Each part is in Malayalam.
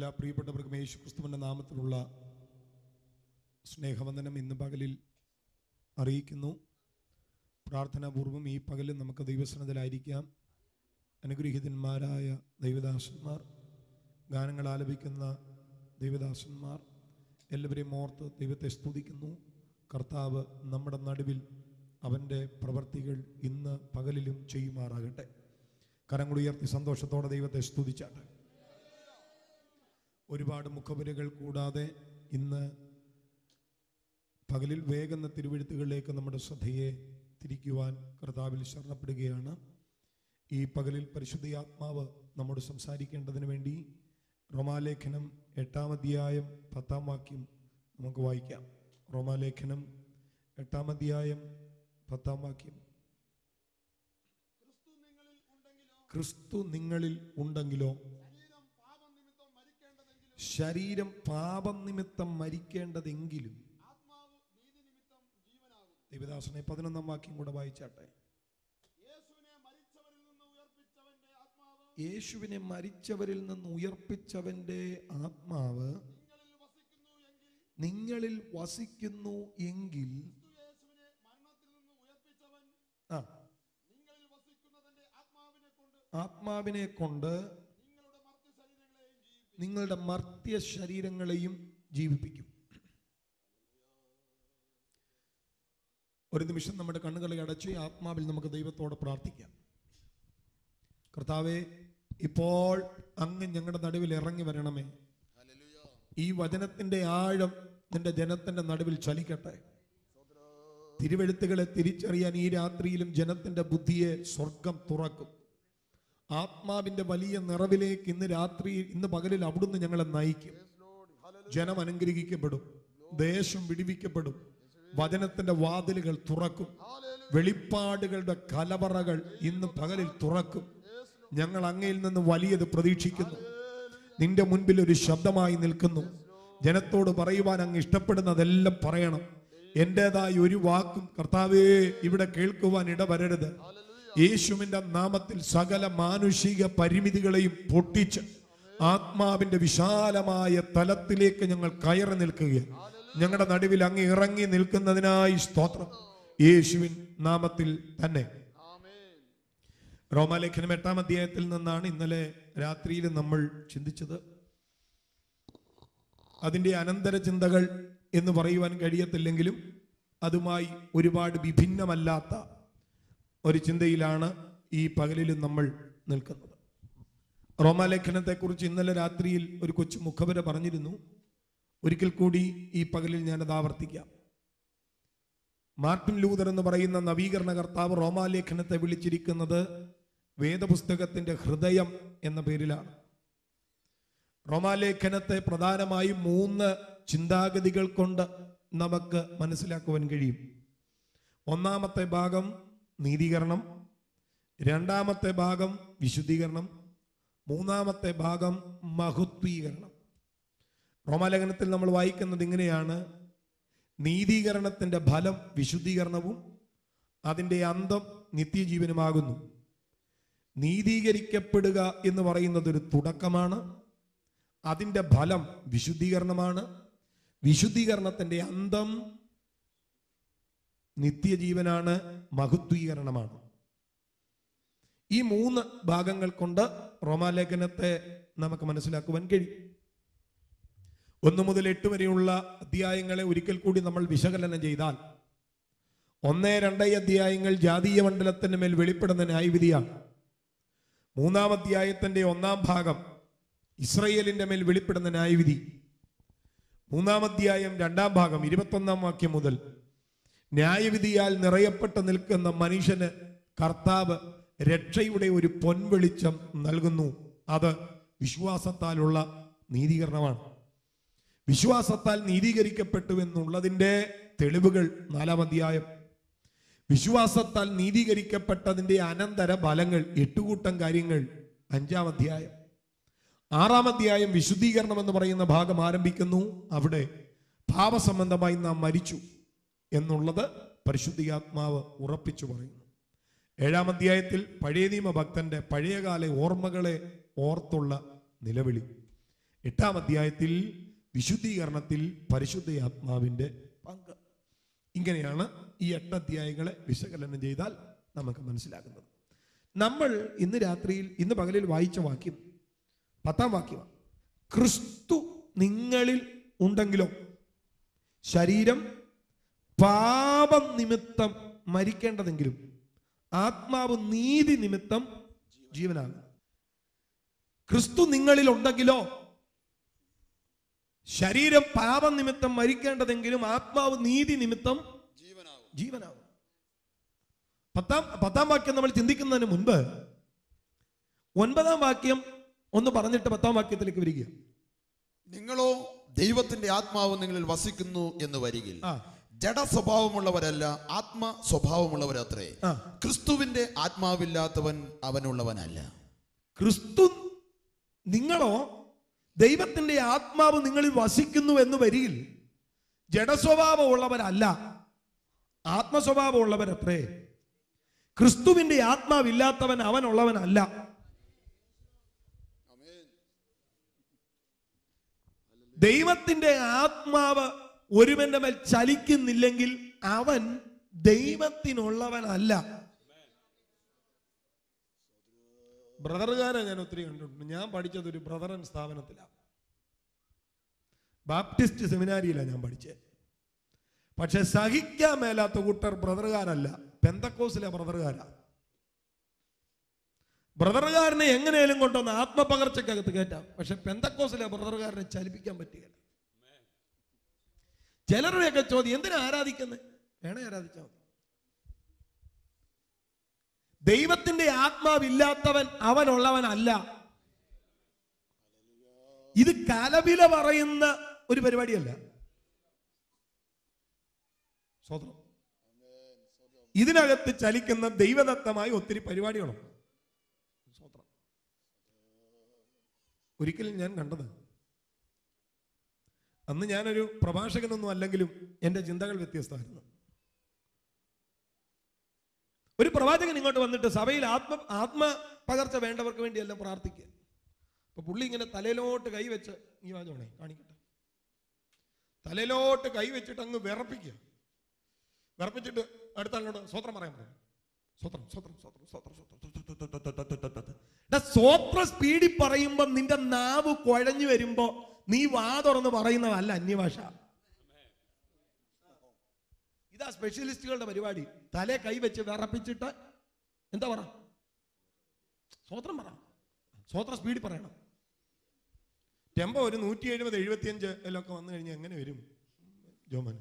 എല്ലാ പ്രിയപ്പെട്ടവർക്കും യേശു ക്രിസ്തുവിൻ്റെ നാമത്തിലുള്ള സ്നേഹവന്ദനം ഇന്ന് പകലിൽ അറിയിക്കുന്നു പ്രാർത്ഥനാപൂർവം ഈ പകലിൽ നമുക്ക് ദൈവസനത്തിലായിരിക്കാം അനുഗ്രഹീതന്മാരായ ദൈവദാസന്മാർ ഗാനങ്ങൾ ആലപിക്കുന്ന ദൈവദാസന്മാർ എല്ലാവരെയും ഓർത്ത് ദൈവത്തെ സ്തുതിക്കുന്നു കർത്താവ് നമ്മുടെ നടുവിൽ അവൻ്റെ പ്രവർത്തികൾ ഇന്ന് പകലിലും ചെയ്യുമാറാകട്ടെ കരങ്ങൾ ഉയർത്തി സന്തോഷത്തോടെ ദൈവത്തെ സ്തുതിച്ചാട്ടെ ഒരുപാട് മുഖവരകൾ കൂടാതെ ഇന്ന് പകലിൽ വേഗന്ന തിരുവഴുത്തുകളിലേക്ക് നമ്മുടെ ശ്രദ്ധയെ തിരിക്കുവാൻ കർത്താവിൽ ശരണപ്പെടുകയാണ് ഈ പകലിൽ പരിശുദ്ധിയാത്മാവ് നമ്മോട് സംസാരിക്കേണ്ടതിന് വേണ്ടി റോമാലേഖനം എട്ടാം അധ്യായം പത്താം വാക്യം നമുക്ക് വായിക്കാം റോമാലേഖനം എട്ടാം അധ്യായം പത്താം വാക്യം ക്രിസ്തു നിങ്ങളിൽ ഉണ്ടെങ്കിലോ ശരീരം പാപം നിമിത്തം മരിക്കേണ്ടതെങ്കിലും ദേവദാസനെ പതിനൊന്നാം വാക്യം കൂടെ വായിച്ചാട്ടെ യേശുവിനെ മരിച്ചവരിൽ നിന്ന് ഉയർപ്പിച്ചവന്റെ ആത്മാവ് നിങ്ങളിൽ വസിക്കുന്നു എങ്കിൽ ആ ആത്മാവിനെ കൊണ്ട് നിങ്ങളുടെ മർത്യ ശരീരങ്ങളെയും ജീവിപ്പിക്കും ഒരു നിമിഷം നമ്മുടെ കണ്ണുകളെ അടച്ച് ഈ ആത്മാവിൽ നമുക്ക് ദൈവത്തോട് പ്രാർത്ഥിക്കാം കർത്താവെ ഇപ്പോൾ അങ്ങ് ഞങ്ങളുടെ നടുവിൽ ഇറങ്ങി വരണമേ ഈ വചനത്തിന്റെ ആഴം നിന്റെ ജനത്തിന്റെ നടുവിൽ ചലിക്കട്ടെ തിരുവെഴുത്തുകളെ തിരിച്ചറിയാൻ ഈ രാത്രിയിലും ജനത്തിന്റെ ബുദ്ധിയെ സ്വർഗം തുറക്കും ആത്മാവിന്റെ വലിയ നിറവിലേക്ക് ഇന്ന് രാത്രി ഇന്ന് പകലിൽ അവിടുന്ന് ഞങ്ങളെ നയിക്കും ജനം അനുഗ്രഹിക്കപ്പെടും ദേശം വിടിവിക്കപ്പെടും വചനത്തിന്റെ വാതിലുകൾ തുറക്കും വെളിപ്പാടുകളുടെ കലവറകൾ ഇന്ന് പകലിൽ തുറക്കും ഞങ്ങൾ അങ്ങയിൽ നിന്ന് വലിയത് പ്രതീക്ഷിക്കുന്നു നിന്റെ മുൻപിൽ ഒരു ശബ്ദമായി നിൽക്കുന്നു ജനത്തോട് പറയുവാൻ അങ്ങ് ഇഷ്ടപ്പെടുന്നതെല്ലാം പറയണം എന്റേതായ ഒരു വാക്കും കർത്താവേ ഇവിടെ കേൾക്കുവാൻ ഇടവരരുത് യേശുവിന്റെ നാമത്തിൽ സകല മാനുഷിക പരിമിതികളെയും പൊട്ടിച്ച് ആത്മാവിന്റെ വിശാലമായ തലത്തിലേക്ക് ഞങ്ങൾ കയറി നിൽക്കുകയാണ് ഞങ്ങളുടെ നടുവിൽ അങ്ങ് ഇറങ്ങി നിൽക്കുന്നതിനായി സ്തോത്രം യേശുവിൻ നാമത്തിൽ തന്നെ റോമാലേഖനം എട്ടാം അധ്യായത്തിൽ നിന്നാണ് ഇന്നലെ രാത്രിയിൽ നമ്മൾ ചിന്തിച്ചത് അതിൻ്റെ അനന്തര ചിന്തകൾ എന്ന് പറയുവാൻ കഴിയത്തില്ലെങ്കിലും അതുമായി ഒരുപാട് വിഭിന്നമല്ലാത്ത ഒരു ചിന്തയിലാണ് ഈ പകലിലും നമ്മൾ നിൽക്കുന്നത് റോമാലേഖനത്തെക്കുറിച്ച് ഇന്നലെ രാത്രിയിൽ ഒരു കൊച്ചു മുഖവര പറഞ്ഞിരുന്നു ഒരിക്കൽ കൂടി ഈ പകലിൽ ഞാനത് ആവർത്തിക്കാം മാർട്ടിൻ ലൂതർ എന്ന് പറയുന്ന നവീകരണ കർത്താവ് റോമാലേഖനത്തെ വിളിച്ചിരിക്കുന്നത് വേദപുസ്തകത്തിന്റെ ഹൃദയം എന്ന പേരിലാണ് റോമാലേഖനത്തെ പ്രധാനമായും മൂന്ന് ചിന്താഗതികൾ കൊണ്ട് നമുക്ക് മനസ്സിലാക്കുവാൻ കഴിയും ഒന്നാമത്തെ ഭാഗം നീതീകരണം രണ്ടാമത്തെ ഭാഗം വിശുദ്ധീകരണം മൂന്നാമത്തെ ഭാഗം മഹത്വീകരണം റോമാലേഖനത്തിൽ നമ്മൾ വായിക്കുന്നത് ഇങ്ങനെയാണ് നീതീകരണത്തിന്റെ ഫലം വിശുദ്ധീകരണവും അതിൻ്റെ അന്തം നിത്യജീവനുമാകുന്നു നീതീകരിക്കപ്പെടുക എന്ന് പറയുന്നത് ഒരു തുടക്കമാണ് അതിൻ്റെ ഫലം വിശുദ്ധീകരണമാണ് വിശുദ്ധീകരണത്തിന്റെ അന്തം നിത്യജീവനാണ് മഹത്വീകരണമാണ് ഈ മൂന്ന് ഭാഗങ്ങൾ കൊണ്ട് റോമാലേഖനത്തെ നമുക്ക് മനസ്സിലാക്കുവാൻ കഴിയും ഒന്ന് മുതൽ എട്ട് വരെയുള്ള അധ്യായങ്ങളെ ഒരിക്കൽ കൂടി നമ്മൾ വിശകലനം ചെയ്താൽ ഒന്ന് രണ്ട് അധ്യായങ്ങൾ ജാതീയ മണ്ഡലത്തിന് മേൽ വെളിപ്പെടുന്ന ന്യായവിധിയാണ് മൂന്നാം അധ്യായത്തിന്റെ ഒന്നാം ഭാഗം ഇസ്രയേലിന്റെ മേൽ വെളിപ്പെടുന്ന ന്യായവിധി മൂന്നാം അധ്യായം രണ്ടാം ഭാഗം ഇരുപത്തൊന്നാം വാക്യം മുതൽ ന്യായവിധിയാൽ നിറയപ്പെട്ട് നിൽക്കുന്ന മനുഷ്യന് കർത്താവ് രക്ഷയുടെ ഒരു പൊൻവെളിച്ചം നൽകുന്നു അത് വിശ്വാസത്താലുള്ള നീതീകരണമാണ് വിശ്വാസത്താൽ നീതീകരിക്കപ്പെട്ടു എന്നുള്ളതിൻ്റെ തെളിവുകൾ നാലാം അധ്യായം വിശ്വാസത്താൽ നീതീകരിക്കപ്പെട്ടതിൻ്റെ അനന്തര ഫലങ്ങൾ എട്ടുകൂട്ടം കാര്യങ്ങൾ അഞ്ചാം അധ്യായം ആറാം അധ്യായം വിശുദ്ധീകരണം എന്ന് പറയുന്ന ഭാഗം ആരംഭിക്കുന്നു അവിടെ ഭാവസംബന്ധമായി നാം മരിച്ചു എന്നുള്ളത് പരിശുദ്ധിയാത്മാവ് ഉറപ്പിച്ചു പറയുന്നു ഏഴാം അധ്യായത്തിൽ പഴയ നിയമ ഭക്തന്റെ പഴയകാല ഓർമ്മകളെ ഓർത്തുള്ള നിലവിളി എട്ടാം അധ്യായത്തിൽ വിശുദ്ധീകരണത്തിൽ പരിശുദ്ധ ആത്മാവിന്റെ പങ്ക് ഇങ്ങനെയാണ് ഈ എട്ട് അധ്യായങ്ങളെ വിശകലനം ചെയ്താൽ നമുക്ക് മനസ്സിലാകുന്നത് നമ്മൾ ഇന്ന് രാത്രിയിൽ ഇന്ന് പകലിൽ വായിച്ച വാക്യം പത്താം വാക്യമാണ് ക്രിസ്തു നിങ്ങളിൽ ഉണ്ടെങ്കിലോ ശരീരം പാപം നിമിത്തം മരിക്കേണ്ടതെങ്കിലും ആത്മാവ് നീതി നിമിത്തം ജീവനാകും ക്രിസ്തു നിങ്ങളിൽ ഉണ്ടെങ്കിലോ ശരീരം പാപം നിമിത്തം മരിക്കേണ്ടതെങ്കിലും ആത്മാവ് നീതി നിമിത്തം ജീവനാകും ജീവനാകും പത്താം പത്താം വാക്യം നമ്മൾ ചിന്തിക്കുന്നതിന് മുൻപ് ഒൻപതാം വാക്യം ഒന്ന് പറഞ്ഞിട്ട് പത്താം വാക്യത്തിലേക്ക് വരിക നിങ്ങളോ ദൈവത്തിന്റെ ആത്മാവ് നിങ്ങളിൽ വസിക്കുന്നു എന്ന് വരികിൽ ആ. ജഡ സ്വഭാവമുള്ളവരല്ല ആത്മ സ്വഭാവമുള്ളവരത്രേ ആ. ക്രിസ്തുവിന്റെ ആത്മാവില്ലാത്തവൻ അവനുള്ളവനല്ല ക്രിസ്തു നിങ്ങളോ ദൈവത്തിന്റെ ആത്മാവ് നിങ്ങളിൽ വസിക്കുന്നു എന്ന് വരികിൽ ജഡസ്വഭാവമുള്ളവരല്ല ആത്മസ്വഭാവമുള്ളവരത്രേ ക്രിസ്തുവിന്റെ ആത്മാവില്ലാത്തവൻ അവനുള്ളവനല്ല ദൈവത്തിന്റെ ആത്മാവ് ഒരുവന്റെ മേൽ ചലിക്കുന്നില്ലെങ്കിൽ അവൻ ദൈവത്തിനുള്ളവനല്ല ബ്രദറുകാരെ ഞാൻ ഒത്തിരി കണ്ടിട്ടുണ്ട് ഞാൻ പഠിച്ചത് ഒരു ബ്രദറൻ സ്ഥാപനത്തിലാണ് ബാപ്റ്റിസ്റ്റ് സെമിനാരിയിലാണ് ഞാൻ പഠിച്ചത് പക്ഷെ സഹിക്കാൻ മേലാത്ത കൂട്ടർ ബ്രദറുകാരല്ല പെന്തക്കോസിലെ ബ്രദറുകാരാ ബ്രദറുകാരനെ എങ്ങനെയും കൊണ്ടുവന്ന് ആത്മപകർച്ചക്കകത്ത് കയറ്റാം പക്ഷെ പെന്തക്കോസിലെ ബ്രദറുകാരനെ ചലിപ്പിക്കാൻ പറ്റുകയില്ല ചിലരുടെയൊക്കെ ചോദ്യം എന്തിനാ ആരാധിക്കുന്നത് വേണേ ആരാധിച്ചാൽ മതി ദൈവത്തിന്റെ ആത്മാവില്ലാത്തവൻ അവനുള്ളവനല്ല ഇത് കലവില പറയുന്ന ഒരു പരിപാടിയല്ല സ്വതന്ത്രം ഇതിനകത്ത് ചലിക്കുന്ന ദൈവദത്തമായ ഒത്തിരി പരിപാടികളുണ്ട് സ്വതന്ത്രം ഒരിക്കലും ഞാൻ കണ്ടത് അന്ന് ഞാനൊരു പ്രഭാഷകനൊന്നും അല്ലെങ്കിലും എൻ്റെ ചിന്തകൾ വ്യത്യസ്തമായിരുന്നു ഒരു പ്രവാചകൻ ഇങ്ങോട്ട് വന്നിട്ട് സഭയിൽ ആത്മ ആത്മ പകർച്ച വേണ്ടവർക്ക് വേണ്ടിയെല്ലാം പ്രാർത്ഥിക്കുക അപ്പൊ പുള്ളി ഇങ്ങനെ തലയിലോട്ട് കൈവച്ച് ഈ വാചകണേ കാണിക്കട്ടെ തലയിലോട്ട് കൈവച്ചിട്ട് അങ്ങ് വിറപ്പിക്കുക വിറപ്പിച്ചിട്ട് അടുത്ത ആളിനോട് സ്വത്രം പറയാൻ പറയും സ്വത്രം സ്വത്രം സ്വത്രം സ്വത്രം സ്വത്രം എടാ, സ്വത്ര സ്പീഡിൽ പറയുമ്പോ നിന്റെ നാവ് കുഴഞ്ഞു വരുമ്പോ നീ വാ തുറന്ന് പറയുന്നതല്ല അന്യഭാഷ ഇതാ സ്പെഷ്യലിസ്റ്റുകളുടെ പരിപാടി തലേ കൈവച്ച് വിറപ്പിച്ചിട്ട് എന്താ പറ സ്വത്രം പറ സ്വത്രം സ്പീഡിൽ പറയണം ടെമ്പോ ഒരു നൂറ്റി എഴുപത് എഴുപത്തിയഞ്ച് ഒക്കെ വന്നു കഴിഞ്ഞാൽ എങ്ങനെ വരും ജോമൻ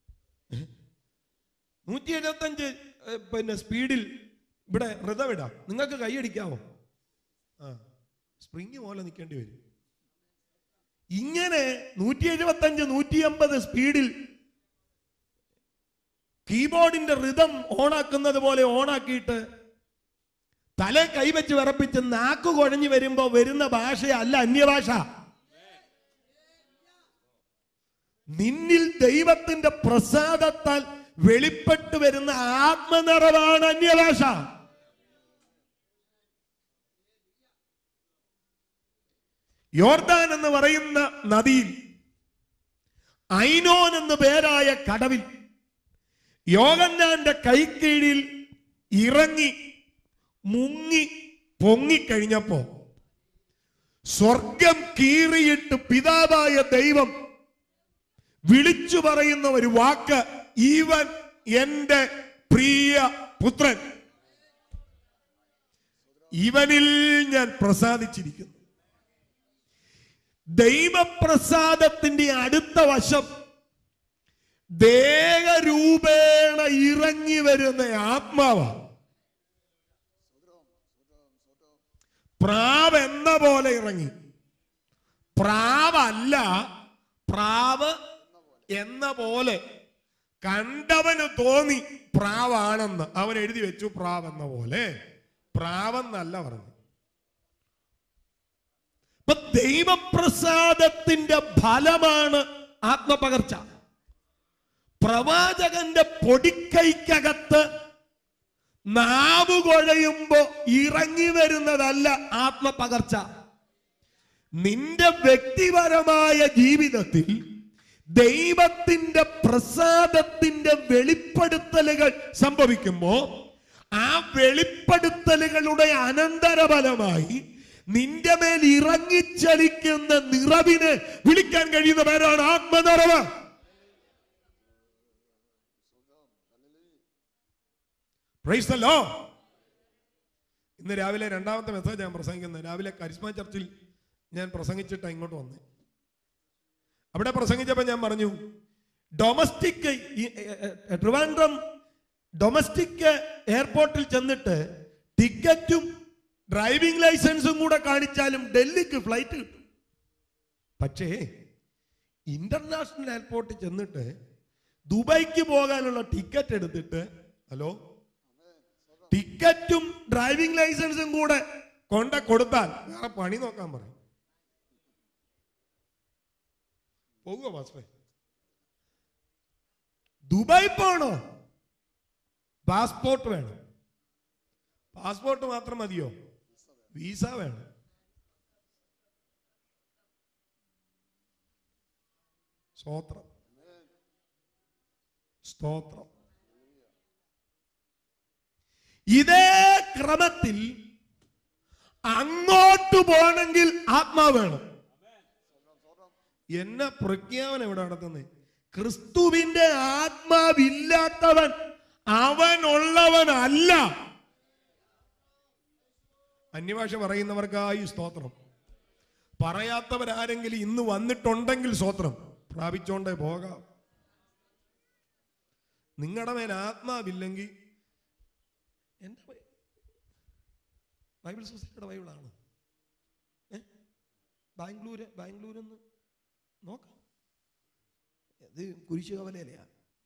നൂറ്റി എഴുപത്തഞ്ച് പിന്നെ സ്പീഡിൽ ഇവിടെ ഋതവിടാം നിങ്ങൾക്ക് കൈയടിക്കാവോ ആ സ്പ്രിങ് പോലെ നിൽക്കേണ്ടി വരും ഇങ്ങനെ നൂറ്റി എഴുപത്തഞ്ച് നൂറ്റി അമ്പത് സ്പീഡിൽ കീബോർഡിന്റെ ഋതം ഓണാക്കുന്നത് പോലെ ഓണാക്കിയിട്ട് തല കൈവച്ച് വിറപ്പിച്ച് നാക്ക് കുഴഞ്ഞു വരുമ്പോ വരുന്ന ഭാഷയല്ല അന്യഭാഷ നിന്നിൽ ദൈവത്തിന്റെ പ്രസാദത്താൽ വെളിപ്പെട്ടു വരുന്ന ആത്മനിറവാണ് അന്യഭാഷ യോർദാൻ എന്ന് പറയുന്ന നദിയിൽ ഐനോൻ എന്ന് പേരായ കടവിൽ യോഗന്നാന്റെ കൈക്കീഴിൽ ഇറങ്ങി മുങ്ങി പൊങ്ങിക്കഴിഞ്ഞപ്പോ സ്വർഗം കീറിയിട്ട് പിതാവായ ദൈവം വിളിച്ചു പറയുന്ന ഒരു വാക്ക് ഈവൻ എന്റെ പ്രിയ പുത്രൻ ഇവനിൽ ഞാൻ പ്രസാദിച്ചിരിക്കുന്നു ദൈവപ്രസാദത്തിന്റെ അടുത്ത വശം ദേഹരൂപേണ ഇറങ്ങി വരുന്ന ആത്മാവാണ് പ്രാവ് എന്ന പോലെ ഇറങ്ങി പ്രാവല്ല പ്രാവ് എന്ന പോലെ കണ്ടവന് തോന്നി പ്രാവാണെന്ന് അവൻ എഴുതി വെച്ചു പ്രാവ് എന്ന പോലെ പ്രാവെന്നല്ല പറഞ്ഞു ഇപ്പൊ ദൈവപ്രസാദത്തിന്റെ ഫലമാണ് ആത്മപകർച്ച പ്രവാചകന്റെ പൊടിക്കൈക്കകത്ത് നാവ് കുഴയുമ്പോ ഇറങ്ങി വരുന്നതല്ല ആത്മപകർച്ച നിന്റെ വ്യക്തിപരമായ ജീവിതത്തിൽ ദൈവത്തിന്റെ പ്രസാദത്തിന്റെ വെളിപ്പെടുത്തലുകൾ സംഭവിക്കുമ്പോ ആ വെളിപ്പെടുത്തലുകളുടെ അനന്തരഫലമായി നിന്റെ മേൽ ഇറങ്ങിച്ചലിക്കുന്ന നിറവിനെ വിളിക്കാൻ കഴിയുന്ന പേരാണ് ആത്മനിറവ് Praise the Lord. ഇന്ന് രാവിലെ രണ്ടാമത്തെ മെസ്സേജ് ഞാൻ പ്രസംഗിക്കുന്നത് രാവിലെ കരിസ്മ ചർച്ചിൽ ഞാൻ പ്രസംഗിച്ചിട്ടാണ് ഇങ്ങോട്ട് വന്നത് അവിടെ പ്രസംഗിച്ചപ്പോൾ ഞാൻ പറഞ്ഞു ഡൊമസ്റ്റിക് ട്രിവാൻഡ്രം ഡൊമസ്റ്റിക് എയർപോർട്ടിൽ ചെന്നിട്ട് ടിക്കറ്റും ഡ്രൈവിംഗ് ലൈസൻസും കൂടെ കാണിച്ചാലും ഡൽഹിക്ക് ഫ്ലൈറ്റ് കിട്ടും പക്ഷേ ഇന്റർനാഷണൽ എയർപോർട്ടിൽ ചെന്നിട്ട് ദുബായ്ക്ക് പോകാനുള്ള ടിക്കറ്റ് എടുത്തിട്ട് ഹലോ ടിക്കറ്റും ഡ്രൈവിംഗ് ലൈസൻസും കൂടെ കൊണ്ട കൊടുത്താൽ വേറെ പണി നോക്കാൻ പറയും പോകുക പാസ്പേ ദുബായ് പോണോ പാസ്പോർട്ട് വേണം പാസ്പോർട്ട് മാത്രം മതിയോ വീസ വേണം സ്തോത്രം സ്തോത്രം ഇതേ ക്രമത്തിൽ അങ്ങോട്ട് പോകണമെങ്കിൽ ആത്മാവ് വേണം എന്നെ പ്രഖ്യാപനം ഇവിടെ നടത്തുന്നത് ക്രിസ്തുവിന്റെ ആത്മാവില്ലാത്തവൻ അവനുള്ളവനല്ല അന്യഭാഷ പറയുന്നവർക്കായി സ്തോത്രം പറയാത്തവരാരെങ്കിലും ഇന്ന് വന്നിട്ടുണ്ടെങ്കിൽ സ്തോത്രം പ്രാപിച്ചോണ്ടേ പോകാം നിങ്ങളുടെ മേൽ ആത്മാവില്ലെങ്കിൽ എന്റെ ബൈ- ബൈബിൾ സൊസൈറ്റിയുടെ ബൈബിളാണ് ഏ ബാംഗ്ലൂര് ബാംഗ്ലൂരെന്ന് നോക്കാം ഇത് കുരിശ് കവലയിലെയാ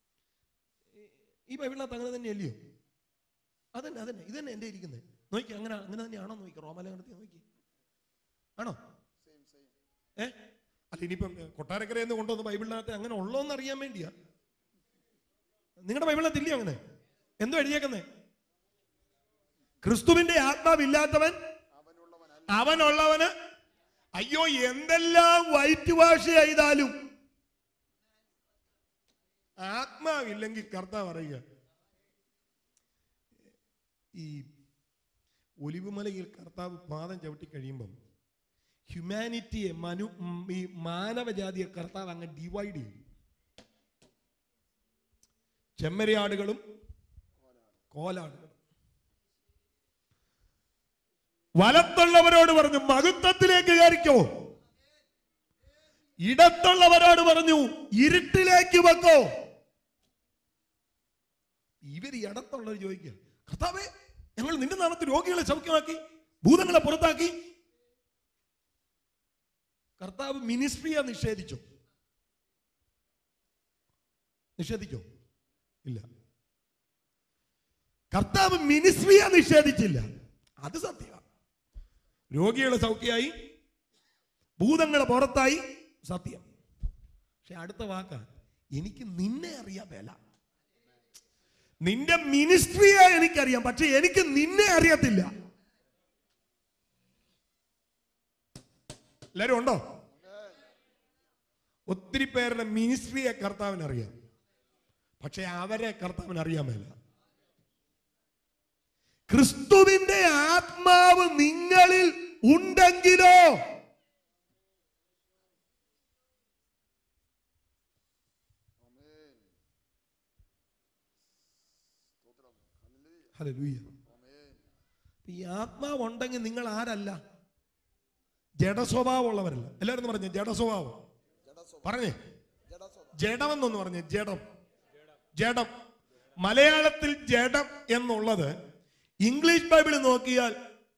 ഈ ബൈബിളിനകത്ത് അങ്ങനെ തന്നെയല്ലയോ അതന്നെ അതന്നെ ഇത് തന്നെ എൻ്റെ ഇരിക്കുന്നത് നോക്കി അങ്ങനെ അങ്ങനെ തന്നെയാണോ നോക്കി റോമാലേഖനത്തിൽ നോക്കി ആണോ ഏ അല്ല ഇനിയിപ്പം ഏ, കൊട്ടാരക്കരയിൽ നിന്ന് കൊണ്ടുവന്ന ബൈബിളിനകത്ത് അങ്ങനെ ഉള്ളോന്ന് അറിയാൻ വേണ്ടിയാ നിങ്ങളുടെ ബൈബിളിനകത്ത് ഇല്ലയോ അങ്ങനെ എന്തോ എഴുതിയേക്കുന്നേ ക്രിസ്തുവിന്റെ ആത്മാവില്ലാത്തവൻ അവനുള്ളവന് അയ്യോ എന്തെല്ലാം വൈറ്റ് വാഷ് ചെയ്താലും ആത്മാവില്ലെങ്കിൽ കർത്താവ് പറയുക ഈ ഒലിവുമലയിൽ കർത്താവ് പാദം ചവിട്ടി കഴിയുമ്പം ഹ്യൂമാനിറ്റിയെ മനു ഉം, ഈ മാനവജാതിയെ കർത്താവ് അങ്ങ് ഡിവൈഡ് ചെയ്യും ചെമ്മരിയാടുകളും കോലാടുകളും വലത്തുള്ളവരോട് പറഞ്ഞു മഹത്വത്തിലേക്ക് കയറിക്കോ ഇടത്തുള്ളവരോട് പറഞ്ഞു ഇരുട്ടിലേക്ക് വെക്കോ ഇവർ ഇടത്തുള്ളവർ ചോദിക്കുക കർത്താവേ ഞങ്ങൾ നിന്റെ നാമത്തിൽ രോഗികളെ സൗഖ്യമാക്കി ഭൂതങ്ങളെ പുറത്താക്കി കർത്താവ് മിനിസ്ട്രിയെ നിഷേധിച്ചു നിഷേധിച്ചോ ഇല്ല കർത്താവ് മിനിസ്ട്രിയെ നിഷേധിച്ചില്ല അത് സത്യമാണ് രോഗികളെ സൗഖ്യമായി ഭൂതങ്ങളെ പുറത്തായി സത്യം പക്ഷെ അടുത്ത വാക്ക എനിക്ക് നിന്നെ അറിയാൻ വേല നിന്റെ മിനിസ്ട്രിയെ എനിക്കറിയാം പക്ഷെ എനിക്ക് നിന്നെ അറിയത്തില്ല എല്ലാരും ഉണ്ടോ ഒത്തിരി പേരുടെ മിനിസ്ട്രിയെ കർത്താവിന് അറിയാം പക്ഷെ അവരെ കർത്താവിന് അറിയാൻ മേല ക്രിസ്തുവിന്റെ ആത്മാവ് നിങ്ങളിൽ ഉണ്ടെങ്കിലോ ഹല്ലേലൂയ. ഈ ആത്മാവ് ഉണ്ടെങ്കിൽ നിങ്ങൾ ആരല്ല ജഡസ്വഭാവമുള്ളവരല്ല എല്ലാവരും ഒന്ന് പറഞ്ഞേ ജഡസ്വഭാവം പറഞ്ഞേ ജഡമെന്നൊന്ന് പറഞ്ഞേ ജഡം ജഡം മലയാളത്തിൽ ജഡം എന്നുള്ളത് ഇംഗ്ലീഷ് ബൈബിളിൽ നോക്കിയാൽ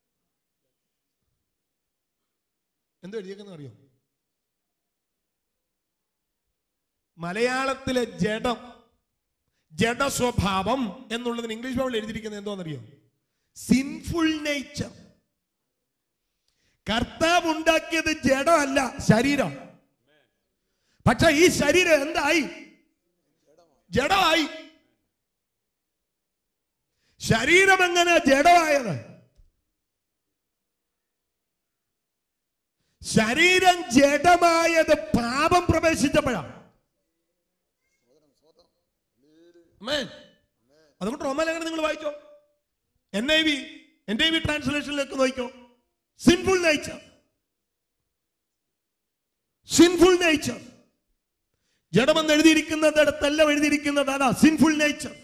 എന്തോ എഴുതിയേക്കുന്ന അറിയോ മലയാളത്തിലെ ജഡം ജഡസ്വഭാവം എന്നുള്ളതിന് ഇംഗ്ലീഷ് ബൈബിളിൽ എഴുതിയിരിക്കുന്നത് എന്തോന്നറിയോ സിൻഫുൾ നേച്ചർ കർത്താവ് ഉണ്ടാക്കിയത് ജഡമല്ല ശരീരം പക്ഷെ ഈ ശരീരം എന്തായി ജഡമായി ശരീരം എങ്ങനെ ജഡമായത് ശരീരം ജഡമായത് പാപം പ്രവേശിച്ചപ്പോഴാണ് Amen. അതുകൊണ്ട് റോമാലേഖനം നിങ്ങൾ വായിച്ചോ N I V N I V ട്രാൻസ്ലേഷനിലേക്ക് നോക്കിക്കോ സിൻഫുൾ നേച്ചർ സിൻഫുൾ നേച്ചർ ജഡമെന്ന് എഴുതിയിരിക്കുന്നിടത്തെല്ലാം എഴുതിയിരിക്കുന്നത് അതാ സിൻഫുൾ നേച്ചർ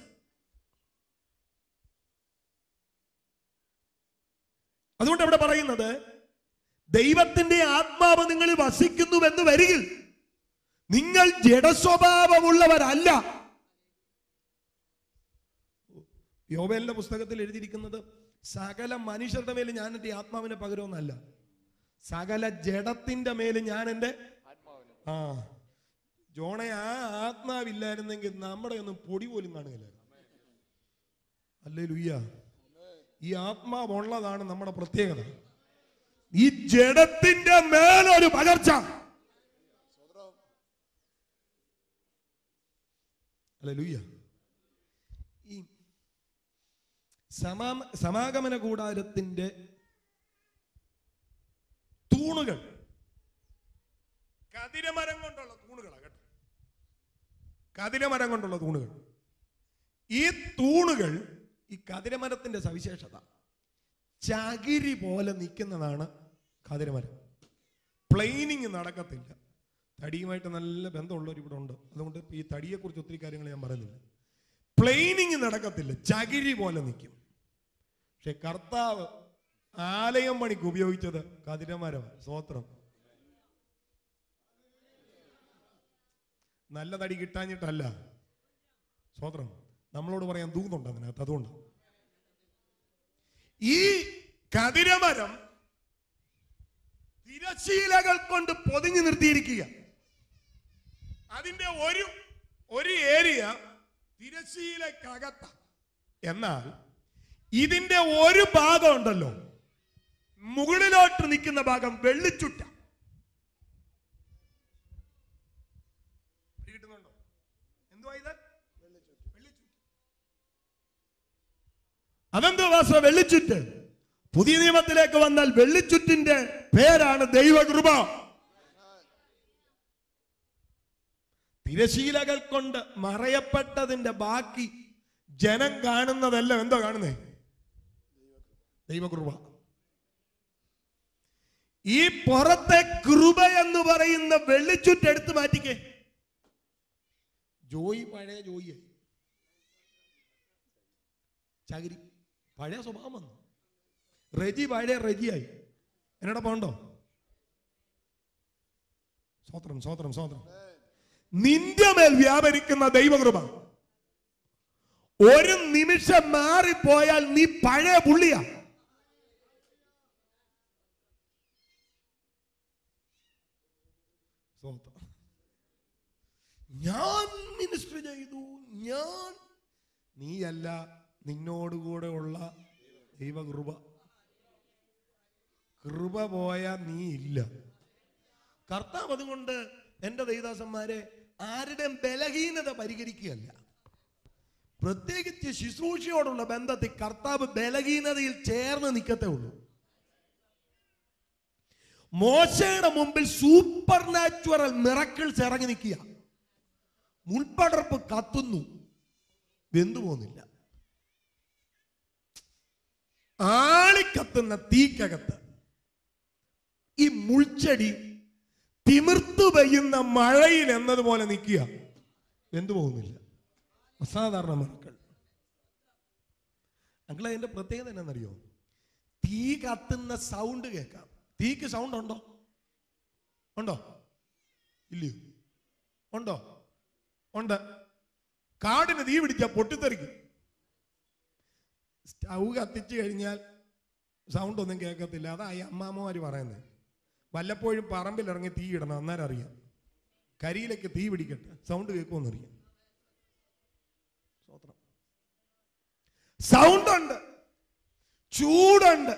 അതുകൊണ്ട് അവിടെ പറയുന്നത് ദൈവത്തിന്റെ ആത്മാവ് നിങ്ങളിൽ വസിക്കുന്നുവെന്ന് വരികിൽ നിങ്ങൾ ജഡസ്വഭാവമുള്ളവരല്ല യോബേലിന്റെ പുസ്തകത്തിൽ എഴുതിയിരിക്കുന്നത് സകല മനുഷ്യരുടെ മേൽ ഞാൻ എന്റെ ആത്മാവിനെ പകരുമെന്നല്ല സകല ജഡത്തിന്റെ മേൽ ഞാൻ എന്റെ ആ ജോണെ ആ ആത്മാവില്ലായിരുന്നെങ്കിൽ നമ്മുടെ ഒന്നും പൊടി പോലും കാണുകയില്ലായിരുന്നു അല്ലേ ലുയ്യ ഈ ആത്മാവുള്ളതാണ് നമ്മുടെ പ്രത്യേകത ഈ ജഡത്തിന്റെ മേലൊരു പകർച്ച അല്ലേ ലുയ്യ ഈ സമാ സമാഗമന കൂടാരത്തിന്റെ തൂണുകൾ കതിരമരം കൊണ്ടുള്ള തൂണുകളാണ് കേട്ടോ കതിരമരം കൊണ്ടുള്ള തൂണുകൾ ഈ തൂണുകൾ ഈ കതിരമരത്തിന്റെ സവിശേഷത ചകിരി പോലെ നിൽക്കുന്നതാണ് കതിരമരം പ്ലെയിനിങ് നടക്കത്തില്ല തടിയുമായിട്ട് നല്ല ബന്ധമുള്ളവർ ഇവിടെ ഉണ്ട് അതുകൊണ്ട് ഈ തടിയെക്കുറിച്ച് ഒത്തിരി കാര്യങ്ങൾ ഞാൻ പറയുന്നില്ല പ്ലെയിനിങ് നടക്കത്തില്ല ചകിരി പോലെ നിൽക്കും പക്ഷെ കർത്താവ് ആലയം പണിക്ക് ഉപയോഗിച്ചത് കതിരമരമാണ് സ്വോത്രം നല്ല തടി കിട്ടാഞ്ഞിട്ടല്ല സ്വോത്രം നമ്മളോട് പറയാൻ ദൂതുണ്ട് അതിനകത്ത് അതുകൊണ്ട് ഈ കതിരമരം തിരശീലകൾ കൊണ്ട് പൊതിഞ്ഞു നിർത്തിയിരിക്കുക അതിന്റെ ഒരു ഒരു ഏരിയ തിരശീലക്കകത്ത എന്നാൽ ഇതിന്റെ ഒരു ഭാഗം ഉണ്ടല്ലോ മുകളിലോട്ട് നിൽക്കുന്ന ഭാഗം വെള്ളിച്ചുട്ട കിട്ടുന്നുണ്ടോ എന്തുവാ ഇത് വെള്ളിച്ചുട്ട് അതെന്തോ വാസ വെള്ളിച്ചുറ്റ് പുതിയ നിയമത്തിലേക്ക് വന്നാൽ വെള്ളിച്ചുറ്റിന്റെ പേരാണ് ദൈവകൃപ തിരശീലകൾ കൊണ്ട് മറയപ്പെട്ടതിന്റെ ബാക്കി ജനം കാണുന്നതെല്ലാം എന്തോ കാണുന്നേ ദൈവകൃപ ഈ പുറത്തെ കൃപ എന്ന് പറയുന്ന വെള്ളിച്ചുറ്റ് എടുത്ത് മാറ്റിക്കേ ജോയി പഴയ ജോയിയായി ചകിരി പഴയ സ്വഭാവം വന്നു റെജി പഴയ റെജിയായി എന്നോട് പോണ്ടോ സ്വോത്രം സ്വോത്രം സ്വോത്രം നിന്റെ മേൽ വ്യാപരിക്കുന്ന ദൈവകൃപ ഒരു നിമിഷം മാറിപ്പോയാൽ നീ പഴയ പുള്ളിയാ സ്വോത്രം ഞാൻ മിനിസ്റ്റർ ചെയ്തു ഞാൻ നീയല്ല നിന്നോടുകൂടെ ഉള്ള ദൈവകൃപ കൃപ പോയ നീ ഇല്ല കർത്താവ് അതുകൊണ്ട് എന്റെ ദൈവദാസന്മാരെ ആരുടെയും ബലഹീനത പരിഹരിക്കുകയല്ല പ്രത്യേകിച്ച് ശുശ്രൂഷയോടുള്ള ബന്ധത്തിൽ കർത്താവ് ബലഹീനതയിൽ ചേർന്ന് നിൽക്കത്തേ ഉള്ളൂ മോശയുടെ മുമ്പിൽ സൂപ്പർ നാച്ചുറൽ മിറക്കിൾസ് ഇറങ്ങി നിൽക്കുക മുൾപ്പടർപ്പ് കത്തുന്നു വെന്തു പോകുന്നില്ല ആളിക്കത്തുന്ന തീക്കകത്ത് ഈ മുൾച്ചെടി തിമിർത്തു പെയ്യുന്ന മഴയിൽ എന്നതുപോലെ നിൽക്കുക വെന്തു പോകുന്നില്ല അസാധാരണ മക്കൾ അങ്കിൾ അതിന്റെ പ്രത്യേകത എന്നാണെന്നറിയോ തീ കത്തുന്ന സൗണ്ട് കേൾക്കാം തീക്ക് സൗണ്ട് ഉണ്ടോ ഉണ്ടോ ഇല്ലയോ ഉണ്ടോ ഉണ്ട് കാടിന് തീ പിടിച്ചാൽ പൊട്ടിത്തെറിക്കും സ്റ്റൗ കത്തിച്ചു കഴിഞ്ഞാൽ സൗണ്ട് ഒന്നും കേൾക്കത്തില്ല അതാ ഈ അമ്മാമ്മമാര് പറയുന്നത് വല്ലപ്പോഴും പറമ്പിൽ ഇറങ്ങി തീ ഇടണം അന്നേരം അറിയാം കരിയിലേക്ക് തീ പിടിക്കട്ടെ സൗണ്ട് കേൾക്കുമെന്നറിയാം സ്തോത്രം സൗണ്ട് ഉണ്ട് ചൂടുണ്ട്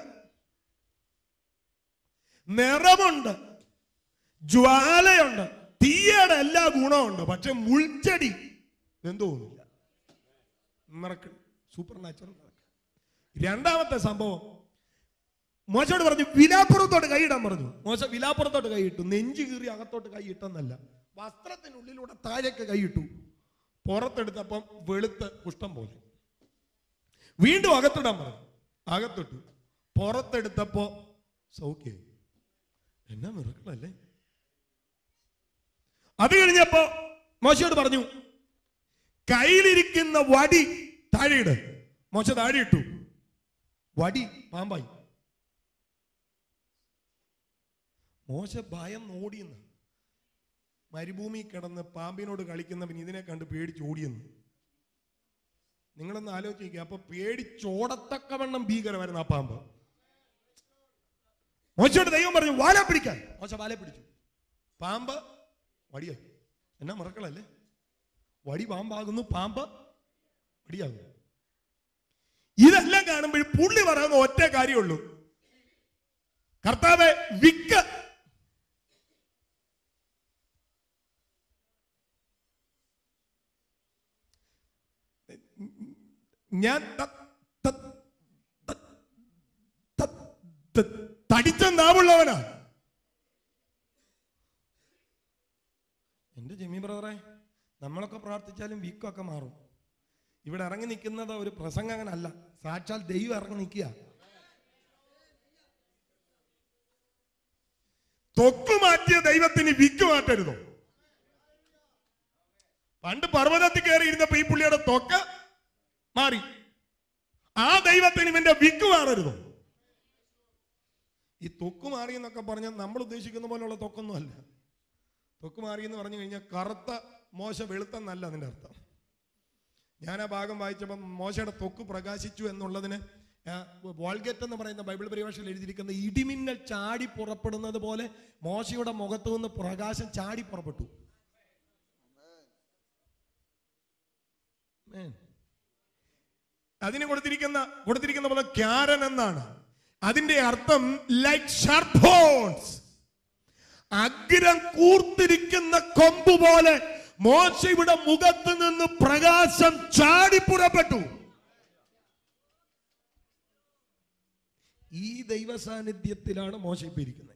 നിറമുണ്ട് ജ്വാലയുണ്ട് തീയുടെ എല്ലാ ഗുണമുണ്ട് പക്ഷെ മുൾച്ചെടി എന്തോന്നില്ല മിറക്കിൾ സൂപ്പർ നാച്ചുറൽ രണ്ടാമത്തെ സംഭവം മോശയോട് പറഞ്ഞു വിലാപ്പുറത്തോട്ട് കൈയിടാൻ പറഞ്ഞു മോശ വിലാപ്പുറത്തോട്ട് കൈയിട്ടു നെഞ്ചു കീറി അകത്തോട്ട് കൈയിട്ടെന്നല്ല വസ്ത്രത്തിനുള്ളിലൂടെ താഴേക്ക് കൈയിട്ടു പുറത്തെടുത്തപ്പം വെളുത്ത് കുഷ്ഠം പോലെ വീണ്ടും അകത്തിടാൻ പറഞ്ഞു അകത്തിട്ടു പുറത്തെടുത്തപ്പോ സൗഖ്യമായി എന്നാ മിറക്കളല്ലേ അത് കഴിഞ്ഞപ്പോ മോശയോട് പറഞ്ഞു കയ്യിലിരിക്കുന്ന വടി താഴെയിട് മോശ താഴെ ഇട്ടു വടി പാമ്പായി മോശ ഭയം ഓടിയെന്ന് മരുഭൂമി കിടന്ന് പാമ്പിനോട് കളിക്കുന്നവൻ ഇതിനെ കണ്ട് പേടിച്ച് ഓടിയെന്ന് നിങ്ങളൊന്ന് ആലോചിക്കുക അപ്പൊ പേടിച്ചോടത്തക്കവണ്ണം ഭീകരമായിരുന്നു ആ പാമ്പ് മോശയോട് ദൈവം പറഞ്ഞു വാല പിടിക്കാൻ മോശ വാല പിടിച്ചു പാമ്പ് വടിയായി എന്നാ മറക്കളല്ലേ വടി പാമ്പാകുന്നു പാമ്പ് വടിയാകുന്നു ഇതെല്ലാം കാണുമ്പോൾ പുള്ളി പറയുന്ന ഒറ്റ കാര്യമുള്ളൂ കർത്താവ് വിക്ക് ഞാൻ ത- ത- ത- ത- ത- തടിച്ച നാവുള്ളവനാ എന്റെ ജെമി ബ്രദറെ നമ്മളൊക്കെ പ്രാർത്ഥിച്ചാലും വീക്കൊക്കെ മാറും ഇവിടെ ഇറങ്ങി നിൽക്കുന്നത് ഒരു പ്രസംഗകനല്ല സാക്ഷാൽ ദൈവം ഇറങ്ങി നിൽക്കുക തൊക്ക് മാറ്റിയ ദൈവത്തിന് വിക്ക് മാറ്റരുതോ പണ്ട് പർവ്വതത്തിൽ കയറി ഇരുന്നപ്പോ ഈ പുള്ളിയുടെ തൊക്ക് മാറി ആ ദൈവത്തിന് ഇവന്റെ വിക്ക് മാറരുതോ ഈ തൊക്ക് മാറി എന്നൊക്കെ പറഞ്ഞാൽ നമ്മൾ ഉദ്ദേശിക്കുന്ന പോലെയുള്ള തൊക്കൊന്നും അല്ല തൊക്ക് മാറി എന്ന് പറഞ്ഞു കഴിഞ്ഞാൽ കറുത്ത മോശ വെളുത്തെന്നല്ല അതിന്റെ അർത്ഥം ഞാൻ ആ ഭാഗം വായിച്ചപ്പോൾ മോശയുടെ തൊക്ക് പ്രകാശിച്ചു എന്നുള്ളതിന് ആ, വാൾഗേറ്റ് എന്ന് പറയുന്ന ബൈബിൾ പരിഭാഷയിൽ എഴുതിയിരിക്കുന്ന ഇടിമിന്നൽ ചാടി പുറപ്പെടുന്നത് പോലെ മോശയുടെ മുഖത്തു നിന്ന് പ്രകാശം ചാടി പുറപ്പെട്ടു Amen. അതിന് കൊടുത്തിരിക്കുന്ന കൊടുത്തിരിക്കുന്ന പോലെ ക്യാരൻ എന്നാണ് അതിന്റെ അർത്ഥം ലൈക്ക് ഷർഫോൺസ് അഗ്രം കൂർത്തിരിക്കുന്ന കൊമ്പ് പോലെ മോശയുടെ മുഖത്ത് നിന്ന് പ്രകാശം ചാടി പുറപ്പെട്ടു ഈ ദൈവ സാന്നിധ്യത്തിലാണ് മോശ ഇപ്പൊ ഇരിക്കുന്നത്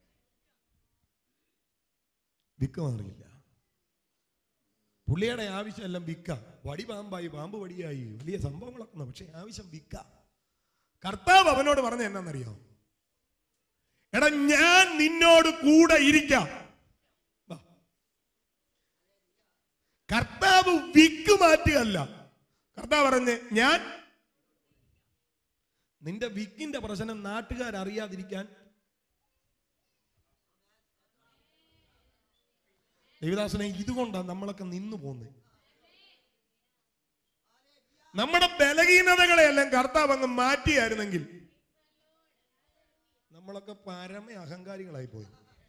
വിക്ക് മാറിയില്ല പുള്ളിയുടെ ആവശ്യമെല്ലാം വിക്ക വടി പാമ്പായി പാമ്പ് വടിയായി വലിയ സംഭവങ്ങളൊക്കെ ഉണ്ട്. പക്ഷെ ആവശ്യം വിക്ക കർത്താവ് അവനോട് പറഞ്ഞ എന്നാന്നറിയോ എടാ ഞാൻ നിന്നോട് കൂടെ ഇരിക്കാം വാ. കർത്താവ് വിക്ക് മാറ്റുകയല്ല കർത്താവ് പറഞ്ഞ് ഞാൻ നിന്റെ വിക്കിന്റെ പ്രശ്നം നാട്ടുകാർ അറിയാതിരിക്കാൻ ദേവദാസനെ ഇതുകൊണ്ടാണ് നമ്മളൊക്കെ നിന്നു പോകുന്നത് നമ്മുടെ ബലഹീനതകളെയെല്ലാം കർത്താവ് അങ്ങ് മാറ്റിയായിരുന്നെങ്കിൽ നമ്മളൊക്കെ പരമ അഹങ്കാരികളായി പോയി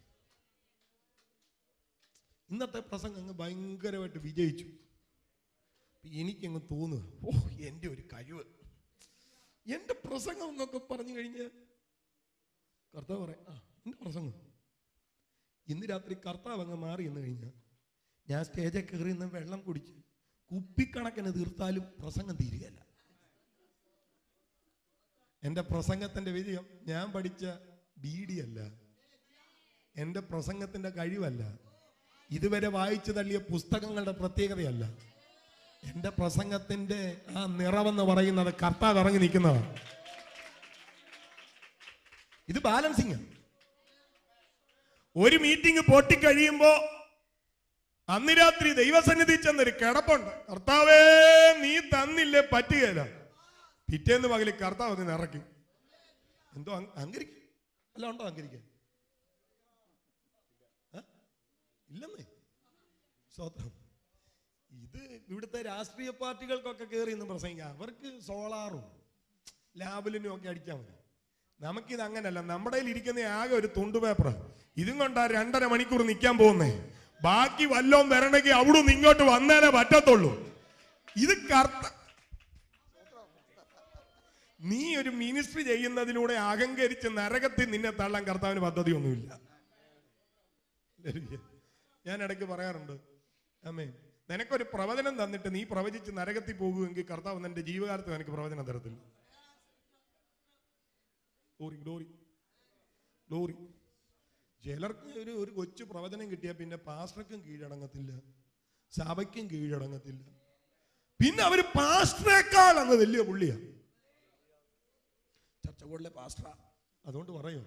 ഇന്നത്തെ പ്രസംഗം അങ്ങ് ഭയങ്കരമായിട്ട് വിജയിച്ചു എനിക്കങ്ങ് തോന്നുക ഓ എൻ്റെ ഒരു കഴിവ് എൻ്റെ പ്രസംഗം എന്നൊക്കെ പറഞ്ഞു കഴിഞ്ഞ് കർത്താവ് പറയാം ആ എൻ്റെ പ്രസംഗം ഇന്ന് രാത്രി കർത്താവ് അങ്ങ് മാറി എന്ന് കഴിഞ്ഞാൽ ഞാൻ സ്റ്റേജിൽ കയറി നിന്ന് വെള്ളം കുടിച്ച് കുപ്പിക്കണക്കിന് തീർത്താലും പ്രസംഗം തീരുകയല്ല എൻ്റെ പ്രസംഗത്തിൻ്റെ വിജയം ഞാൻ പഠിച്ച ബീഡിയല്ല എൻ്റെ പ്രസംഗത്തിൻ്റെ കഴിവല്ല ഇതുവരെ വായിച്ചു തള്ളിയ പുസ്തകങ്ങളുടെ പ്രത്യേകതയല്ല എൻ്റെ പ്രസംഗത്തിൻ്റെ ആ നിറവെന്ന് പറയുന്നത് കർത്താവ് ഇറങ്ങി നിൽക്കുന്നതാണ് ഇത് ബാലൻസിങ് ഒരു മീറ്റിംഗ് പൊട്ടിക്കഴിയുമ്പോ അന്ന് രാത്രി ദൈവസന്നിധി ചെന്നൊരു കിടപ്പുണ്ട് കർത്താവേ നീ തന്നില്ലേ പറ്റുകയില്ല പിറ്റേന്ന് പകല് കർത്താവ് അതിന് ഇറക്കി എന്തോ അങ്- അങ്കരിക്കും അല്ല ഉണ്ടോ അങ്കരിക്കാൻ ഏ? ഇല്ലെന്നേ സ്വത്രം ഇത് ഇവിടുത്തെ രാഷ്ട്രീയ പാർട്ടികൾക്കൊക്കെ കയറി ഇന്ന് പ്രസംഗിക്കാം അവർക്ക് സോളാറും ലാബിലിനും ഒക്കെ അടിച്ചാൽ മതി നമുക്കിത് അങ്ങനല്ല നമ്മുടെ കയ്യിൽ ഇരിക്കുന്ന ആകെ ഒരു തുണ്ടു പേപ്പർ ഇതും കൊണ്ടാ രണ്ടര മണിക്കൂർ നിൽക്കാൻ പോകുന്നേ ബാക്കി വല്ലോം വരണമെങ്കിൽ അവിടെ നിന്ന് ഇങ്ങോട്ട് വന്നേനെ പറ്റത്തുള്ളൂ ഇത് കർത്ത നീ ഒരു മിനിസ്ട്രി ചെയ്യുന്നതിലൂടെ അഹങ്കരിച്ച് നരകത്തിൽ നിന്നെ തള്ളാൻ കർത്താവിന് പദ്ധതിയൊന്നുമില്ല ഞാൻ ഇടയ്ക്ക് പറയാറുണ്ട് അമ്മേ നിനക്കൊരു പ്രവചനം തന്നിട്ട് നീ പ്രവചിച്ച് നരകത്തിൽ പോകുമെങ്കിൽ കർത്താവ് നിന്റെ ജീവകാലത്ത് നിനക്ക് പ്രവചനം തരത്തില്ല ഗ്ലോറി ഗ്ലോറി ഗ്ലോറി ചിലർക്ക് ഒരു ഒരു കൊച്ചു പ്രവചനം കിട്ടിയാൽ പിന്നെ പാസ്റ്റർക്കും കീഴടങ്ങത്തില്ല സഭയ്ക്കും കീഴടങ്ങത്തില്ല പിന്നെ അവര് പാസ്റ്ററേക്കാൾ അങ്ങ് വലിയ പുള്ളിയാ ചർച്ചകളിലെ പാസ്റ്ററ അതുകൊണ്ട് പറയോ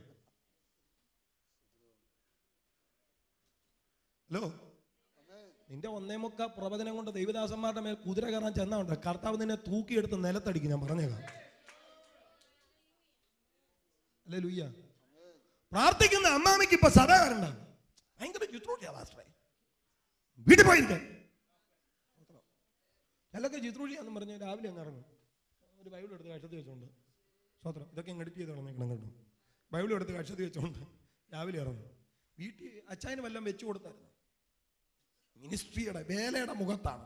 ഹലോ നിന്റെ ഒന്നേമുക്ക പ്രവചനം കൊണ്ട് ദൈവദാസന്മാരുടെ മേൽ കുതിര കയറാൻ ചെന്നുണ്ട് കർത്താവ് നിന്നെ തൂക്കിയെടുത്ത് നിലത്തടിക്കും ഞാൻ പറഞ്ഞേക്കാം അല്ലേ ലുയ്യ പ്രാർത്ഥിക്കുന്ന അമ്മാമിക്ക് ഇപ്പൊ സഭ വരണ്ട ഭയങ്കര ചിത്രൂട്ടിയാ പാസ്റ്ററെ വീട്ടിൽ പോയിരിക്കാൻ ചിലൊക്കെ ചിത്രൂഴിയാന്ന് പറഞ്ഞ് രാവിലെ അങ്ങ് ഇറങ്ങും ഒരു ബൈബിൾ എടുത്ത് കക്ഷത്തി വെച്ചോണ്ട് സ്വത്രം ഇതൊക്കെ ഇങ്ങ് എഡിറ്റ് ചെയ്ത് കളഞ്ഞേക്കണം കേട്ടോ ബൈബിൾ എടുത്ത് കക്ഷത്തി വെച്ചോണ്ട് രാവിലെ ഇറങ്ങും വീട്ടിൽ അച്ചായന് വല്ലതും വെച്ചു കൊടുത്തായിരുന്നു മിനിസ്ട്രിയുടെ വേലയുടെ മുഖത്താണ്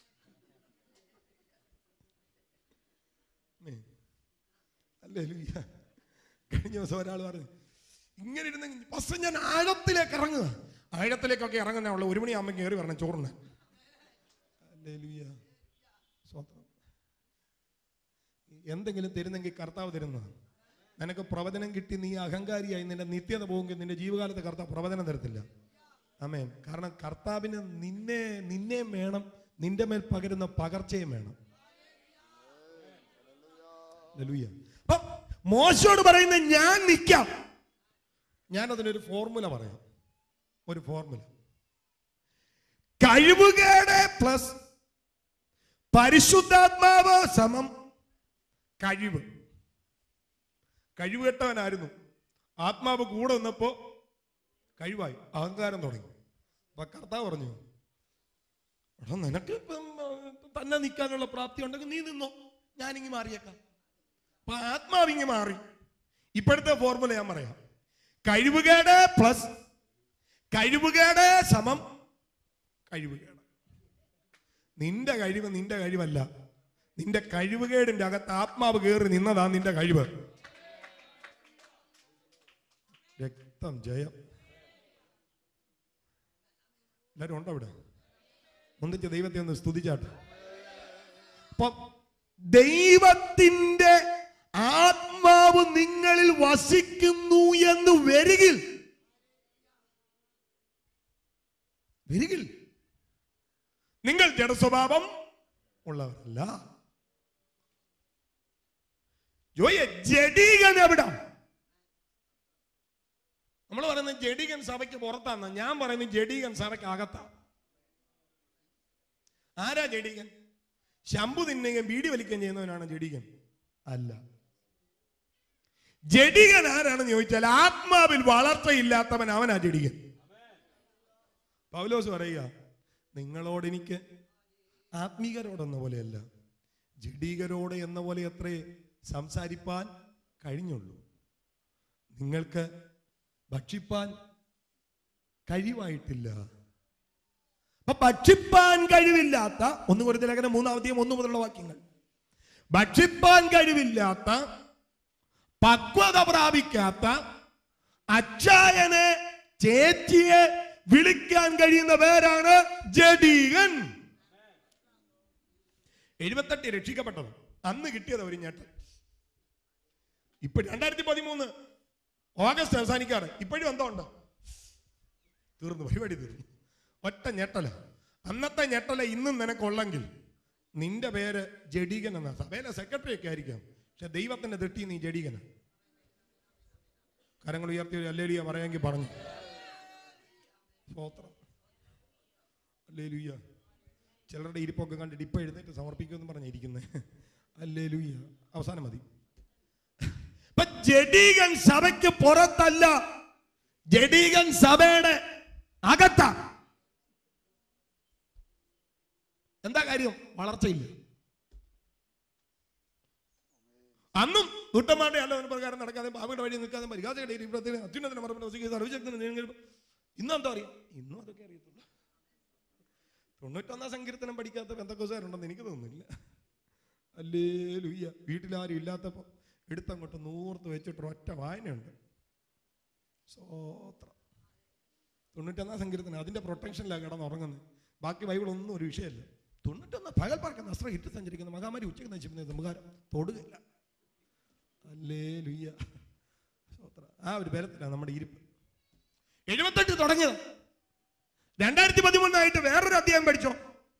മേ. അല്ലേ ലൂയ്യ കഴിഞ്ഞ ദിവസം ഒരാൾ പറഞ്ഞു ഇങ്ങനെ ഇരുന്ന് ബസ് ഞാൻ ആഴത്തിലേക്ക് ഇറങ്ങുക ആഴത്തിലേക്കൊക്കെ ഇറങ്ങുന്ന ഉള്ള ഒരു മണിയാകുമ്പോൾ കയറി വരണം ചോറിന് അല്ലേ ലൂയ്യ സ്വന്തം എന്തെങ്കിലും തരുന്നെങ്കിൽ കർത്താവ് തരുന്നതാണ് നിനക്ക് പ്രവചനം കിട്ടി നീ അഹങ്കാരിയായി നിന്റെ നിത്യത പോകുമെങ്കിൽ നിന്റെ ജീവകാലത്ത് കർത്താവ് പ്രവചനം തരത്തില്ല അമേൻ കാരണം കർത്താവിന് നിന്നെ നിന്നെയും വേണം നിന്റെ മേൽ പകരുന്ന പകർച്ചയും വേണം ഹല്ലേലൂയ. അപ്പൊ മോശയോട് പറയുന്ന ഞാൻ നിൽക്കാം ഞാൻ അതിനൊരു ഫോർമുല പറയാം ഒരു ഫോർമുല കഴിവുകേട് പ്ലസ് പരിശുദ്ധാത്മാവ് സമം കഴിവ് കഴിവുകെട്ടവനായിരുന്നു ആത്മാവ് കൂടെ വന്നപ്പോ കഴിവായി അഹങ്കാരം തുടങ്ങി അപ്പൊ കർത്താവ് പറഞ്ഞു എടാ നിനക്ക് ഇപ്പം ആ, തന്നെ നിൽക്കാനുള്ള പ്രാപ്തി ഉണ്ടെങ്കിൽ നീ നിന്നോ ഞാനിങ്ങി മാറിയേക്കാം അപ്പൊ ആത്മാവിങ്ങി മാറി ഇപ്പോഴത്തെ ഫോർമുല ഞാൻ പറയാം കഴിവുകേട് പ്ലസ് കഴിവുകേട് സമം കഴിവുകേട് നിന്റെ കഴിവ് നിന്റെ കഴിവല്ല നിന്റെ കഴിവുകേടിന്റെ അകത്ത് ആത്മാവ് കയറി നിന്നതാ നിന്റെ കഴിവ് രക്തം ജയം എല്ലാരും ഉണ്ടോ ഇവിടെ ഒന്നിച്ച് ദൈവത്തെ ഒന്ന് സ്തുതിച്ചാട്ടെ അപ്പൊ ദൈവത്തിന്റെ ആത്മാവ് നിങ്ങളിൽ വസിക്കുന്നു എന്ന് വരികിൽ വരികിൽ നിങ്ങൾ ജഡസ്വഭാവം ഉള്ളവരല്ല ജോയ ജഡീകൻ എവിടാ നമ്മൾ പറയുന്നത് ജഡീകൻ സഭയ്ക്ക് പുറത്താന്ന് ഞാൻ പറയുന്നത് ജഡീകൻ സഭയ്ക്ക് അകത്താ ആരാ ജഡീകൻ ശംഭു തിന്നുകയും ബീഡി വലിക്കുകയും ചെയ്യുന്നവനാണ് ജഡീകൻ അല്ല ജഡികൻ ആരാണെന്ന് ചോദിച്ചാൽ ആത്മാവിൽ വളർച്ചയില്ലാത്തവൻ അവനാ ജഡികൻ പൗലോസ് പറയുക നിങ്ങളോട് എനിക്ക് ആത്മീകരോടെന്ന പോലെയല്ല ജഡീകരോട് എന്ന പോലെ അത്രേ സംസാരിപ്പാൻ കഴിഞ്ഞുള്ളൂ നിങ്ങൾക്ക് ഭക്ഷിപ്പാൻ കഴിവായിട്ടില്ല അപ്പൊ ഭക്ഷിപ്പാൻ കഴിവില്ലാത്ത ഒന്ന് കുറച്ച് ലേഖനം മൂന്നാമത്തെയും ഒന്ന് മുതലുള്ള വാക്യങ്ങൾ ഭക്ഷിപ്പാൻ കഴിവില്ലാത്ത പക്വത പ്രാപിക്കാത്ത അച്ചായനെ ചേച്ചിയെ വിളിക്കാൻ കഴിയുന്ന പേരാണ് ജഡീകൻ എഴുപത്തെട്ട് രക്ഷിക്കപ്പെട്ടത് അന്ന് കിട്ടിയത് ഒരു ഞെട്ടൽ ഇപ്പൊ രണ്ടായിരത്തി പതിമൂന്ന് ഓഗസ്റ്റ് അവസാനിക്കാറ് ഇപ്പോഴും എന്തോ ഉണ്ട് തീർന്നു പരിപാടി തീർന്നു ഒറ്റ ഞെട്ടല അന്നത്തെ ഞെട്ടല ഇന്നും നിനക്കുള്ളെങ്കിൽ നിന്റെ പേര് ജഡീകൻ എന്നാ സഭയിലെ സെക്രട്ടറി ഒക്കെ ആയിരിക്കാം പക്ഷെ ദൈവത്തിന്റെ തെട്ടി നീ ജഡീകന കരങ്ങൾ ഉയർത്തി ഒരു അല്ലേലിയ പറയാമെങ്കിൽ പറഞ്ഞു സ്തോത്രം അല്ലേലുയ്യ ചിലരുടെ ഇരിപ്പൊക്കെ കണ്ടിട്ട് ഇപ്പൊ എഴുന്നേറ്റ് സമർപ്പിക്കുമെന്ന് പറഞ്ഞിരിക്കുന്നത് അല്ലേലുയ്യ അവസാനം മതി ഇപ്പൊ ജഡീകൻ സഭയ്ക്ക് പുറത്തല്ല ജഡീകൻ സഭയുടെ അകത്താ എന്താ കാര്യം വളർച്ചയില്ല അന്നും ദുട്ടന്മാരുടെ അല്ല പ്രകാരം നടക്കാതെ ഭാവിയുടെ വഴി നിൽക്കാതെ പരിഹാസയുടെ ഇരിപ്പിടത്തിന് അത്യുന്നതിന് മറുപടി വസിക്കുന്ന സർവശക്തന് നിങ്ങൾ ഇന്നും എന്താ അറിയാം ഇന്നും അതൊക്കെ അറിയത്തുള്ളൂ തൊണ്ണൂറ്റൊന്നാം സങ്കീർത്തനം പഠിക്കാത്ത ബന്ധക്കോസുകാരുണ്ടെന്ന് എനിക്ക് തോന്നുന്നില്ല അല്ലേ ലുയ്യ വീട്ടിലാരും ഇല്ലാത്തപ്പോൾ എടുത്തങ്ങോട്ട് നൂർത്ത് വെച്ചിട്ട് ഒറ്റ വായനയുണ്ട് സ്വോത്രം തൊണ്ണൂറ്റൊന്നാം സങ്കീർത്തനം അതിന്റെ പ്രൊട്ടക്ഷനിലാണ് കിടന്നുറങ്ങുന്നത് ബാക്കി ബൈബിൾ ഒന്നും ഒരു വിഷയമല്ല തൊണ്ണൂറ്റൊന്ന് പകൽ പറക്കുന്ന അസ്ത്ര ഇട്ട് സഞ്ചരിക്കുന്ന മഹാമാരി ഉച്ചയ്ക്ക് നശിപ്പിക്കുന്ന മുഖാരം തൊടുകയില്ല അല്ലേ ലുയ്യ ആ ഒരു ബലത്തിലാണ് നമ്മുടെ ഇരിപ്പ് എഴുപത്തെട്ട് തുടങ്ങിയത് രണ്ടായിരത്തി പതിമൂന്നായിട്ട് വേറൊരു അധ്യായം പഠിച്ചോ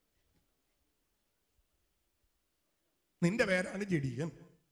നിന്റെ പേരാണ് ജഡീകൻ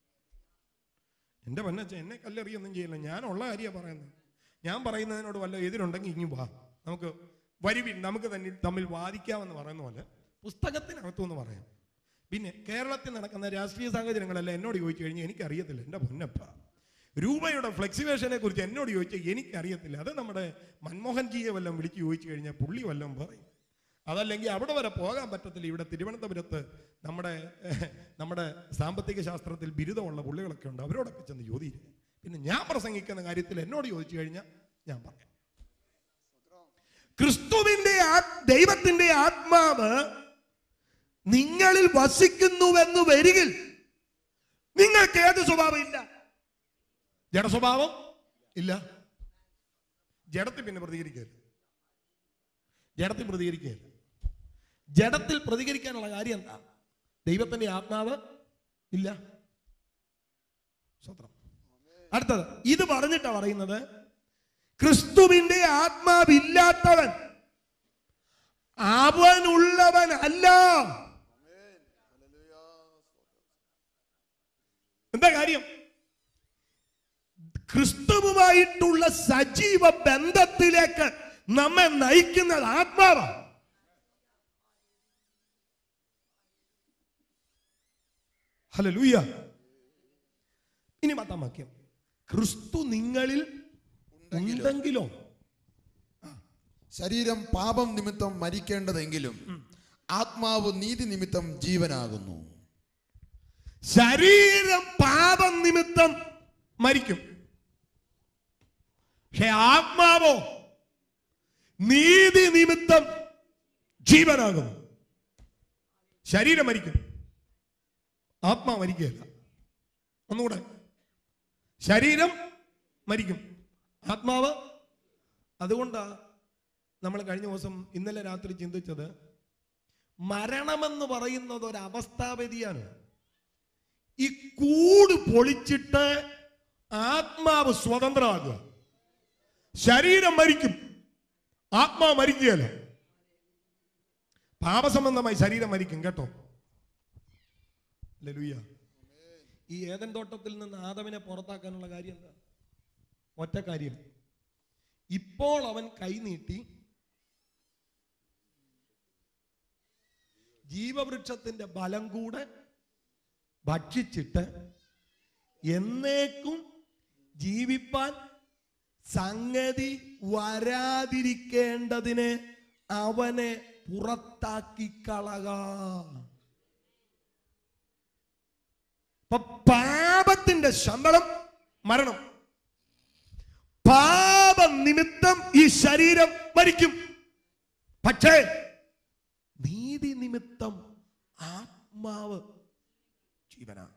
എന്റെ പൊന്നച്ച എന്നെ കല്ലെറിയൊന്നും ചെയ്യില്ല ഞാനുള്ള കാര്യമാണ് പറയുന്നത് ഞാൻ പറയുന്നതിനോട് വല്ല എതിരുണ്ടെങ്കിൽ ഇങ്ങി വാ നമുക്ക് വരുവിൻ നമുക്ക് തന്നെ തമ്മിൽ വാദിക്കാമെന്ന് പറയുന്ന പോലെ പുസ്തകത്തിനകത്തുനിന്ന് പറയാം പിന്നെ കേരളത്തിൽ നടക്കുന്ന രാഷ്ട്രീയ സാഹചര്യങ്ങളെല്ലാം എന്നോട് ചോദിച്ചു കഴിഞ്ഞാൽ എനിക്കറിയത്തില്ല എൻ്റെ പൊന്നപ്പ രൂപയുടെ ഫ്ലെക്സിവേഷനെ കുറിച്ച് എന്നോട് ചോദിച്ചാൽ എനിക്കറിയത്തില്ല അത് നമ്മുടെ മൻമോഹൻജിയെ വല്ലതും വിളിച്ച് ചോദിച്ചു കഴിഞ്ഞാൽ പുള്ളി വല്ലതും പറയും അതല്ലെങ്കിൽ അവിടെ വരെ പോകാൻ പറ്റത്തില്ല ഇവിടെ തിരുവനന്തപുരത്ത് നമ്മുടെ ഏഹ്, നമ്മുടെ സാമ്പത്തിക ശാസ്ത്രത്തിൽ ബിരുദമുള്ള പുള്ളികളൊക്കെ ഉണ്ട് അവരോടൊക്കെ ചെന്ന് ചോദിയില്ല പിന്നെ ഞാൻ പ്രസംഗിക്കുന്ന കാര്യത്തിൽ എന്നോട് ചോദിച്ചു കഴിഞ്ഞാൽ ഞാൻ പറയാം ക്രിസ്തുവിന്റെ ആ- ദൈവത്തിന്റെ ആത്മാവ് നിങ്ങളിൽ വസിക്കുന്നുവെന്ന് വരികിൽ നിങ്ങൾക്ക് ഏത് സ്വഭാവം ഇല്ല ജഡസ്വഭാവം ഇല്ല ജഡത്തിൽ പിന്നെ പ്രതികരിക്കരുത് ജഡത്തിൽ പ്രതികരിക്കുകയില്ല ജഡത്തിൽ പ്രതികരിക്കാനുള്ള കാര്യം എന്താ ദൈവത്തിന്റെ ആത്മാവ് ഇല്ല സ്വത്രം അടുത്തത് ഇത് പറഞ്ഞിട്ടാ പറയുന്നത് ക്രിസ്തുവിന്റെ ആത്മാവില്ലാത്തവൻ അവനുള്ളവൻ അല്ല എന്താ കാര്യം ക്രിസ്തുവുമായിട്ടുള്ള സജീവ ബന്ധത്തിലേക്ക് നമ്മെ നയിക്കുന്നത് ആത്മാവാണ് ഹല്ലേലൂയ ഇനി പത്താം വാക്യം ക്രിസ്തു നിങ്ങളിൽ ഉണ്ടെങ്കിലോ ശരീരം പാപം നിമിത്തം മരിക്കേണ്ടതെങ്കിലും ആത്മാവ് നീതി നിമിത്തം ജീവനാകുന്നു ശരീരം പാപം നിമിത്തം മരിക്കും പക്ഷെ ആത്മാവോ നീതി നിമിത്തം ജീവനാകുന്നു ശരീരം മരിക്കും ആത്മാ മരിക്കുകയല്ല ഒന്നുകൂടെ ശരീരം മരിക്കും ആത്മാവ് അതുകൊണ്ടാ നമ്മൾ കഴിഞ്ഞ ദിവസം ഇന്നലെ രാത്രി ചിന്തിച്ചത് മരണമെന്ന് പറയുന്നത് ഒരു അവസ്ഥാവ്യതിയാണ് ഈ കൂട് പൊളിച്ചിട്ട് ആത്മാവ് സ്വതന്ത്രമാകുക ശരീരം മരിക്കും ആത്മാവ് മരിക്കുകയല്ല പാപസംബന്ധമായി ശരീരം മരിക്കും കേട്ടോ ലലുയ്യ ഈ ഏതൻ തോട്ടത്തിൽ നിന്ന് ആദവിനെ പുറത്താക്കാനുള്ള കാര്യം എന്താ ഒറ്റ കാര്യം ഇപ്പോൾ അവൻ കൈനീട്ടി ജീവവൃക്ഷത്തിന്റെ ബലം കൂടെ ഭക്ഷിച്ചിട്ട് എന്നേക്കും ജീവിപ്പാൻ സംഗതി വരാതിരിക്കേണ്ടതിന് അവനെ പുറത്താക്കി കളക അപ്പൊ പാപത്തിന്റെ ശമ്പളം മരണം പാപം നിമിത്തം ഈ ശരീരം മരിക്കും പക്ഷേ നീതി നിമിത്തം ആത്മാവ് ജീവനാണ്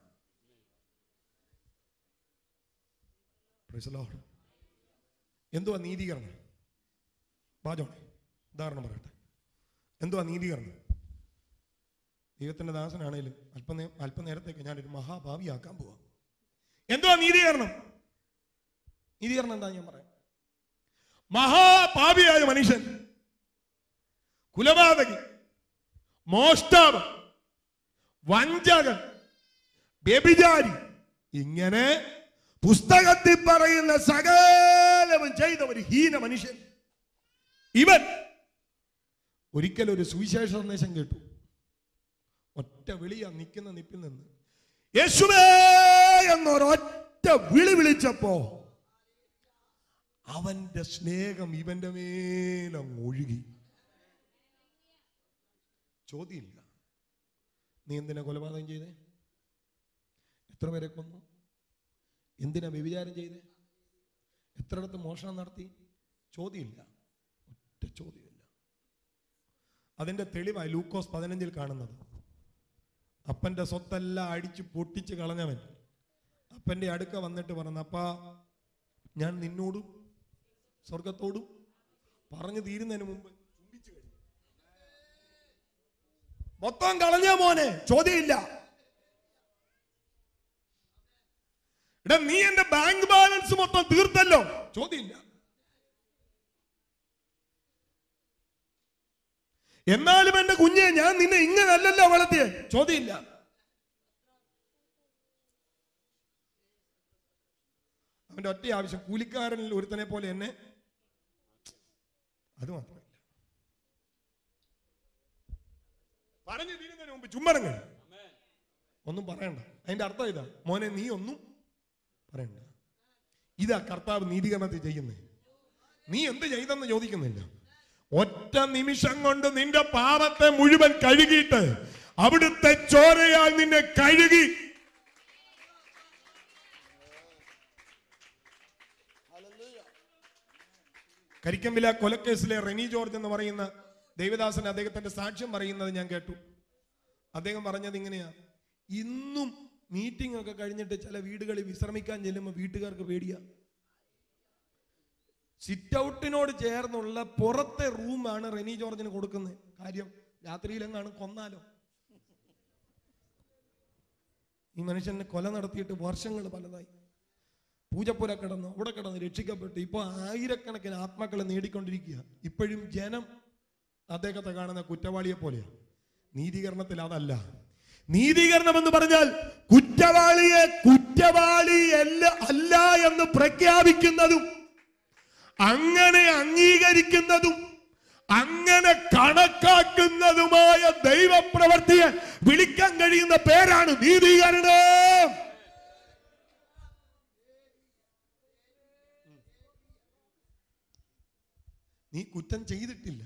Praise the Lord. എന്തുവാ നീതീകരണം ബാജോണെ ഉദാഹരണം പറയട്ടെ എന്തുവാ നീതീകരണം ദൈവത്തിന്റെ ദാസനാണേലും അല്പനേ അല്പനേരത്തേക്ക് ഞാനൊരു മഹാഭാവിയാക്കാൻ പോവാം എന്തുവാ നീതീകരണം നീതീകരണം എന്താ ഞാൻ പറയാം മഹാപാപിയായ മനുഷ്യൻ കുലപാതകി മോഷ്ടാവ് വഞ്ചകൻ വ്യഭിചാരി ഇങ്ങനെ പുസ്തകത്തിൽ പറയുന്ന സകലവും ചെയ്ത ഒരു ഹീന മനുഷ്യൻ ഇവൻ ഒരിക്കൽ ഒരു സുവിശേഷ സന്ദേശം കേട്ടു ഒറ്റ വിളിയാ നിൽക്കുന്ന നിപ്പിൽ നിന്ന് യേശുവേ എന്നൊരൊറ്റ വിളി വിളിച്ചപ്പോ അവന്റെ സ്നേഹം ഇവന്റെ മേലങ്ങ് ഒഴുകി ചോദ്യമില്ല നീ എന്തിനാ കൊലപാതകം ചെയ്തേ എത്ര പേരെ കൊന്നു എന്തിനാ വ്യഭിചാരം ചെയ്തേ എത്രയിടത്ത് മോഷണം നടത്തി ചോദ്യമില്ല ഒറ്റ ചോദ്യമില്ല അതിന്റെ തെളിവായി ലൂക്കോസ് പതിനഞ്ചിൽ കാണുന്നത് അപ്പന്റെ സ്വത്തെല്ലാം അടിച്ച് പൊട്ടിച്ച് കളഞ്ഞവൻ അപ്പന്റെ അടുക്ക വന്നിട്ട് പറഞ്ഞു അപ്പാ ഞാൻ നിന്നോടും സ്വർഗത്തോടും പറഞ്ഞു തീരുന്നതിന് മുമ്പ് ചുംബിച്ചു കഴിഞ്ഞു മൊത്തം കളഞ്ഞ മോനെ ചോദ്യമില്ല ഡാ, നീ എന്റെ ബാങ്ക് ബാലൻസ് മൊത്തം തീർത്തല്ലോ ചോദ്യമില്ല എന്നാലും എന്റെ കുഞ്ഞെ ഞാൻ നിന്നെ ഇങ്ങനല്ലല്ലോ വളർത്തിയേ ചോദ്യമില്ല അവന്റെ ഒറ്റ ആവശ്യം കൂലിക്കാരനിൽ ഒരുത്തനെ പോലെ എന്നെ അത് മാത്രമില്ല പറഞ്ഞു തീരുന്നതിന് മുമ്പ് ചുമ്മറങ്ങൾ ഒന്നും പറയണ്ട അതിന്റെ അർത്ഥം ഇതാ മോനെ നീ ഒന്നും പറയണ്ട ഇതാ കർത്താവ് നീതീകരണത്തിൽ ചെയ്യുന്നത് നീ എന്ത് ചെയ്തെന്ന് ചോദിക്കുന്നില്ല ഒറ്റ നിമിഷം കൊണ്ട് നിന്റെ പാപത്തെ മുഴുവൻ കഴുകിയിട്ട് അവിടുത്തെ ചോരയാൽ നിന്നെ കഴുകി കരിക്കമ്പില കൊലക്കേസിലെ റെനി ജോർജ് എന്ന് പറയുന്ന ദേവദാസൻ അദ്ദേഹത്തിന്റെ സാക്ഷ്യം പറയുന്നത് ഞാൻ കേട്ടു അദ്ദേഹം പറഞ്ഞത് ഇങ്ങനെയാ ഇന്നും മീറ്റിംഗ് ഒക്കെ കഴിഞ്ഞിട്ട് ചില വീടുകളിൽ വിശ്രമിക്കാൻ ചെല്ലുമ്പോൾ വീട്ടുകാർക്ക് പേടിയാ സിറ്റ് ഔട്ടിനോട് ചേർന്നുള്ള പുറത്തെ റൂമാണ് റെനി ജോർജിന് കൊടുക്കുന്നത് കാര്യം രാത്രിയിലെങ്ങാണ് കൊന്നാലോ ഈ മനുഷ്യനെ കൊല നടത്തിയിട്ട് വർഷങ്ങൾ പലതായി പൂജപ്പുര കിടന്ന് അവിടെ കിടന്ന് രക്ഷിക്കപ്പെട്ട് ഇപ്പൊ ആയിരക്കണക്കിന് ആത്മാക്കളെ നേടിക്കൊണ്ടിരിക്കുക ഇപ്പോഴും ജനം അദ്ദേഹത്തെ കാണുന്ന കുറ്റവാളിയെ പോലെയാണ് നീതീകരണത്തിൽ അതല്ല നീതീകരണം എന്ന് പറഞ്ഞാൽ കുറ്റവാളിയെ കുറ്റവാളി അല്ല അല്ല എന്ന് പ്രഖ്യാപിക്കുന്നതും അങ്ങനെ അംഗീകരിക്കുന്നതും അങ്ങനെ കണക്കാക്കുന്നതുമായ ദൈവപ്രവർത്തിയെ വിളിക്കാൻ കഴിയുന്ന പേരാണ് നീതീകരണം നീ കുറ്റം ചെയ്തിട്ടില്ല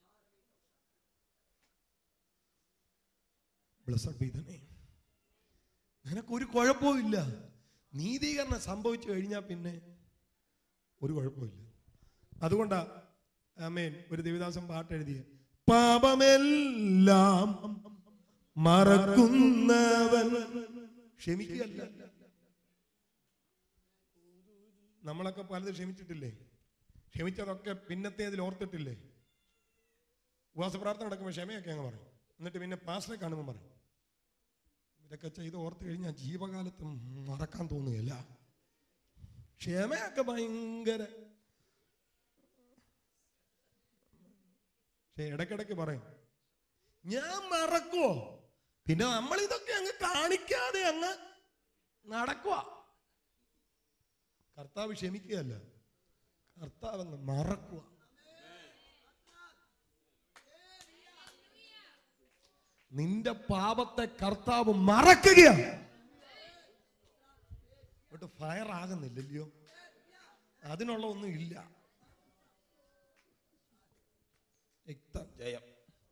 Blessed be the name. നിനക്കൊരു കുഴപ്പവും ഇല്ല നീതീകരണം സംഭവിച്ചു കഴിഞ്ഞാൽ പിന്നെ ഒരു കുഴപ്പമില്ല അതുകൊണ്ടാ ആമേൻ ഒരു ദേവിദാസൻ പാട്ട് എഴുതിയ പാപമെല്ലാം മറക്കുന്നവൻ ക്ഷമിക്കുകയല്ല നമ്മളൊക്കെ പലത് ക്ഷമിച്ചിട്ടില്ലേ ക്ഷമിച്ചതൊക്കെ പിന്നത്തേതിൽ ഓർത്തിട്ടില്ലേ ഉപവാസ പ്രാർത്ഥന നടക്കുമ്പോൾ ക്ഷമയൊക്കെ അങ്ങ് പറയും എന്നിട്ട് പിന്നെ പാസ്റ്ററെ കാണുമ്പോൾ പറയും ഇതൊക്കെ ചെയ്ത് ഓർത്ത് കഴിഞ്ഞാൽ ജീവകാലത്ത് മറക്കാൻ തോന്നുകയല്ല ക്ഷമയൊക്കെ ഭയങ്കര പക്ഷെ ഇടയ്ക്കിടയ്ക്ക് പറയും ഞാൻ മറക്കുവോ പിന്നെ നമ്മൾ ഇതൊക്കെ അങ്ങ് കാണിക്കാതെ അങ്ങ് നടക്കുക കർത്താവ് ക്ഷമിക്കുകയല്ല കർത്താവ് അങ്ങ് മറക്കുക നിന്റെ പാപത്തെ കർത്താവ് മറക്കുകയാണ് ഒട്ട് ഫയർ ആകുന്നില്ലല്ലോ അതിനുള്ള ഒന്നും ഇല്ല രക്തം ജയം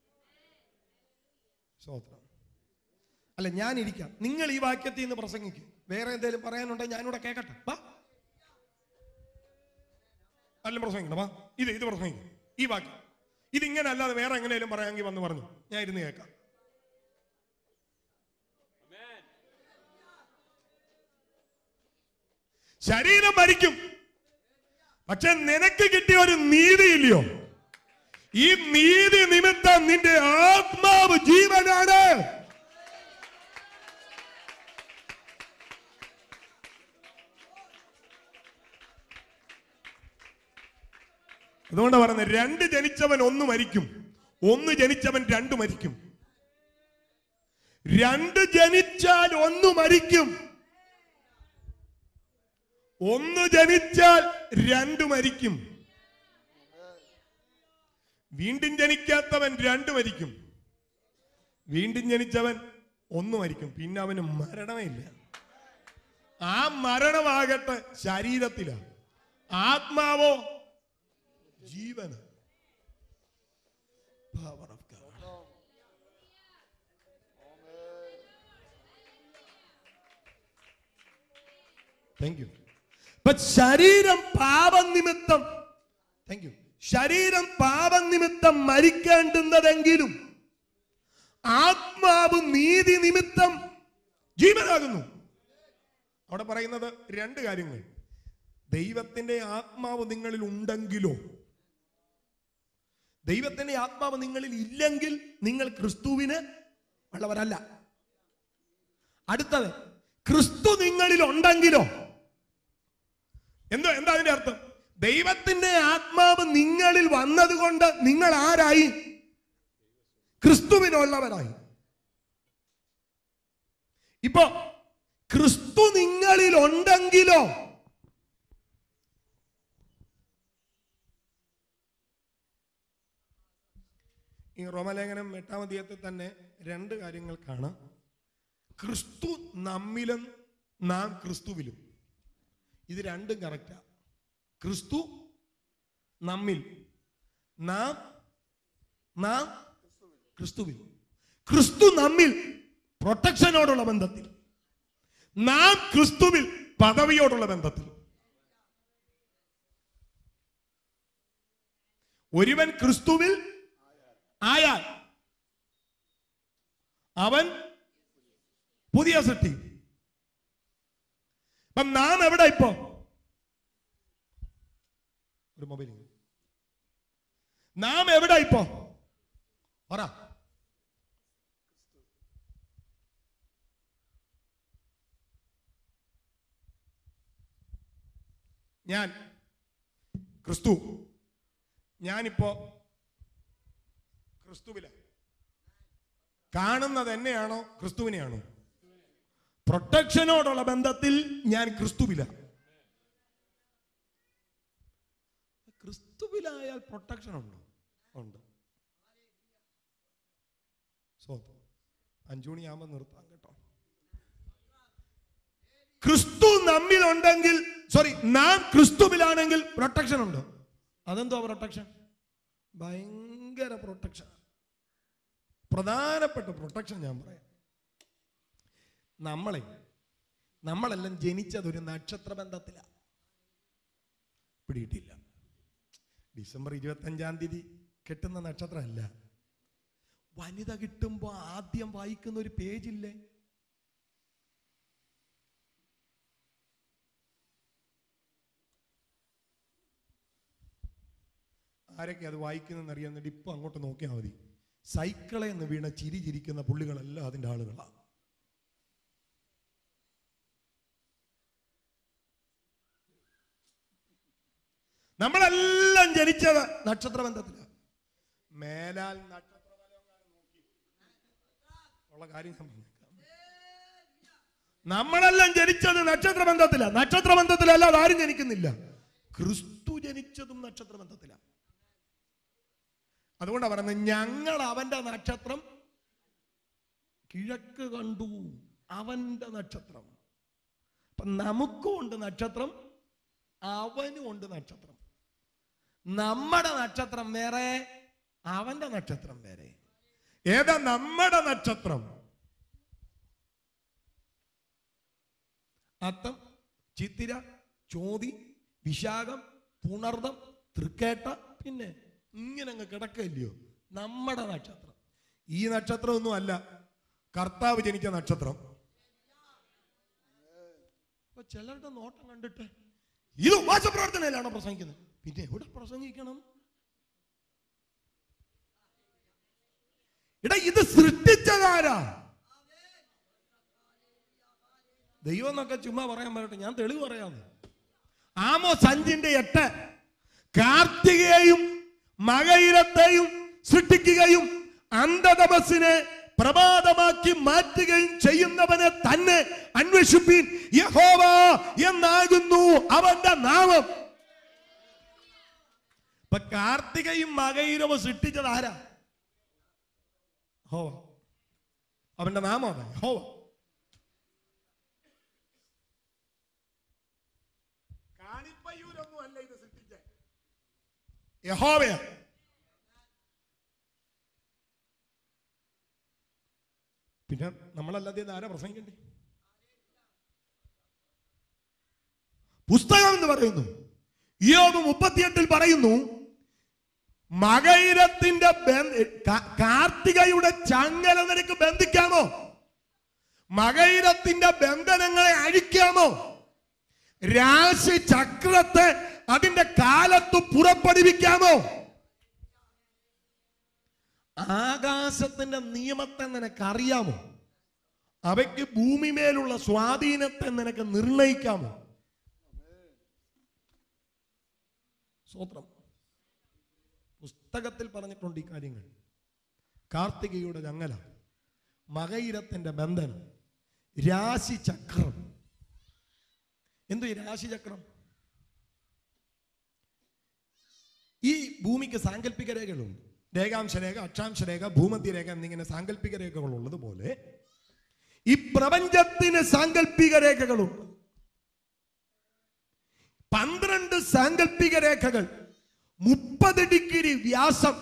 സ്തോത്രം അല്ല ഞാൻ ഇരിക്കാം നിങ്ങൾ ഈ വാക്യത്തിൽ നിന്ന് പ്രസംഗിക്കും വേറെ എന്തെങ്കിലും പറയാനുണ്ടെങ്കിൽ ഞാനിവിടെ കേൾക്കട്ടെ വാ അല്ല പ്രസംഗിക്കണം വാ ഇത് ഇത് പ്രസംഗിക്കും ഈ വാക്യം ഇതിങ്ങനെ അല്ലാതെ വേറെ എങ്ങനെയും പറയാമെങ്കിൽ വന്ന് പറഞ്ഞു ഞാൻ ഇരുന്ന് കേൾക്കാം ശരീരം മരിക്കും പക്ഷെ നിനക്ക് കിട്ടിയ ഒരു നീതിയില്ലയോ ഈ നീതി നിമിത്തം നിന്റെ ആത്മാവ് ജീവനാണ് അതുകൊണ്ടാ പറയുന്നത് രണ്ട് ജനിച്ചവൻ ഒന്ന് മരിക്കും ഒന്ന് ജനിച്ചവൻ രണ്ട് മരിക്കും രണ്ട് ജനിച്ചാൽ ഒന്ന് മരിക്കും ഒന്ന് ജനിച്ചാൽ രണ്ട് മരിക്കും വീണ്ടും ജനിക്കാത്തവൻ രണ്ട് മരിക്കും വീണ്ടും ജനിച്ചവൻ ഒന്ന് മരിക്കും പിന്നെ അവന് മരണമേ ഇല്ല ആ മരണമാകട്ടെ ശരീരത്തിലാണ് ആത്മാവോ ജീവന് Power of God. Thank you. But ശരീരം പാപനിമിത്തം താങ്ക് യു ശരീരം പാപനിമിത്തം മരിക്കേണ്ടുന്നതെങ്കിലും ആത്മാവ് നീതി നിമിത്തം ജീവനാകുന്നു അവിടെ പറയുന്നത് രണ്ട് കാര്യങ്ങൾ ദൈവത്തിന്റെ ആത്മാവ് നിങ്ങളിൽ ഉണ്ടെങ്കിലോ ദൈവത്തിന്റെ ആത്മാവ് നിങ്ങളിൽ ഇല്ലെങ്കിൽ നിങ്ങൾ ക്രിസ്തുവിന് ഉള്ളവരല്ല അടുത്തത് ക്രിസ്തു നിങ്ങളിൽ ഉണ്ടെങ്കിലോ എന്തോ എന്താ അതിന്റെ അർത്ഥം ദൈവത്തിന്റെ ആത്മാവ് നിങ്ങളിൽ വന്നതുകൊണ്ട് നിങ്ങൾ ആരായി ക്രിസ്തുവിനുള്ളവരായി ഇപ്പോ ക്രിസ്തു നിങ്ങളിൽ ഉണ്ടെങ്കിലോ ഈ റോമലേഖനം എട്ടാം അധ്യായത്തിൽ തന്നെ രണ്ട് കാര്യങ്ങൾ കാണാം ക്രിസ്തു നമ്മിലും നാം ക്രിസ്തുവിലും ഇത് രണ്ടും കറക്റ്റാ ക്രിസ്തു നമ്മിൽ നാം നാം ക്രിസ്തുവിൽ ക്രിസ്തു നമ്മിൽ പ്രൊട്ടക്ഷനോടുള്ള ബന്ധത്തിൽ നാം ക്രിസ്തുവിൽ പദവിയോടുള്ള ബന്ധത്തിൽ ഒരുവൻ ക്രിസ്തുവിൽ ആയാൽ അവൻ പുതിയ സൃഷ്ടി അപ്പൊ നാം എവിടെ ഇപ്പോ ഒരു മൊബൈൽ നാം എവിടെ ഇപ്പോ പറ ഞാൻ ക്രിസ്തു ഞാനിപ്പോ ക്രിസ്തുവില കാണുന്നത് എന്നെയാണോ ക്രിസ്തുവിനെയാണോ പ്രൊട്ടക്ഷനോടുള്ള ബന്ധത്തിൽ ഞാൻ ക്രിസ്തുവില ക്രിസ്തുവിലായാൽ പ്രൊട്ടക്ഷൻ ഉണ്ടോ ഉണ്ട് സ്വന്തം അഞ്ചുമണിയാകുമ്പോൾ നിർത്താം കേട്ടോ ക്രിസ്തു നമ്മിലുണ്ടെങ്കിൽ സോറി നാം ക്രിസ്തുവിലാണെങ്കിൽ പ്രൊട്ടക്ഷൻ ഉണ്ടോ അതെന്തോ പ്രൊട്ടക്ഷൻ ഭയങ്കര പ്രൊട്ടക്ഷൻ പ്രധാനപ്പെട്ട പ്രൊട്ടക്ഷൻ ഞാൻ പറയാം നമ്മളെ നമ്മളെല്ലാം ജനിച്ചത് ഒരു നക്ഷത്ര ബന്ധത്തിലാണ് പിടിയിട്ടില്ല ഡിസംബർ ഇരുപത്തി അഞ്ചാം തീയതി കെട്ടുന്ന നക്ഷത്രമല്ല വനിത കിട്ടുമ്പോ ആദ്യം വായിക്കുന്ന ഒരു പേജില്ലേ ആരൊക്കെ അത് വായിക്കുന്നതെന്ന് അറിയാൻ വേണ്ടി ഇപ്പൊ അങ്ങോട്ട് നോക്കിയാൽ മതി സൈക്കിളെ എന്ന് വീണ ചിരി ചിരിക്കുന്ന പുള്ളികളെല്ലാം അതിന്റെ ആളുകളാണ് നമ്മളെല്ലാം ജനിച്ചത് നക്ഷത്ര ബന്ധത്തിലാണ് മേലാൽ നക്ഷത്രബലം നോക്കി ഉള്ള കാര്യം ഞാൻ പറഞ്ഞേക്കാം നമ്മളെല്ലാം ജനിച്ചത് നക്ഷത്ര ബന്ധത്തിലാണ് നക്ഷത്ര ബന്ധത്തിലല്ലാതെ ആരും ജനിക്കുന്നില്ല ക്രിസ്തു ജനിച്ചതും നക്ഷത്ര ബന്ധത്തിലാണ് അതുകൊണ്ടാണ് പറയുന്നത് ഞങ്ങൾ അവന്റെ നക്ഷത്രം കിഴക്ക് കണ്ടു അവന്റെ നക്ഷത്രം അപ്പൊ നമുക്കും ഉണ്ട് നക്ഷത്രം അവനും ഉണ്ട് നക്ഷത്രം നമ്മുടെ നക്ഷത്രം വേറെ അവന്റെ നക്ഷത്രം വേറെ ഏതാ നമ്മുടെ നക്ഷത്രം അത്തം ചിത്തിര ചോതി വിശാഖം പുണർദം തൃക്കേട്ട പിന്നെ ഇങ്ങനെ അങ്ങ് കിടക്കില്ലയോ നമ്മുടെ നക്ഷത്രം ഈ നക്ഷത്രം ഒന്നും അല്ല കർത്താവ് ജനിച്ച നക്ഷത്രം അപ്പൊ ചിലരുടെ നോട്ടം കണ്ടിട്ട് ഇത് ഉപവാസപ്രവർത്തനയിലാണോ പ്രസംഗിക്കുന്നത് പിന്നെ എവിടെ പ്രസംഗിക്കണം എടാ ഇത് സൃഷ്ടിച്ചതാരാ ദൈവം എന്നൊക്കെ ചുമ്മാ പറയാൻ പറയട്ടെ ഞാൻ തെളിവ് പറയാന്ന് ആമോ സഞ്ചിന്റെ എട്ട് കാർത്തികയെയും മകയിരത്തെയും സൃഷ്ടിക്കുകയും അന്ധതപസ്സിനെ പ്രഭാതമാക്കി മാറ്റുകയും ചെയ്യുന്നവനെ തന്നെ അന്വേഷിപ്പീൻ യഹോവ എന്നാകുന്നു അവന്റെ നാമം ഇപ്പൊ കാർത്തികയും മകയിരവും സൃഷ്ടിച്ചത് ആരാ ഹോവ അവന്റെ നാമം അതാ ഹോവ കാണിപ്പയ്യൂരൊന്നും അല്ല ഇത് സൃഷ്ടിച്ച യഹോവയാ പിന്നെ നമ്മളല്ലാതെ ഇത് ആരാ പ്രസംഗിക്കണ്ടേ പുസ്തകം എന്ന് പറയുന്നു യോബ് മുപ്പത്തിയെട്ടിൽ പറയുന്നു മകയിരത്തിന്റെ ബന്ധ- കാ- കാർത്തികയുടെ ചങ്ങല നിനക്ക് ബന്ധിക്കാമോ മകയിരത്തിന്റെ ബന്ധനങ്ങളെ അഴിക്കാമോ രാശി ചക്രത്തെ അതിന്റെ കാലത്ത് പുറപ്പെടുവിക്കാമോ ആകാശത്തിന്റെ നിയമത്തെ നിനക്ക് അറിയാമോ അവയ്ക്ക് ഭൂമിമേലുള്ള സ്വാധീനത്തെ നിനക്ക് നിർണയിക്കാമോ സ്വത്രം പുസ്തകത്തിൽ പറഞ്ഞിട്ടുണ്ട് ഈ കാര്യങ്ങൾ കാർത്തികയുടെ ചങ്ങല മകയിരത്തിന്റെ ബന്ധനം രാശിചക്രം എന്തു ഈ രാശിചക്രം ഈ ഭൂമിക്ക് സാങ്കല്പിക രേഖകളുണ്ട് രേഖാംശ രേഖ അക്ഷാംശ രേഖ ഭൂമധ്യ രേഖ എന്നിങ്ങനെ സാങ്കല്പിക രേഖകൾ ഉള്ളതുപോലെ ഈ പ്രപഞ്ചത്തിന് സാങ്കല്പിക രേഖകളുണ്ട് പന്ത്രണ്ട് സാങ്കല്പിക രേഖകൾ മുപ്പത് ഡിഗ്രി വ്യാസം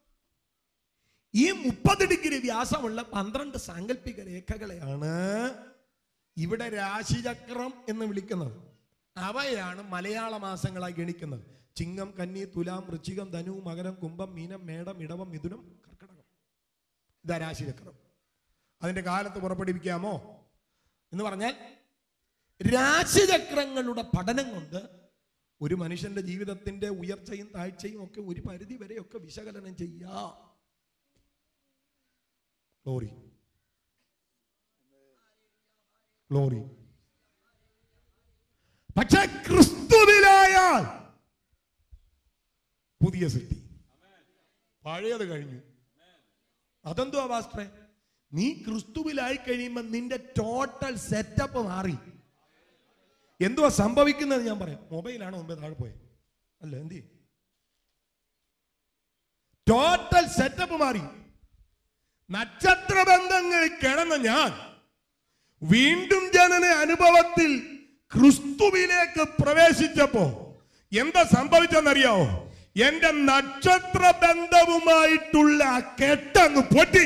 ഈ മുപ്പത് ഡിഗ്രി വ്യാസമുള്ള പന്ത്രണ്ട് സാങ്കല്പിക രേഖകളെയാണ് ഇവിടെ രാശിചക്രം എന്ന് വിളിക്കുന്നത് അവയാണ് മലയാള മാസങ്ങളായി ഗണിക്കുന്നത് ചിങ്ങം കന്നി തുലാം വൃശ്ചികം ധനു മകരം കുംഭം മീനം മേടം ഇടവം മിഥുനം കർക്കടകം ഇതാ രാശിചക്രം അതിന്റെ കാലത്ത് പുറപ്പെടുവിക്കാമോ എന്ന് പറഞ്ഞാൽ രാശിചക്രങ്ങളുടെ പഠനം കൊണ്ട് ഒരു മനുഷ്യന്റെ ജീവിതത്തിന്റെ ഉയർച്ചയും താഴ്ചയും ഒക്കെ ഒരു പരിധി വരെയൊക്കെ വിശകലനം ചെയ്യാം ഗ്ലോറി ഗ്ലോറി പക്ഷെ ക്രിസ്തുവിലായാൽ പുതിയ സൃഷ്ടി പഴയത് കഴിഞ്ഞു അതെന്തോ പാസ്റ്ററെ നീ ക്രിസ്തുവിലായി കഴിയുമ്പോൾ നിന്റെ ടോട്ടൽ സെറ്റപ്പ് മാറി എന്തുവാ സംഭവിക്കുന്നത് ഞാൻ പറയാം മൊബൈലാണോ മുമ്പേ താഴെ പോയത് അല്ല എന്ത് ടോട്ടൽ സെറ്റപ്പ് മാറി നക്ഷത്ര ബന്ധങ്ങളിൽ കിടന്ന ഞാൻ വീണ്ടും ജനന അനുഭവത്തിൽ ക്രിസ്തുവിലേക്ക് പ്രവേശിച്ചപ്പോ എന്താ സംഭവിച്ചെന്നറിയാവോ എന്റെ നക്ഷത്ര ബന്ധവുമായിട്ടുള്ള ആ കെട്ടങ്ങ് പൊട്ടി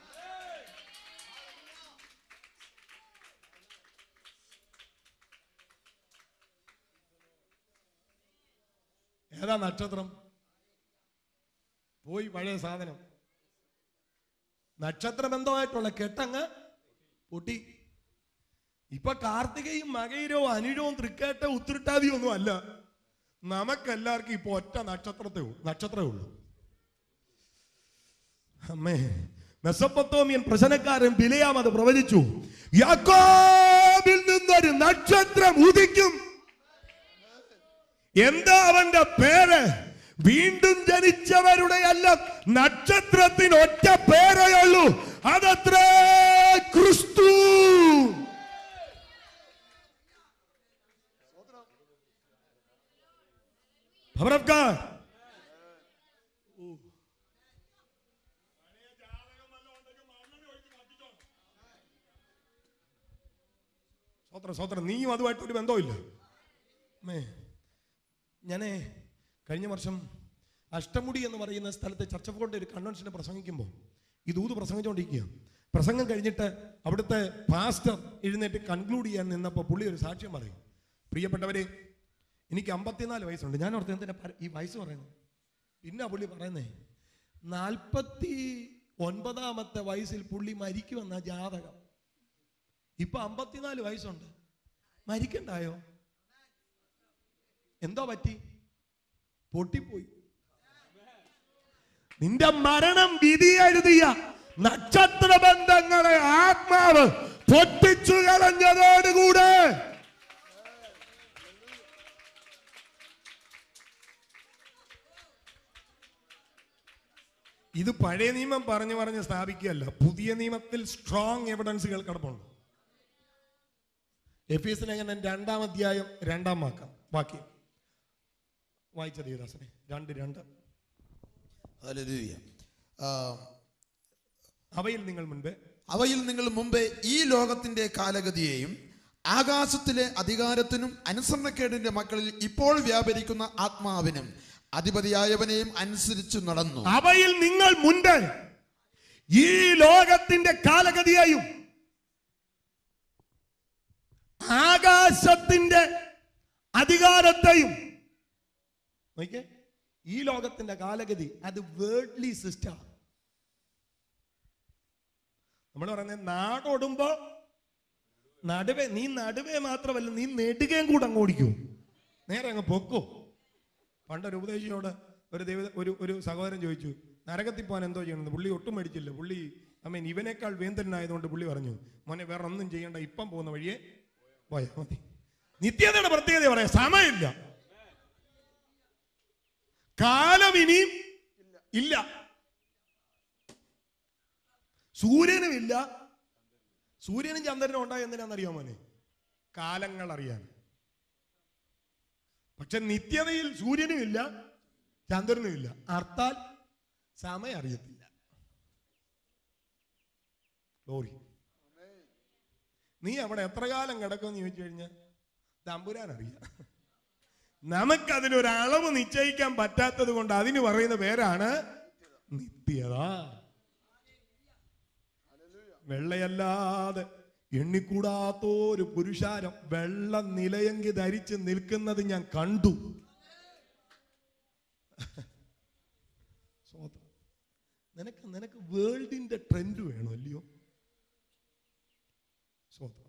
ഏതാ നക്ഷത്രം പോയി പഴയ സാധനം നക്ഷത്ര ബന്ധമായിട്ടുള്ള കെട്ടങ്ങ് പൊട്ടി ഇപ്പൊ കാർത്തികയും മകയിരവും അനിഴവും തൃക്കേട്ട ഉത്തിരിട്ടാതിയും ഒന്നും അല്ല നമുക്കെല്ലാവർക്കും ഇപ്പൊ ഒറ്റ നക്ഷത്രത്തെ നക്ഷത്രമേ ഉള്ളൂ അമ്മേ മെസ്സപ്പൊത്തോമിയൻ പ്രശ്നക്കാരൻ ബിലയാം അത് പ്രവചിച്ചു യാക്കോബിൽ നിന്നൊരു നക്ഷത്രം ഉദിക്കും എന്താ അവന്റെ പേര് വീണ്ടും ജനിച്ചവരുടെ എല്ലാം നക്ഷത്രത്തിന് ഒറ്റ പേരേ ഉള്ളൂ അതത്ര ക്രിസ്തു Power of God. സ്വത്രം സ്വത്രം നീയും അതുമായിട്ട് ഒരു ബന്ധമില്ല അമ്മേ ഞാനേ കഴിഞ്ഞ വർഷം അഷ്ടമുടി എന്ന് പറയുന്ന സ്ഥലത്തെ ചർച്ച കൊണ്ട് ഒരു കൺവെൻഷന് പ്രസംഗിക്കുമ്പോൾ ഈ ദൂത് പ്രസംഗിച്ചുകൊണ്ടിരിക്കുക പ്രസംഗം കഴിഞ്ഞിട്ട് അവിടുത്തെ പാസ്റ്റർ എഴുന്നേറ്റ് കൺക്ലൂഡ് ചെയ്യാൻ നിന്നപ്പോൾ പുള്ളി ഒരു സാക്ഷ്യം പറയും പ്രിയപ്പെട്ടവരെ എനിക്ക് അമ്പത്തിനാല് വയസ്സുണ്ട് ഞാൻ ഓർത്ത് എന്തിനാ പര- ഈ വയസ്സ് പറയുന്നത് പിന്നെ പുള്ളി പറയുന്നേ നാൽപ്പത്തി ഒൻപതാമത്തെ വയസ്സിൽ പുള്ളി മരിക്കുമെന്ന ജാതകം ഇപ്പൊ അമ്പത്തിനാല് വയസ്സുണ്ട് മരിക്കണ്ടായോ എന്തോ പറ്റി പൊട്ടിപ്പോയി നിന്റെ മരണം വിധി എഴുതിയ നക്ഷത്ര ബന്ധങ്ങളെ ആത്മാവ് പൊട്ടിച്ചു കളഞ്ഞതോടുകൂടെ ഇത് പഴയ നിയമം പറഞ്ഞു പറഞ്ഞ് സ്ഥാപിക്കുകയല്ല പുതിയ നിയമത്തിൽ സ്ട്രോങ് എവിഡൻസുകൾ കിടപ്പുണ്ട് എഫ് എസ് ലേഖനം രണ്ടാം അധ്യായം രണ്ടാം വാക്കം വാക്യം വായിച്ച ദേവദാസനെ രണ്ട് രണ്ട് ഹല്ലേലൂയ. ആ, അവയിൽ നിങ്ങൾ മുൻപേ അവയിൽ നിങ്ങൾ മുമ്പേ ഈ ലോകത്തിന്റെ കാലഗതിയെയും ആകാശത്തിലെ അധികാരത്തിനും അനുസരണക്കേടിന്റെ മക്കളിൽ ഇപ്പോൾ വ്യാപരിക്കുന്ന ആത്മാവിനും അധിപതിയായവനെയും അനുസരിച്ചു നടന്നു അവയിൽ നിങ്ങൾ മുൻപ് ഈ ലോകത്തിന്റെ കാലഗതിയായും ആകാശത്തിന്റെ അധികാരത്തെയും നോക്കിയേ ഈ ലോകത്തിന്റെ കാലഗതി അത് വേർഡ്ലി സിസ്റ്റം നമ്മൾ പറയുന്നത് നാടോടുമ്പോ നടുവേ നീ നടുവേ മാത്രമല്ല നീ നെടുകയും കൂടെ അങ്ങ് ഓടിക്കൂ നേരെ അങ്ങ് പൊക്കോ പണ്ടൊരു ഉപദേശിയോട് ഒരു ദൈവ ഒരു ഒരു സഹോദരൻ ചോദിച്ചു നരകത്തിൽ പോകാൻ എന്തോ ചെയ്യണമെന്ന് പുള്ളി ഒട്ടും മേടിച്ചില്ല പുള്ളി ഐ മീൻ ഇവനേക്കാൾ വേന്ദ്രനായതുകൊണ്ട് പുള്ളി പറഞ്ഞു മോനെ വേറെ ഒന്നും ചെയ്യണ്ട ഇപ്പം പോകുന്ന വഴിയെ പോയാൽ മതി നിത്യതയുടെ പ്രത്യേകത പറയാം സമയമില്ല കാലം ഇനിയും ഇല്ല സൂര്യനും ഇല്ല സൂര്യനും ചന്ദ്രനും ഉണ്ടായ എന്തിനാണെന്നറിയോ മോനെ കാലങ്ങൾ അറിയാൻ പക്ഷെ നിത്യതയിൽ സൂര്യനും ഇല്ല ചന്ദ്രനും ഇല്ല അർത്ഥാൽ സമയം അറിയത്തില്ല ലോറി നീ അവിടെ എത്ര കാലം കിടക്കുമെന്ന് ചോദിച്ചു കഴിഞ്ഞാൽ തമ്പുരാൻ അറിയാം നമുക്കതിനൊരു അളവ് നിശ്ചയിക്കാൻ പറ്റാത്തത് കൊണ്ട് അതിന് പറയുന്ന പേരാണ് നിത്യത വെള്ളയല്ലാതെ എണ്ണിക്കൂടാത്തൊരു പുരുഷാരം വെള്ള നിലയങ്കി ധരിച്ച് നിൽക്കുന്നത് ഞാൻ കണ്ടു സ്വതന്ത്രം. നിനക്ക് നിനക്ക് വേൾഡിന്റെ ട്രെൻഡ് വേണോ അല്ലയോ സ്വതന്ത്രം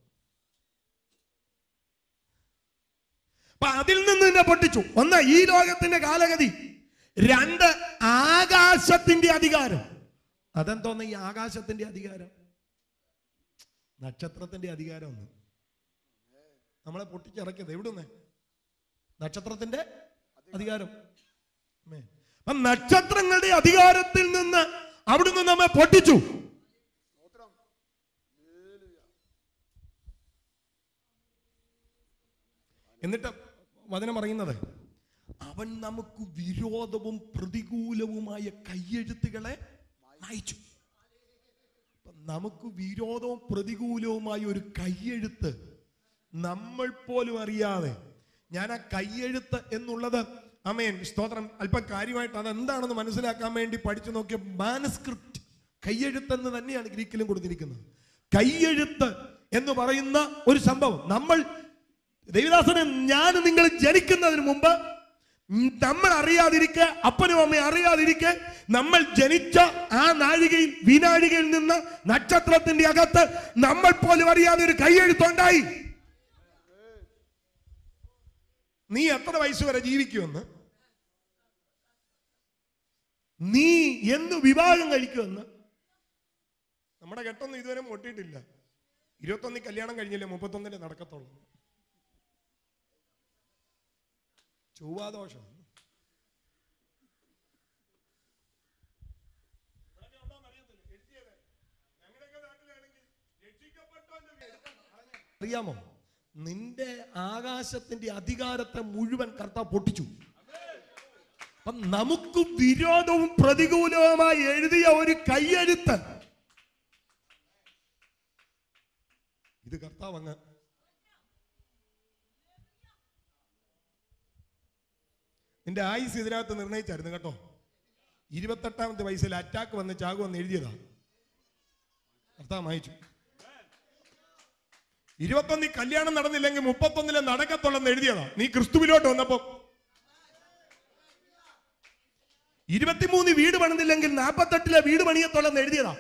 അപ്പൊ അതിൽ നിന്ന് തന്നെ പൊട്ടിച്ചു ഒന്ന് ഈ ലോകത്തിന്റെ കാലഗതി രണ്ട് ആകാശത്തിന്റെ അധികാരം അതെന്തോന്ന് ഈ ആകാശത്തിന്റെ അധികാരം നക്ഷത്രത്തിന്റെ അധികാരം ഒന്ന് നമ്മളെ പൊട്ടിച്ചിറക്കിയത് എവിടുന്ന് നക്ഷത്രത്തിന്റെ അധികാരം ആമേൻ. അപ്പൊ നക്ഷത്രങ്ങളുടെ അധികാരത്തിൽ നിന്ന് അവിടുന്ന് നമ്മെ പൊട്ടിച്ചു എന്നിട്ട് വചനം പറയുന്നത് അവൻ നമുക്ക് വിരോധവും പ്രതികൂലവുമായ കയ്യെഴുത്തുകളെ അയച്ചു അപ്പൊ നമുക്ക് വിരോധവും പ്രതികൂലവുമായ ഒരു കയ്യെഴുത്ത് നമ്മൾ പോലും അറിയാതെ ഞാൻ ആ കയ്യെഴുത്ത് എന്നുള്ളത് അമേൻ സ്തോത്രം അല്പം കാര്യമായിട്ട് അതെന്താണെന്ന് മനസ്സിലാക്കാൻ വേണ്ടി പഠിച്ചു നോക്കിയ മാനസ്ക്രിപ്റ്റ് കയ്യെഴുത്ത് എന്ന് തന്നെയാണ് ഗ്രീക്കിലും കൊടുത്തിരിക്കുന്നത് കയ്യെഴുത്ത് എന്ന് പറയുന്ന ഒരു സംഭവം നമ്മൾ ദൈവദാസനെ ഞാൻ നിങ്ങൾ ജനിക്കുന്നതിന് മുമ്പ് ഉം നമ്മൾ അറിയാതിരിക്കെ അപ്പനും അമ്മയും അറിയാതിരിക്കെ നമ്മൾ ജനിച്ച ആ നാഴികയിൽ വിനാഴികയിൽ നിന്ന് നക്ഷത്രത്തിന്റെ അകത്ത് നമ്മൾ പോലും അറിയാതെ ഒരു കൈയെഴുത്തുണ്ടായി നീ എത്ര വയസ്സ് വരെ ജീവിക്കുമെന്ന് നീ എന്ന് വിവാഹം കഴിക്കുമെന്ന് നമ്മുടെ കെട്ടൊന്നും ഇതുവരെ പൊട്ടിയിട്ടില്ല ഇരുപത്തൊന്നിൽ കല്യാണം കഴിഞ്ഞില്ലേ മുപ്പത്തൊന്നിലെ നടക്കത്തുള്ളൂ ചൊവ്വാദോഷം അറിയാമോ നിന്റെ ആകാശത്തിന്റെ അധികാരത്തെ മുഴുവൻ കർത്താവ് പൊട്ടിച്ചു അപ്പം നമുക്ക് വിരോധവും പ്രതികൂലവുമായി എഴുതിയ ഒരു കൈയെഴുത്ത് ഇത് കർത്താവ് അങ്ങ് നിന്റെ ആയുസ് ഇതിനകത്ത് നിർണയിച്ചായിരുന്നു കേട്ടോ ഇരുപത്തെട്ടാമത്തെ വയസ്സിൽ അറ്റാക്ക് വന്ന് ചാകുമെന്ന് എഴുതിയതാ കർത്താവ് അയച്ചു ഇരുപത്തൊന്നിൽ കല്യാണം നടന്നില്ലെങ്കിൽ മുപ്പത്തൊന്നിലെ നടക്കത്തുള്ളെന്ന് എഴുതിയതാ നീ ക്രിസ്തുവിലോട്ട് വന്നപ്പോ ഇരുപത്തിമൂന്ന് വീട് പണിതില്ലെങ്കിൽ നാൽപ്പത്തെട്ടിലെ വീട് പണിയത്തുള്ളെന്ന് എഴുതിയതാ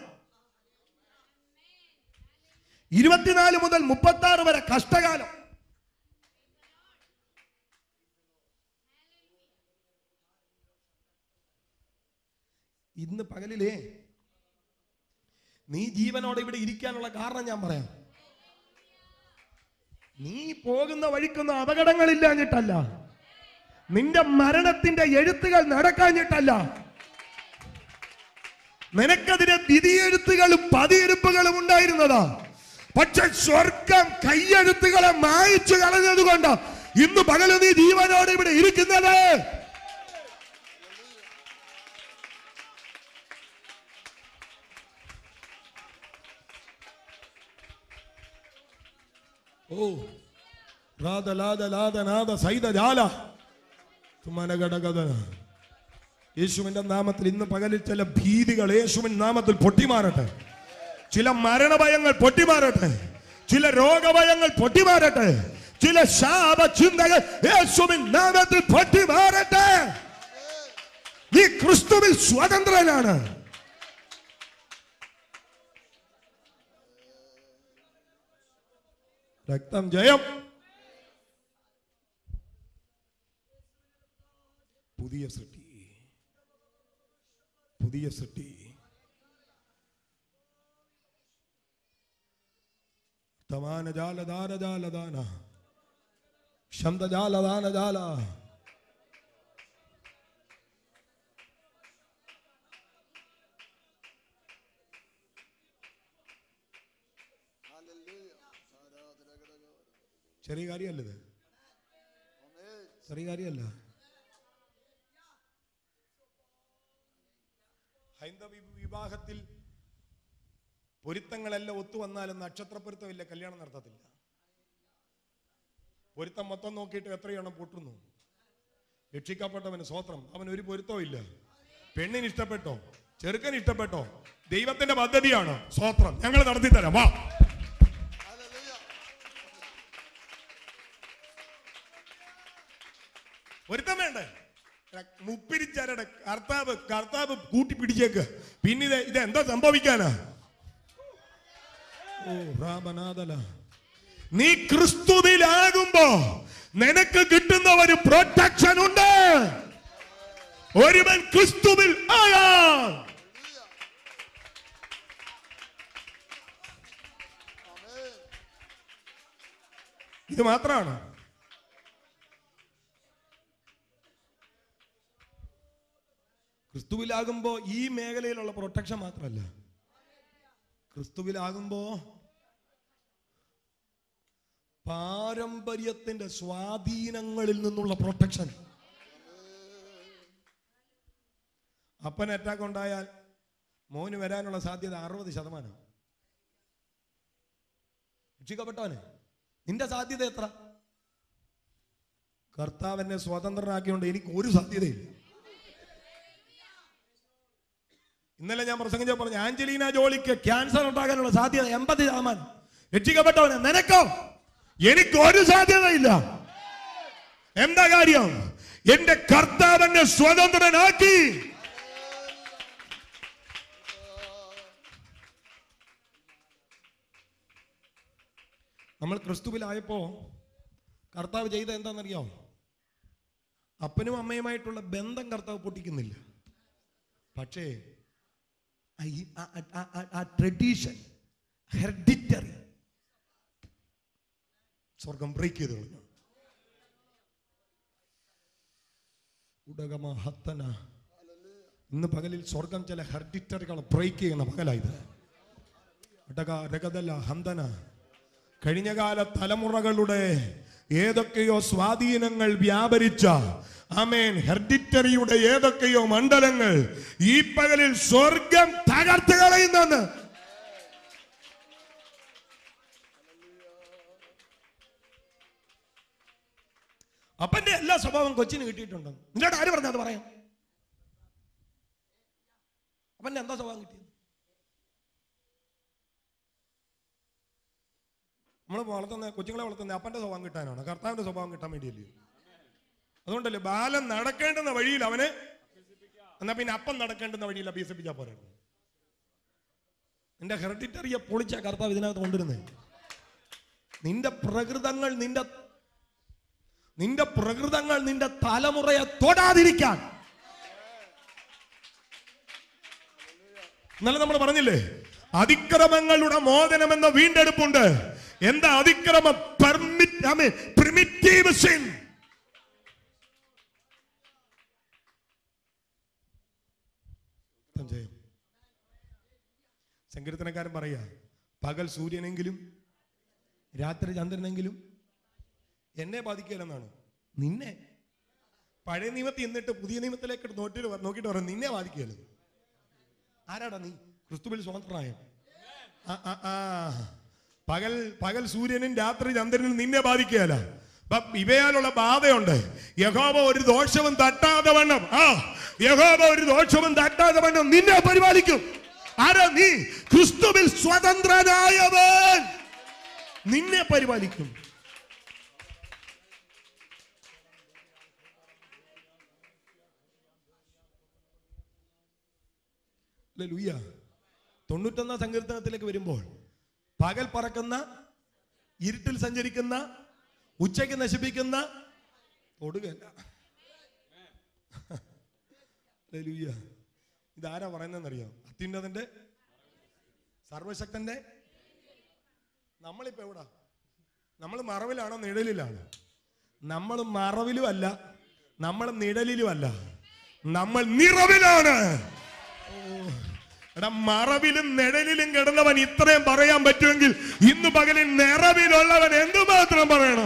ഇരുപത്തിനാല് മുതൽ മുപ്പത്തി ആറ് വരെ കഷ്ടകാലം ഇന്ന് പകലിലേ നീ ജീവനോടെ ഇവിടെ ഇരിക്കാനുള്ള കാരണം ഞാൻ പറയാം നീ പോകുന്ന വഴിക്കൊന്നും അപകടങ്ങളില്ലാഞ്ഞിട്ടല്ല നിന്റെ മരണത്തിന്റെ എഴുത്തുകൾ നടക്കാഞ്ഞിട്ടല്ല നിനക്കതിന് വിധിയെഴുത്തുകളും പതിയിരുപ്പുകളും ഉണ്ടായിരുന്നതാ പക്ഷെ സ്വർഗം കൈയെഴുത്തുകളെ മായിച്ചു കളഞ്ഞത് കൊണ്ട് ഇന്ന് പകല് നീ ജീവനോടെ ഇവിടെ ഇരിക്കുന്നത് ഓ രാധ ലാദ ലാദ നാദ സൈത ജാല തുമനഘടകഥന യേശുവിന്റെ നാമത്തിൽ ഇന്ന് പകലിൽ ചില ഭീതികൾ യേശുവിൻ നാമത്തിൽ പൊട്ടിമാറട്ടെ ചില മരണഭയങ്ങൾ പൊട്ടിമാറട്ടെ ചില രോഗഭയങ്ങൾ പൊട്ടിമാറട്ടെ ചില ശാപ ചിന്തകൾ യേശുവിൻ നാമത്തിൽ പൊട്ടിമാറട്ടെ നീ ക്രിസ്തുവിൽ സ്വതന്ത്രനാണ് രക്തം ജയം പുതിയ സൃഷ്ടി പുതിയ സൃഷ്ടി തമാന ജാല ദാന ജാല ദാന ശബ്ദ ജാല ദാന ജാല ചെറിയ കാര്യമല്ല ഇത് ചെറിയ കാര്യമല്ല ഹൈന്ദവ വി- വിവാഹത്തിൽ പൊരുത്തങ്ങളെല്ലാം ഒത്തു വന്നാലും നക്ഷത്ര പൊരുത്തമില്ല കല്യാണം നടത്തത്തില്ല പൊരുത്തം മൊത്തം നോക്കിയിട്ട് എത്രയെണ്ണം പൊട്ടുന്നു രക്ഷിക്കപ്പെട്ടവന് സ്വത്രം അവൻ ഒരു പൊരുത്തവും ഇല്ല പെണ്ണിന് ഇഷ്ടപ്പെട്ടോ ചെറുക്കൻ ഇഷ്ടപ്പെട്ടോ ദൈവത്തിന്റെ പദ്ധതിയാണ് സ്വത്രം ഞങ്ങൾ നടത്തി തരാം വാ ഒരുത്തം വേണ്ടേ മുപ്പിരിച്ചാരുടെ കർത്താവ് കർത്താവ് കൂട്ടി പിടിച്ചേക്ക് പിന്നെ ഇത് ഇത് എന്താ സംഭവിക്കാനാ ഓ രാമനാഥല നീ ക്രിസ്തുവിലാകുമ്പോ നിനക്ക് കിട്ടുന്ന ഒരു പ്രൊട്ടക്ഷൻ ഉണ്ട് ഒരുവൻ ക്രിസ്തുവിൽ ആയാൽ ഇത് മാത്രമാണ് ക്രിസ്തുവിലാകുമ്പോ ഈ മേഖലയിലുള്ള പ്രൊട്ടക്ഷൻ മാത്രമല്ല ക്രിസ്തുവിലാകുമ്പോ പാരമ്പര്യത്തിന്റെ സ്വാധീനങ്ങളിൽ നിന്നുള്ള പ്രൊട്ടക്ഷൻ അപ്പൻ അറ്റാക്ക് ഉണ്ടായാൽ മോന് വരാനുള്ള സാധ്യത അറുപത് ശതമാനം രക്ഷിക്കപ്പെട്ടവന് നിന്റെ സാധ്യത എത്ര കർത്താവ് എന്നെ സ്വതന്ത്രനാക്കിയോണ്ട് എനിക്ക് ഒരു സാധ്യതയില്ല ഇന്നലെ ഞാൻ പ്രസംഗിച്ച പറഞ്ഞു ആഞ്ചലീന ജോളിക്ക് ക്യാൻസർ ഉണ്ടാകാനുള്ള സാധ്യത എൺപത് ശതമാനം രക്ഷിക്കപ്പെട്ടവന് നിനക്കോ എനിക്ക് ഒരു സാധ്യതയില്ല എന്താ കാര്യം എന്റെ കർത്താവ് എന്നെ സ്വതന്ത്രനാക്കി നമ്മൾ ക്രിസ്തുവിലായപ്പോ കർത്താവ് ചെയ്ത എന്താണെന്നറിയാമോ അപ്പനും അമ്മയുമായിട്ടുള്ള ബന്ധം കർത്താവ് പൊട്ടിക്കുന്നില്ല പക്ഷേ ആ ഈ- ആ- ആ- ആ- ആ- ആ ട്രഡീഷൻ ഹെറിഡിറ്ററി സ്വർഗം ബ്രേക്ക് ചെയ്ത് കളഞ്ഞു ഉടകമ ഹത്തന ഇന്ന് പകലിൽ സ്വർഗം ചില ഹെറിഡിറ്ററികൾ ബ്രേക്ക് ചെയ്യുന്ന പകലായത് ഉടക രഗതല ഹന്തന കഴിഞ്ഞകാല തലമുറകളുടെ ഏതൊക്കെയോ സ്വാധീനങ്ങൾ വ്യാപരിച്ച ആമേൻ ഹെർഡിറ്ററിയുടെ ഏതൊക്കെയോ മണ്ഡലങ്ങൾ ഈ പകലിൽ സ്വർഗം തകർത്ത് കളയുന്നെന്ന് അപ്പന്റെ എല്ലാ സ്വഭാവം കൊച്ചിന് കിട്ടിയിട്ടുണ്ടെന്ന് നിന്നോട് ആര് പറഞ്ഞത് പറയാം അപ്പന്റെ എന്താ സ്വഭാവം കിട്ടിയത് നമ്മൾ വളർത്തുന്ന കൊച്ചുങ്ങളെ വളർത്തുന്ന അപ്പന്റെ സ്വഭാവം കിട്ടാനാണ് കർത്താവിന്റെ സ്വഭാവം കിട്ടാൻ വേണ്ടിയല്ലേ അതുകൊണ്ടല്ലേ ബാലൻ നടക്കേണ്ടുന്ന വഴിയിൽ അവന് എന്നാ പിന്നെ അപ്പം നടക്കേണ്ടുന്ന വഴിയിൽ അഭ്യസിപ്പിച്ചാ പോരായിരുന്നു നിന്റെ ഹെറിഡിറ്ററിയെ പൊളിച്ച കർത്താവ് ഇതിനകത്ത് കൊണ്ടുവരുന്നത് നിന്റെ പ്രകൃതങ്ങൾ നിന്റെ നിന്റെ പ്രകൃതങ്ങൾ നിന്റെ തലമുറയെ തൊടാതിരിക്കാൻ ഇന്നലെ നമ്മൾ പറഞ്ഞില്ലേ അതിക്രമങ്ങളുടെ മോചനം എന്ന വീണ്ടെടുപ്പുണ്ട് എന്താ അതിക്രമം പെർമിറ്റ് പ്രിമിറ്റീവ് സിൻ സങ്കീർത്തനക്കാരൻ പറയാ പകൽ സൂര്യനെങ്കിലും രാത്രി ചന്ദ്രനെങ്കിലും എന്നെ ബാധിക്കില്ലെന്നാണ് നിന്നെ പഴയ നിയമത്തിൽ എന്നിട്ട് പുതിയ നിയമത്തിലേക്ക് നോട്ടിൽ നോക്കിയിട്ട് പറഞ്ഞു നിന്നെ ബാധിക്കുകയല്ലോ ആരാടാ നീ ക്രിസ്തുവിൽ സ്വതന്ത്രനായ ആ, ആ, ആ. പകൽ പകൽ സൂര്യനും രാത്രി ചന്ദ്രനും നിന്നെ ബാധിക്കുകയല്ല അപ്പൊ ഇവയാലുള്ള ബാധയുണ്ട് യഹോബ ഒരു ദോഷവും തട്ടാതെ വണ്ണം ആ യഹോബ ഒരു ദോഷവും തട്ടാതെ വണ്ണം നിന്നെ പരിപാലിക്കും ആരാ നീ ക്രിസ്തുവിൽ സ്വതന്ത്രനായവൻ നിന്നെ പരിപാലിക്കും ലൂയ തൊണ്ണൂറ്റൊന്നാം സങ്കീർത്തനത്തിലേക്ക് വരുമ്പോൾ പകൽ പറക്കുന്ന ഇരുട്ടിൽ സഞ്ചരിക്കുന്ന ഉച്ചയ്ക്ക് നശിപ്പിക്കുന്ന തൊടുകയല്ല ലൂയ ഇതാരാ പറയുന്നതെന്നറിയോ അത്യുന്നതന്റെ സർവശക്തന്റെ നമ്മളിപ്പോ എവിടാ നമ്മൾ മറവിലാണോ നിഴലിലാണോ നമ്മൾ മറവിലും അല്ല നമ്മൾ നിഴലിലും അല്ല നമ്മൾ നിറവിലാണ് എടാ മറവിലും നിഴലിലും കിടന്നവൻ ഇത്രയും പറയാൻ പറ്റുമെങ്കിൽ ഇന്ന് പകലിൽ നിറവിലുള്ളവൻ എന്തുമാത്രം പറയണം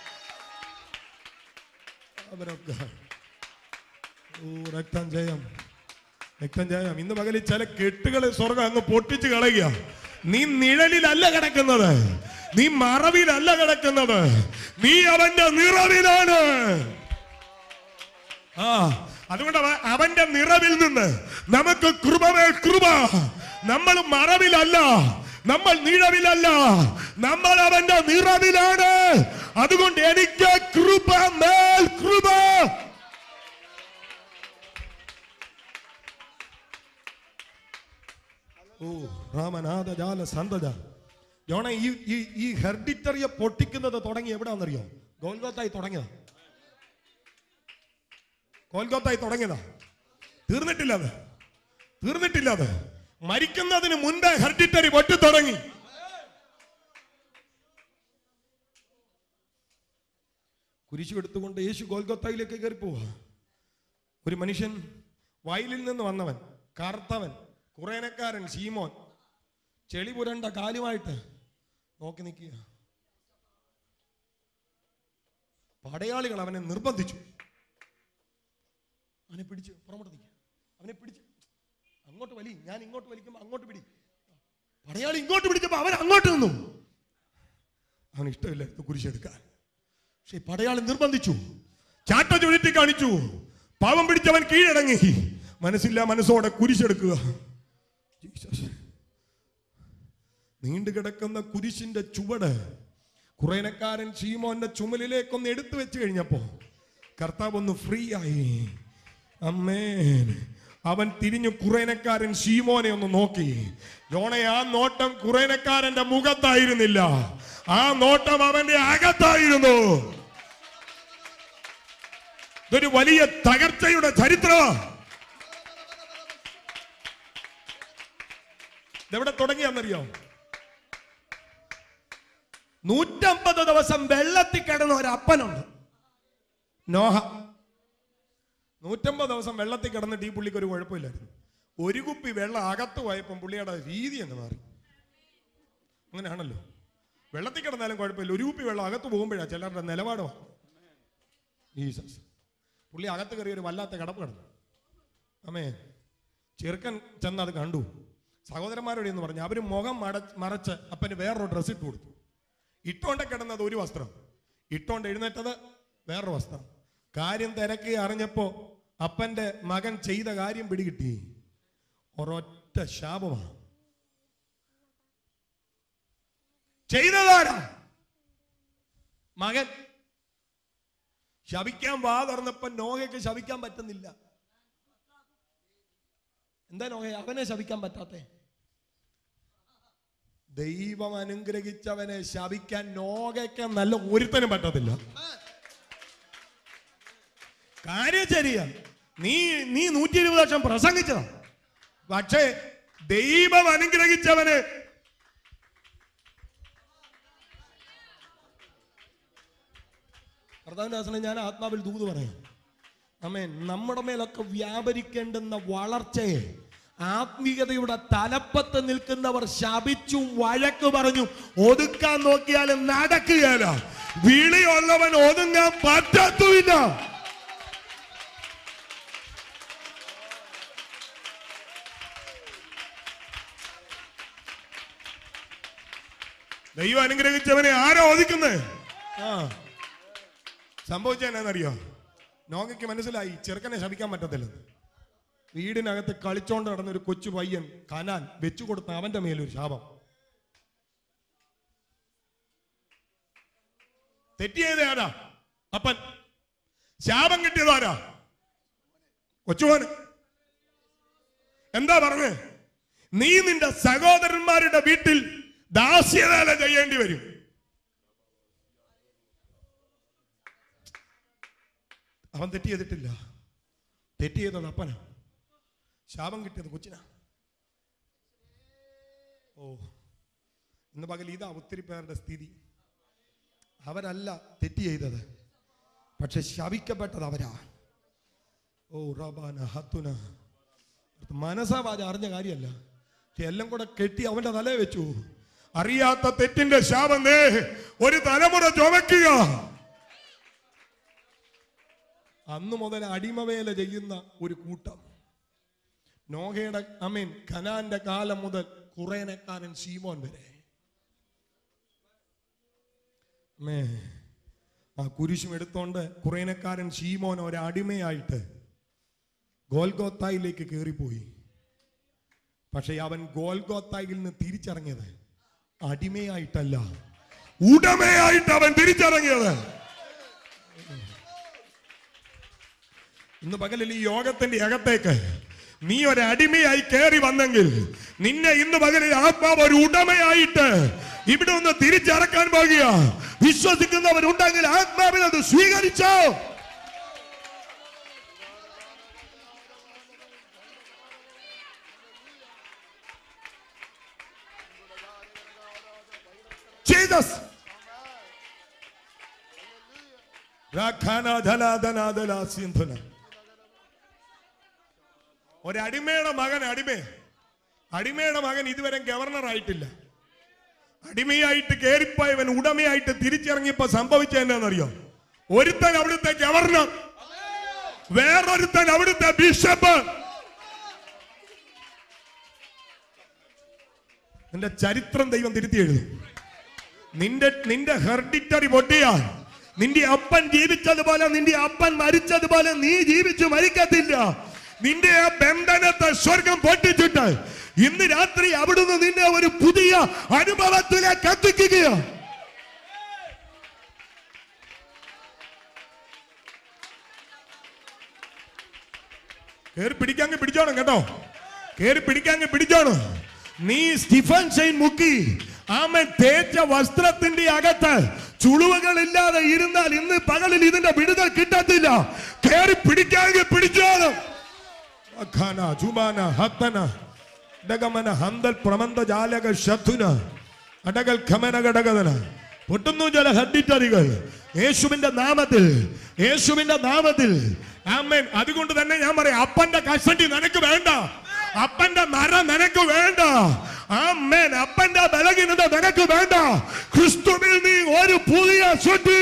അവരൊക്കെ ഓ രക്തം ജയം രക്തം ജയം ഇന്ന് പകലിൽ ചില കെട്ടുകളെ സ്വർഗം അങ്ങ് പൊട്ടിച്ച് കളയുക നീ നിഴലിലല്ല കിടക്കുന്നത് നീ മറവിലല്ല കിടക്കുന്നത് നീ അവന്റെ നിറവിലാണ് ആ അതുകൊണ്ട് അവ- അവന്റെ നിറവിൽ നിന്ന് നമുക്ക് കൃപമേ കൃപ നമ്മൾ മറവിലല്ല നമ്മൾ നിഴവിലല്ല നമ്മൾ അവന്റെ നിറവിലാണ് അതുകൊണ്ട് എനിക്ക് കൃപ മേൽ കൃപ ഓ രാമനാഥ ജാല സന്തത ജോണ ഈ ഈ ഈ ഹെർഡിറ്ററിയെ പൊട്ടിക്കുന്നത് തുടങ്ങി എവിടാന്നറിയോ ഗോൽഗോത്തായി തുടങ്ങിയതാ കോൽക്കത്തായി തുടങ്ങിയതാ തീർന്നിട്ടില്ല അത് തീർന്നിട്ടില്ല അത് മരിക്കുന്നതിന് മുൻപേ ഹെർഡിറ്ററി പൊട്ടി തുടങ്ങി കുരിശു എടുത്തുകൊണ്ട് യേശു കോൽക്കത്തയിലേക്ക് കയറി പോവാ ഒരു മനുഷ്യൻ വയലിൽ നിന്ന് വന്നവൻ കറുത്തവൻ കുറേനക്കാരൻ ശീമോൻ ചെളി പുരണ്ട കാലുമായിട്ട് നോക്കി നിൽക്കുക പടയാളികൾ അവനെ നിർബന്ധിച്ചു അവനെ പിടിച്ച് പുറമോട്ട് നിൽക്കുക അവനെ പിടിച്ച് അങ്ങോട്ട് വലി ഞാൻ ഇങ്ങോട്ട് വലിക്കുമ്പോൾ അങ്ങോട്ട് പിടി പടയാളി ഇങ്ങോട്ട് പിടിച്ചപ്പോൾ അവൻ അങ്ങോട്ട് നിന്നു അവന് ഇഷ്ടമില്ലായിരുന്നു കുരിശെടുക്കാൻ പക്ഷെ പടയാളി നിർബന്ധിച്ചു ചാട്ട ചുഴറ്റി കാണിച്ചു പാവം പിടിച്ചവൻ കീഴടങ്ങി മനസ്സില്ല മനസ്സോടെ കുരിശെടുക്കുക ജീസസ്. നീണ്ടു കിടക്കുന്ന കുരിശിന്റെ ചുവട് കുറേനക്കാരൻ ശീമോന്റെ ചുമലിലേക്കൊന്ന് എടുത്തു വെച്ച് കഴിഞ്ഞപ്പോ കർത്താവ് ഒന്ന് ഫ്രീ ആയി അമ്മേൻ അവൻ തിരിഞ്ഞു കുറേനക്കാരൻ ശീമോനെ ഒന്ന് നോക്കി ജോണെ ആ നോട്ടം കുറേനക്കാരന്റെ മുഖത്തായിരുന്നില്ല ആ നോട്ടം അവന്റെ അകത്തായിരുന്നു ഇതൊരു വലിയ തകർച്ചയുടെ ചരിത്രമാണ് ഇതെവിടെ തുടങ്ങിയാന്നറിയോ നൂറ്റമ്പത് ദിവസം വെള്ളത്തിൽ കിടന്ന ഒരു അപ്പനുണ്ട് നോഹ നൂറ്റമ്പത് ദിവസം വെള്ളത്തിൽ കിടന്നിട്ട് ഈ പുള്ളിക്ക് ഒരു കുഴപ്പമില്ലായിരുന്നു ഒരു കുപ്പി വെള്ളം അകത്ത് പോയപ്പം പുള്ളിയുടെ രീതി അങ്ങ് മാറി അങ്ങനെയാണല്ലോ വെള്ളത്തിൽ കിടന്നാലും കുഴപ്പമില്ല ഒരു കുപ്പി വെള്ളം അകത്ത് പോകുമ്പോഴാണ് ചിലരുടെ നിലപാട് മാറും. ജീസസ് പുള്ളി അകത്ത് കയറി ഒരു വല്ലാത്ത കിടപ്പ് കിടന്നു അമ്മേ ചെറുക്കൻ ചെന്ന് അത് കണ്ടു സഹോദരന്മാരോട് എന്ന് പറഞ്ഞു അവര് മുഖം മട മറച്ച് അപ്പന് വേറൊരു ഡ്രസ്സ് ഇട്ട് കൊടുത്തു ഇട്ടോണ്ട് കിടന്നത് ഒരു വസ്ത്രം ഇട്ടോണ്ട് എഴുന്നേറ്റത് വേറൊരു വസ്ത്രം കാര്യം തിരക്കി അറിഞ്ഞപ്പോ അപ്പന്റെ മകൻ ചെയ്ത കാര്യം പിടികിട്ടി ഒരൊറ്റ ശാപമാണ് ചെയ്തതാരാ മകൻ ശപിക്കാൻ വാ തുറന്നപ്പോ നോഹയ്ക്ക് ശപിക്കാൻ പറ്റുന്നില്ല എന്താ നോഹ അവനെ ശപിക്കാൻ പറ്റാത്തെ ദൈവം അനുഗ്രഹിച്ചവനെ ശപിക്കാൻ നോകയ്ക്ക് നല്ല ഒരുത്തനും പറ്റത്തില്ല കാര്യം ശരിയാ നീ നീ നൂറ്റി ഇരുപത് വർഷം പ്രസംഗിച്ചതാ പക്ഷേ ദൈവം അനുഗ്രഹിച്ചവന് കർത്താവിന്റെ ഞാൻ ആത്മാവിൽ ദൂത് പറയാം അമേൻ നമ്മുടെ മേലൊക്കെ വ്യാപരിക്കേണ്ടുന്ന വളർച്ചയെ ആത്മീയതയുടെ തലപ്പത്ത് നിൽക്കുന്നവർ ശപിച്ചും വഴക്ക് പറഞ്ഞു ഒതുക്കാൻ നോക്കിയാലും നടക്കുകയല്ല വിളിയുള്ളവൻ ഒതുങ്ങാൻ പറ്റത്തുമില്ല ദൈവം അനുഗ്രഹിച്ചവനെ ആരോ ഒതുക്കുന്നത് ആ സംഭവിച്ച എന്നാന്നറിയോ നോങ്ങയ്ക്ക് മനസ്സിലായി ചെറുക്കനെ ശപിക്കാൻ പറ്റത്തില്ലെന്ന് വീടിനകത്ത് കളിച്ചോണ്ട് നടന്ന ഒരു കൊച്ചു പയ്യൻ കനാൻ വെച്ചു കൊടുത്ത അവന്റെ മേലൊരു ശാപം തെറ്റിയത് ആരാ അപ്പൻ ശാപം കിട്ടിയത് ആരാ കൊച്ചുമോന് എന്താ പറഞ്ഞേ നീ നിന്റെ സഹോദരന്മാരുടെ വീട്ടിൽ ദാസ്യവേല ചെയ്യേണ്ടി വരും അവൻ തെറ്റ് ചെയ്തിട്ടില്ല തെറ്റ് ചെയ്തത് അപ്പനാ ശാപം കിട്ടിയത് കൊച്ചിനാ ഓ ഇന്ന് പകൽ ഇതാ ഒത്തിരി പേരുടെ സ്ഥിതി അവരല്ല തെറ്റ് ചെയ്തത് പക്ഷെ ശപിക്കപ്പെട്ടത് അവരാ ഓ റബാന ഹത്തുന മനസ്സാവാജ അറിഞ്ഞ കാര്യമല്ല പക്ഷെ എല്ലാം കൂടെ കെട്ടി അവന്റെ തലയെ വെച്ചു അറിയാത്ത തെറ്റിന്റെ ശാപം ദേ ഒരു തലമുറ ചുമക്കുക അന്ന് മുതൽ അടിമവേല ചെയ്യുന്ന ഒരു കൂട്ടം നോഹയുടെ അമീൻ ഖനാന്റെ കാലം മുതൽ കുറേനക്കാരൻ ശീമോൻ വരെ മേ ആ കുരിശും എടുത്തോണ്ട് കുറേനക്കാരൻ ശീമോൻ ഒരടിമയായിട്ട് ഗോൽഗോത്തായിലേക്ക് കയറിപ്പോയി പക്ഷെ അവൻ ഗോൽഗോത്തായിൽ നിന്ന് തിരിച്ചിറങ്ങിയത് അടിമയായിട്ടല്ല ഉടമയായിട്ട് അവൻ തിരിച്ചറങ്ങിയത് ഇന്ന് പകലിൽ ഈ യോഗ യോഗത്തിന്റെ അകത്തേക്ക് നീ ഒരു അടിമയായി കയറി വന്നെങ്കിൽ നിന്നെ ഇന്ന് പകലിൽ ആത്മാവ് ഒരു ഉടമയായിട്ട് ഇവിടെ ഒന്ന് തിരിച്ചറക്കാൻ പോകുക വിശ്വസിക്കുന്നവരുണ്ടെങ്കിൽ ആത്മാവിൽ അത് സ്വീകരിച്ചോ ജീസസ് ഒരടിമയുടെ മകൻ അടിമ അടിമയുടെ മകൻ ഇതുവരെ ഗവർണർ ആയിട്ടില്ല അടിമയായിട്ട് കയറിപ്പോയവൻ ഉടമയായിട്ട് തിരിച്ചിറങ്ങിയപ്പോ സംഭവിച്ച എന്താണെന്നറിയോ ഒരുത്തൻ അവിടുത്തെ ഗവർണർ വേറൊരുത്തൻ അവിടുത്തെ ബിഷപ്പ് നിന്റെ ചരിത്രം ദൈവം തിരുത്തി എഴുതും നിന്റെ നിന്റെ ഹെർഡിറ്ററി പൊട്ടിയാൽ നിന്റെ അപ്പൻ ജീവിച്ചതുപോലെ നിന്റെ അപ്പൻ മരിച്ചതുപോലെ നീ ജീവിച്ചു മരിക്കത്തില്ല നിന്റെ ആ ബന്ധനത്തെ സ്വർഗം പൊട്ടിച്ചിട്ട് ഇന്ന് രാത്രി അവിടുന്ന് നിന്നെ ഒരു പുതിയ അനുഭവത്തിലേക്ക് എത്തിക്കുക കേറി പിടിക്കാങ്ങ് പിടിച്ചോണം കേട്ടോ കേറി പിടിക്കാങ്ങ് പിടിച്ചോണം നീ സ്റ്റീഫൻ ഷൈൻ മുക്കി ആമൻ തേച്ച വസ്ത്രത്തിന്റെ അകത്ത് ചുളുവകളില്ലാതെ ഇരുന്നാൽ ഇന്ന് പകലിൽ ഇതിന്റെ വിടുതൽ കിട്ടത്തില്ല കേറി പിടിക്കാങ്ങ് പിടിച്ചോണം അഖാന ജുബാന ഹത്തന ഡഗമന ഹന്തൽ പ്രമന്ത ജാലക ശത്രുന അടകൽ ഖമന ഘടകതന പൊട്ടുന്നു ചില ഹഡിറ്ററികൾ യേശുവിന്റെ നാമത്തിൽ യേശുവിന്റെ നാമത്തിൽ ആമേൻ അതുകൊണ്ട് തന്നെ ഞാൻ പറയാം അപ്പന്റെ കഷണ്ടി നിനക്ക് വേണ്ട അപ്പന്റെ മര നിനക്ക് വേണ്ട ആമേൻ അപ്പന്റെ ബലഹീനത നിനക്ക് വേണ്ട ക്രിസ്തുവിൽ നീ ഒരു പുതിയ സൃഷ്ടി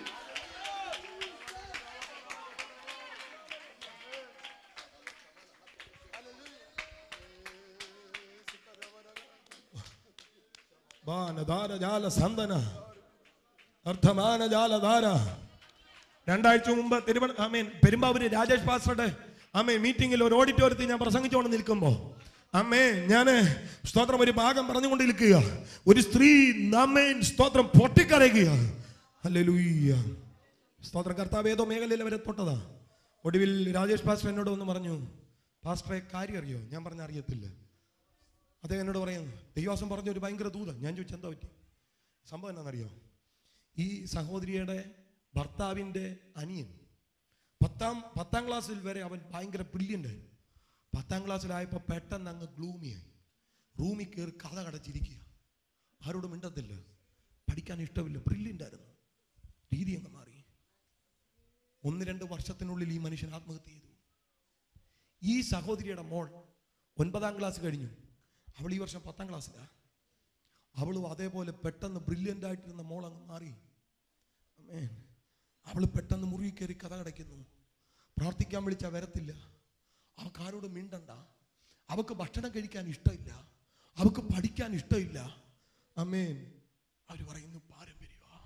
ബാനധാര ജാല സന്തന അർത്ഥമാന ജാലധാര രണ്ടാഴ്ച മുമ്പ് തിരുവന ആമേൻ പെരുമ്പാവൂര് രാജേഷ് പാസ്റ്ററുടെ അമ്മേ മീറ്റിംഗിൽ ഒരു ഓഡിറ്റോറിയത്തിൽ ഞാൻ പ്രസംഗിച്ചുകൊണ്ട് നിൽക്കുമ്പോ അമ്മേ ഞാന് സ്തോത്രം ഒരു ഭാഗം പറഞ്ഞുകൊണ്ട് നിൽക്കുക ഒരു സ്ത്രീ നമ്മേൻ സ്തോത്രം പൊട്ടിക്കരയുക ഹല്ലേലൂയ്യ സ്തോത്രം കർത്താവ് ഏതോ മേഖലയിൽ വരെ തൊട്ടതാ ഒടുവിൽ രാജേഷ് പാസ്റ്റർ എന്നോട് ഒന്ന് പറഞ്ഞു പാസ്റ്ററെ കാര്യം അറിയോ ഞാൻ പറഞ്ഞ അറിയത്തില്ല അദ്ദേഹം എന്നോട് പറയുന്നു ദൈവാസം പറഞ്ഞ ഒരു ഭയങ്കര ദൂത ഞാൻ ചോദിച്ചു എന്താ പറ്റി സംഭവം എന്നാണെന്നറിയോ ഈ സഹോദരിയുടെ ഭർത്താവിൻ്റെ അനിയൻ പത്താം പത്താം ക്ലാസ്സിൽ വരെ അവൻ ഭയങ്കര ബ്രില്യൻ്റ് പത്താം ക്ലാസ്സിലായപ്പോൾ പെട്ടെന്ന് അങ്ങ് ഗ്ലൂമിയായി റൂമിൽ കയറി കഥ കടച്ചിരിക്കുക ആരോടും മിണ്ടത്തില്ല പഠിക്കാൻ ഇഷ്ടമില്ല ബ്രില്യൻ്റ് ആയിരുന്നു രീതി അങ്ങ് മാറി ഒന്ന് രണ്ട് വർഷത്തിനുള്ളിൽ ഈ മനുഷ്യൻ ആത്മഹത്യ ചെയ്തു ഈ സഹോദരിയുടെ മോൾ ഒൻപതാം ക്ലാസ് കഴിഞ്ഞു അവൾ ഈ വർഷം പത്താം ക്ലാസ്സിലാണ് അവളും അതേപോലെ പെട്ടെന്ന് ബ്രില്യൻ്റ് ആയിട്ടിരുന്ന മോൾ അങ്ങ് മാറി ആമേൻ. അവൾ പെട്ടെന്ന് മുറി കയറി കഥ കടയ്ക്കുന്നു പ്രാർത്ഥിക്കാൻ വിളിച്ചാൽ വരത്തില്ല അവൾക്ക് ആരോടും മിണ്ടണ്ട അവൾക്ക് ഭക്ഷണം കഴിക്കാൻ ഇഷ്ടമില്ല അവൾക്ക് പഠിക്കാൻ ഇഷ്ടമില്ല അമ്മേൻ അവർ പറയുന്നു പാരമ്പര്യമാ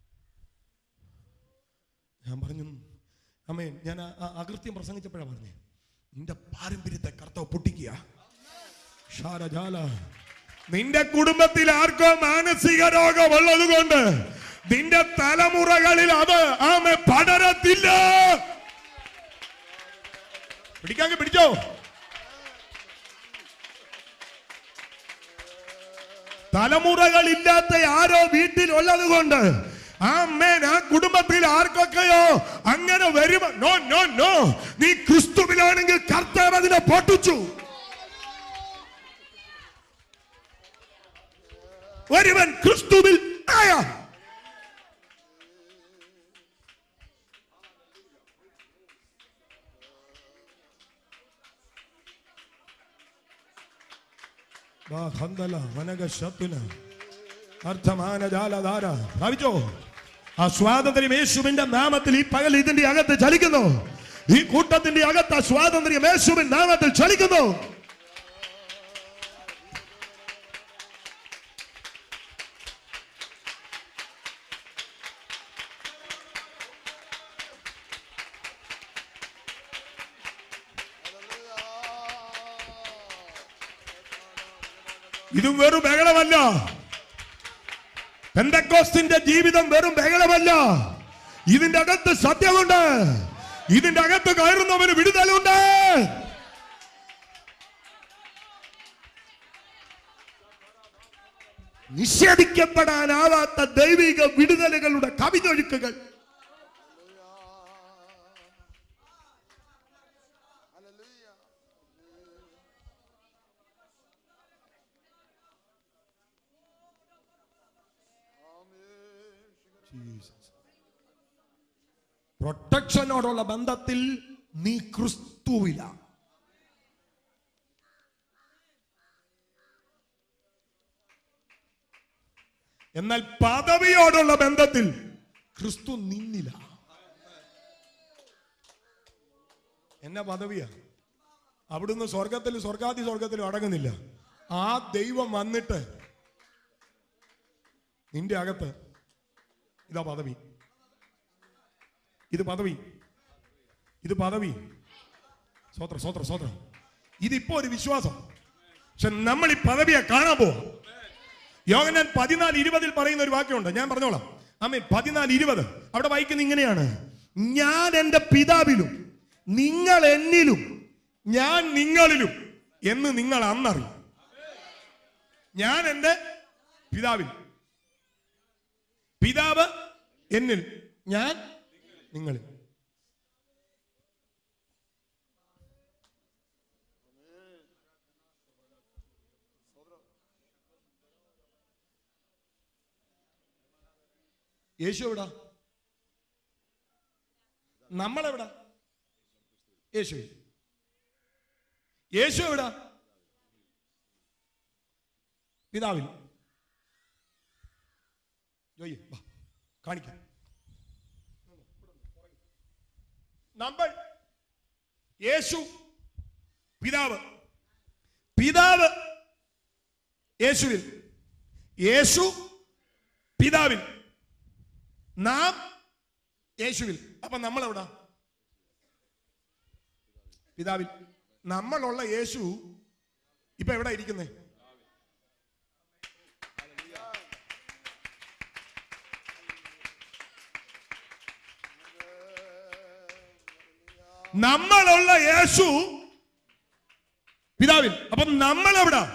ഞാൻ പറഞ്ഞു അമ്മേൻ ഞാൻ ആ- ആ അകൃത്യം പ്രസംഗിച്ചപ്പോഴാണ് പറഞ്ഞേ നിന്റെ പാരമ്പര്യത്തെ കർത്താവ് പൊട്ടിക്കുക ഷാരജാല നിന്റെ കുടുംബത്തിൽ ആർക്കോ മാനസിക രോഗമുള്ളത് കൊണ്ട് നിന്റെ തലമുറകളിൽ അത് ആമ പടരത്തില്ല പിടിക്കാങ്ക പിടിച്ചോ തലമുറകളില്ലാത്ത ആരോ വീട്ടിലുള്ളത് കൊണ്ട് ആമേൻ ആ കുടുംബത്തിൽ ആർക്കൊക്കെയോ അങ്ങനെ വരുമോ നോ നോ നോ നീ ക്രിസ്തുവിലാണെങ്കിൽ കർത്താവ് അതിനെ പൊട്ടിച്ചു ഒരുവൻ ക്രിസ്തുവിൽ ആയ വാ ഹന്തല വനക ശത്തുന അർത്ഥമാന ജാലധാര ഭാവിച്ചോ ആ സ്വാതന്ത്ര്യം യേശുവിന്റെ നാമത്തിൽ ഈ പകൽ ഇതിന്റെ അകത്ത് ചലിക്കുന്നു ഈ കൂട്ടത്തിന്റെ അകത്ത് ആ സ്വാതന്ത്ര്യം യേശുവിൻ നാമത്തിൽ ചലിക്കുന്നു ഇതും വെറും ബഹളമല്ല പെന്തക്കോസ്തിന്റെ ജീവിതം വെറും ബഹളമല്ല ഇതിന്റെ അകത്ത് സത്യമുണ്ട് ഇതിന്റെ അകത്ത് കയറുന്നവന് വിടുതലുണ്ട് നിഷേധിക്കപ്പെടാനാവാത്ത ദൈവിക വിടുതലുകളുടെ കവിതൊഴുക്കുകൾ പ്രൊട്ടക്ഷനോടുള്ള ബന്ധത്തിൽ നീ ക്രിസ്തുവില എന്നാൽ പദവിയോടുള്ള ബന്ധത്തിൽ ക്രിസ്തു നിന്നില്ല എന്നെ പദവിയാ അവിടുന്ന് സ്വർഗത്തിൽ സ്വർഗാതി സ്വർഗത്തിലും അടങ്ങുന്നില്ല ആ ദൈവം വന്നിട്ട് നിന്റെ അകത്ത് ഇതാ പദവി ഇത് പദവി ഇത് പദവി സ്വത്ര സ്വത്ര സ്വത്രം ഇതിപ്പോ ഒരു വിശ്വാസം പക്ഷെ നമ്മൾ ഈ പദവിയെ കാണാൻ പോവാം യോഗനാൻ പതിനാല് ഇരുപതിൽ പറയുന്ന ഒരു വാക്യമുണ്ട് ഞാൻ പറഞ്ഞോളാം അമ്മേ പതിനാല് ഇരുപത് അവിടെ വായിക്കുന്ന ഇങ്ങനെയാണ് ഞാൻ എൻ്റെ പിതാവിലും നിങ്ങൾ എന്നിലും ഞാൻ നിങ്ങളിലും എന്ന് നിങ്ങൾ അന്നറിയും ഞാൻ എൻ്റെ പിതാവിൽ പിതാവ് എന്നിൽ ഞാൻ നിങ്ങളിൽ യേശു എവിടാ നമ്മളെവിടാ യേശു യേശു എവിടാ പിതാവിൽ ജോയി വാ കാണിക്കാം നമ്മൾ യേശു പിതാവ് പിതാവ് യേശുവിൽ യേശു പിതാവിൽ നാം യേശുവിൽ അപ്പൊ നമ്മൾ എവിടാ പിതാവിൽ നമ്മളുള്ള യേശു ഇപ്പൊ എവിടെ ഇരിക്കുന്നേ നമ്മളുള്ള യേശു പിതാവിൽ അപ്പൊ നമ്മൾ എവിടാ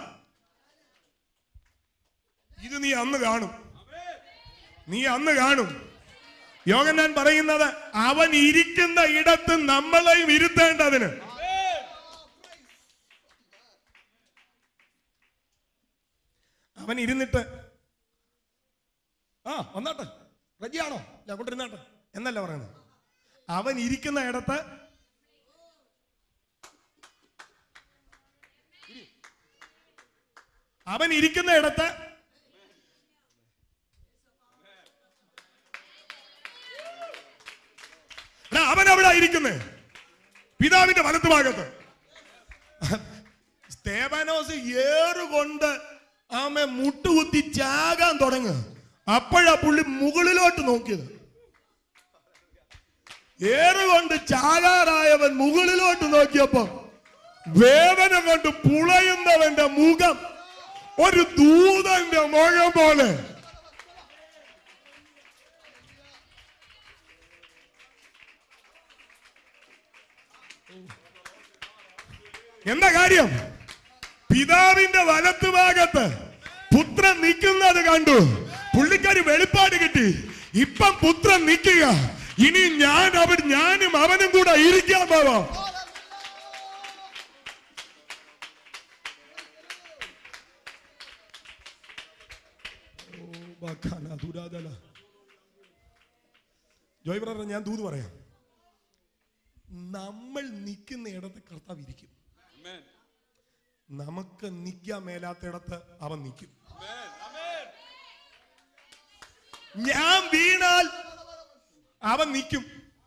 ഇത് നീ അന്ന് കാണും നീ അന്ന് കാണും യോഗനാൻ പറയുന്നത് അവൻ ഇരിക്കുന്ന ഇടത്ത് നമ്മളെയും ഇരുത്തേണ്ടതിന് അവൻ ഇരുന്നിട്ട് ആ വന്നാട്ടെ റജിയാണോ ഇല്ല കൊണ്ടിരുന്നാട്ടെ എന്നല്ല പറയുന്നത് അവൻ ഇരിക്കുന്ന ഇടത്ത് അവൻ ഇരിക്കുന്ന ഇടത്ത് എടാ, അവൻ അവിടെ ഇരിക്കുന്നേ പിതാവിന്റെ വലത്ത് ഭാഗത്ത് സ്തേവാനോസ് ഏറുകൊണ്ട് ആമെ മുട്ടുകുത്തി ചാകാൻ തുടങ്ങുക അപ്പോഴാ പുള്ളി മുകളിലോട്ട് നോക്കിയത് ഏറുകൊണ്ട് ചാകാറായവൻ മുകളിലോട്ട് നോക്കിയപ്പോ വേദന കൊണ്ട് പുളയുന്നവന്റെ മുഖം ഒരു ദൂതന്റെ മുഖം പോലെ എന്താ കാര്യം പിതാവിന്റെ വലത്തുഭാഗത്ത് പുത്രൻ നിൽക്കുന്നത് കണ്ടു പുള്ളിക്കാരി വെളിപ്പാട് കിട്ടി ഇപ്പം പുത്രൻ നിൽക്കുക ഇനി ഞാൻ അവർ ഞാനും അവനും കൂടെ ഇരിക്കാൻ പോവാം ജോയ് ബ്രദർ ഞാൻ ദൂത് പറയാം നമ്മൾ നിൽക്കുന്ന ഇടത്ത് കർത്താവ് ഇരിക്കും നമുക്ക് നിൽക്കാൻ മേലാത്തിടത്ത് അവൻ നിൽക്കും ഞാൻ വീണാൽ അവൻ നിൽക്കും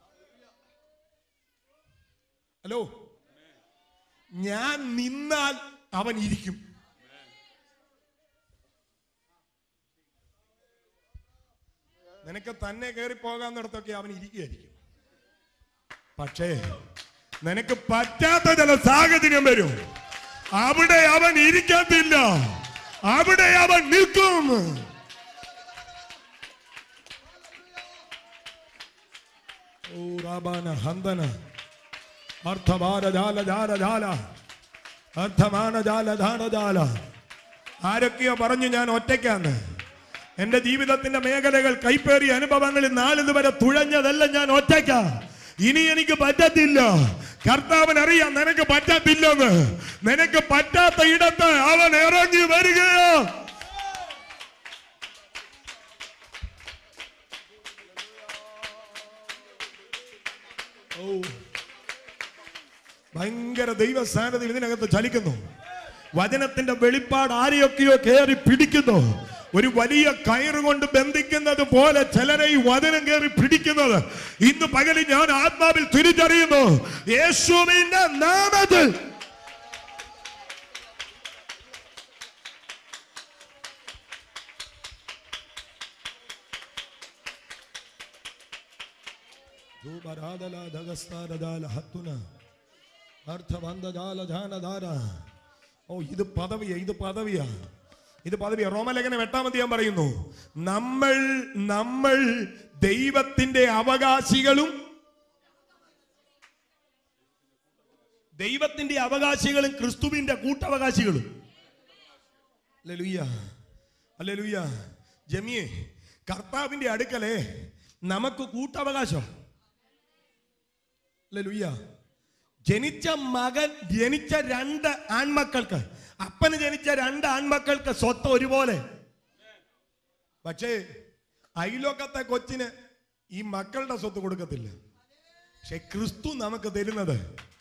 ഹലോ ഞാൻ നിന്നാൽ അവൻ ഇരിക്കും നിനക്ക് തന്നെ കയറി പോകാന്നിടത്തൊക്കെ അവൻ ഇരിക്കുകയായിരിക്കും പക്ഷേ നിനക്ക് പറ്റാത്ത ചില സാഹചര്യം വരും അവിടെ അവൻ ഇരിക്കത്തില്ല അവിടെ അവൻ നിൽക്കും ഓ റാബാന ഹന്തന അർത്ഥമാന ജാല ജാല ജാല അർത്ഥമാന ജാല ധാന ജാല ആരൊക്കെയോ പറഞ്ഞു ഞാൻ ഒറ്റയ്ക്കാന്ന് എന്റെ ജീവിതത്തിന്റെ മേഖലകൾ കൈപ്പേറിയ അനുഭവങ്ങളിൽ നാളിതുവരെ തുഴഞ്ഞതല്ല ഞാൻ ഒറ്റയ്ക്ക ഇനി എനിക്ക് പറ്റത്തില്ല കർത്താവൻ അറിയാം നിനക്ക് പറ്റത്തില്ലെന്ന് നിനക്ക് പറ്റാത്ത ഇടത്ത് അവൻ ഇറങ്ങി വരികയോ ഓ ഭയങ്കര ദൈവ സാന്നിധ്യം ഇതിനകത്ത് ചലിക്കുന്നു വചനത്തിന്റെ വെളിപ്പാട് ആരെയൊക്കെയോ കയറി പിടിക്കുന്നു ഒരു വലിയ കയറുകൊണ്ട് ബന്ധിക്കുന്നത് പോലെ ചിലരെ ഈ വചനം കയറി പിടിക്കുന്നത് ഇന്ന് പകലിൽ ഞാൻ ആത്മാവിൽ തിരിച്ചറിയുന്നു യേശുവിന്റെ നാമത്തിൽ ഓ ഇത് പദവിയാ ഇത് പദവിയാ ഇത് പദവിയാ റോമലേഖനം എട്ടാം അധ്യായം പറയുന്നു നമ്മൾ നമ്മൾ ദൈവത്തിന്റെ അവകാശികളും ദൈവത്തിന്റെ അവകാശികളും ക്രിസ്തുവിന്റെ കൂട്ടവകാശികളും അല്ലേലൂയ്യ അല്ലേലൂയ്യ ജമിയെ കർത്താവിന്റെ അടുക്കലേ നമുക്ക് കൂട്ടവകാശം അല്ലേലൂയ്യ ജനിച്ച മകൻ ജനിച്ച രണ്ട് ആൺമക്കൾക്ക് അപ്പന് ജനിച്ച രണ്ട് ആൺമക്കൾക്ക് സ്വത്ത് ഒരുപോലെ പക്ഷേ അയലോക്കത്തെ കൊച്ചിന് ഈ മക്കളുടെ സ്വത്ത് കൊടുക്കത്തില്ല പക്ഷെ ക്രിസ്തു നമുക്ക് തരുന്നത്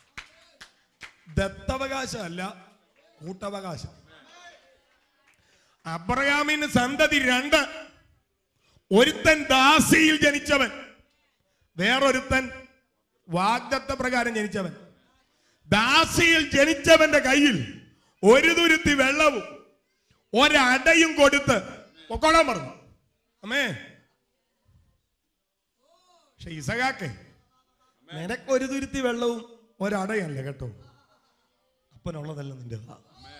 ദത്തവകാശമല്ല കൂട്ടവകാശം അബ്രഹാമിന് സന്തതി രണ്ട് ഒരുത്തൻ ദാസിയിൽ ജനിച്ചവൻ വേറൊരുത്തൻ വാഗ്ദത്ത പ്രകാരം ജനിച്ചവൻ ദാസിയിൽ ജനിച്ചവന്റെ കയ്യിൽ ഒരു തുരുത്തി വെള്ളവും ഒരടയും കൊടുത്ത് പൊക്കോളാൻ പറഞ്ഞു അമ്മേ പക്ഷെ ഇസകാക്കെ നിനക്ക് ഒരു തുരുത്തി വെള്ളവും ഒരടയല്ല കേട്ടോ അപ്പനുള്ളതല്ല നിന്റേതാ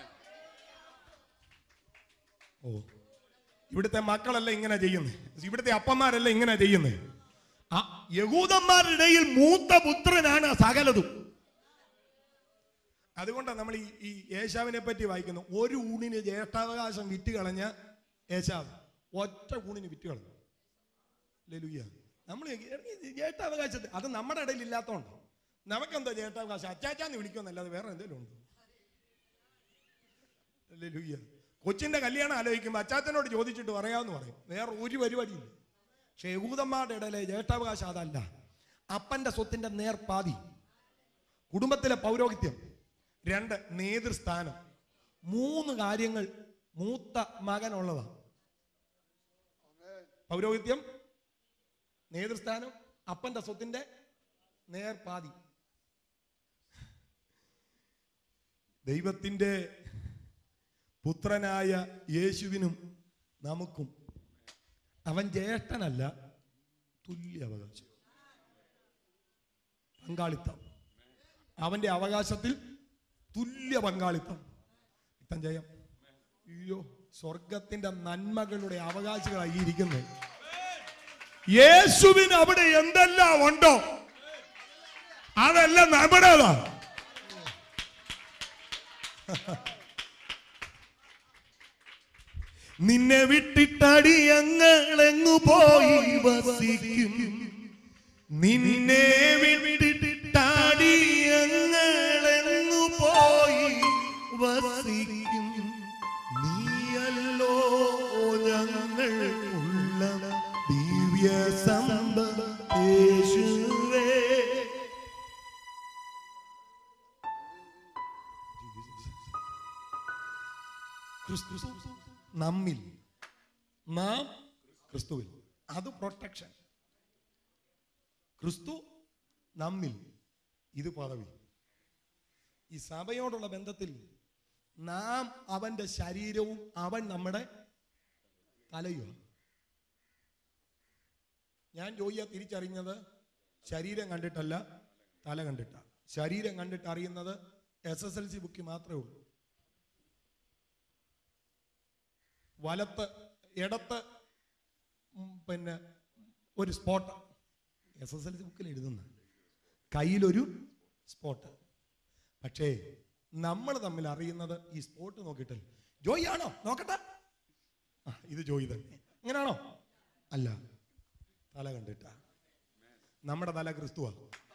ഓ ഇവിടുത്തെ മക്കളല്ല ഇങ്ങനെ ചെയ്യുന്നത് ഇവിടുത്തെ അപ്പന്മാരല്ല ഇങ്ങനെ ചെയ്യുന്നത് ആ യഹൂദന്മാരുടെ ഇടയിൽ മൂത്ത പുത്രനാണ് സകലതും അതുകൊണ്ടാണ് നമ്മൾ ഈ ഈ യേശാവിനെ പറ്റി വായിക്കുന്നു ഒരു ഊണിന് ജ്യേഷ്ഠാവകാശം വിറ്റ് കളഞ്ഞ യേശാവ് ഒറ്റ ഊണിന് വിറ്റ് കളഞ്ഞു ലലുയ്യ നമ്മൾ ജ്യേഷ്ഠാവകാശത്തെ അത് നമ്മുടെ ഇടയിൽ ഇല്ലാത്തതുകൊണ്ട് നമുക്കെന്താ ജ്യേഷ്ഠാവകാശം അച്ചാച്ചാന്ന് വിളിക്കുമെന്നല്ലാതെ വേറെ എന്തെങ്കിലും ഉണ്ട് ലലുയ്യ കൊച്ചിന്റെ കല്യാണം ആലോചിക്കുമ്പോൾ അച്ചാച്ചനോട് ചോദിച്ചിട്ട് പറയാമെന്ന് പറയും വേറെ ഒരു പരിപാടിയില്ല പക്ഷെ യഹൂദന്മാരുടെ ഇടയിലെ ജ്യേഷ്ഠാവകാശം അതല്ല അപ്പന്റെ സ്വത്തിന്റെ നേർപാതി കുടുംബത്തിലെ പൗരോഹിത്യം രണ്ട് നേതൃസ്ഥാനം മൂന്ന് കാര്യങ്ങൾ മൂത്ത മകനുള്ളതാണ് പൗരോഹിത്യം നേതൃസ്ഥാനം അപ്പന്റെ സ്വത്തിന്റെ നേർപാതി ദൈവത്തിന്റെ പുത്രനായ യേശുവിനും നമുക്കും അവൻ ജ്യേഷ്ഠനല്ല തുല്യ അവകാശം പങ്കാളിത്തം അവന്റെ അവകാശത്തിൽ തുല്യ പങ്കാളിത്തം ഇത്തം ജയം അയ്യോ സ്വർഗത്തിന്റെ നന്മകളുടെ അവകാശികളായി ഇരിക്കുന്നത് യേശുവിന് അവിടെ എന്തെല്ലാം ഉണ്ടോ അതെല്ലാം നമ്മുടേതാ നിന്നെ വിട്ടിട്ടടിയങ്ങളെങ്ങു പോയി വസിക്കും നിന്നെ വിട്ടിട്ടടിയങ്ങളെങ്ങു പോയി വസിക്കും നീയല്ലോ ഞങ്ങൾ ഉള്ള ദിവ്യ യേശുവേ നമ്മിൽ നാം ക്രിസ്തുവിൽ അത് പ്രൊട്ടക്ഷൻ ക്രിസ്തു നമ്മിൽ ഇത് പദവി ഈ സഭയോടുള്ള ബന്ധത്തിൽ നാം അവന്റെ ശരീരവും അവൻ നമ്മുടെ തലയുമാണ് ഞാൻ ജോയിയെ തിരിച്ചറിഞ്ഞത് ശരീരം കണ്ടിട്ടല്ല തല കണ്ടിട്ട ശരീരം കണ്ടിട്ട് അറിയുന്നത് S S L C book മാത്രമേ ഉള്ളൂ വലത്ത് ഇടത്ത് ഉം, പിന്നെ ഒരു spot S S L C ബുക്കിൽ എഴുതുന്ന കയ്യിലൊരു സ്പോട്ട് പക്ഷേ നമ്മൾ തമ്മിൽ അറിയുന്നത് ഈ സ്പോട്ട് നോക്കിയിട്ടല്ല ജോയി ആണോ നോക്കട്ടെ ആ, ഇത് ജോയി തന്നെ അങ്ങനാണോ അല്ല തല കണ്ടിട്ട നമ്മുടെ തല ക്രിസ്തുവാ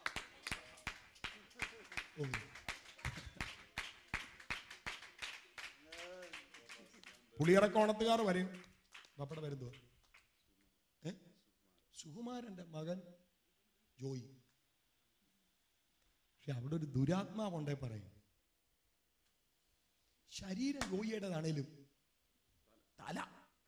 ഉം. പുളിയറക്കോണത്തുകാർ വരും പപ്പട വരുന്നു ഏ സുകുമാരന്റെ മകൻ ജോയി പക്ഷെ അവിടെ ഒരു ദുരാത്മാവുണ്ടേ പറയും ശരീരം ജോയിയുടേതാണേലും തല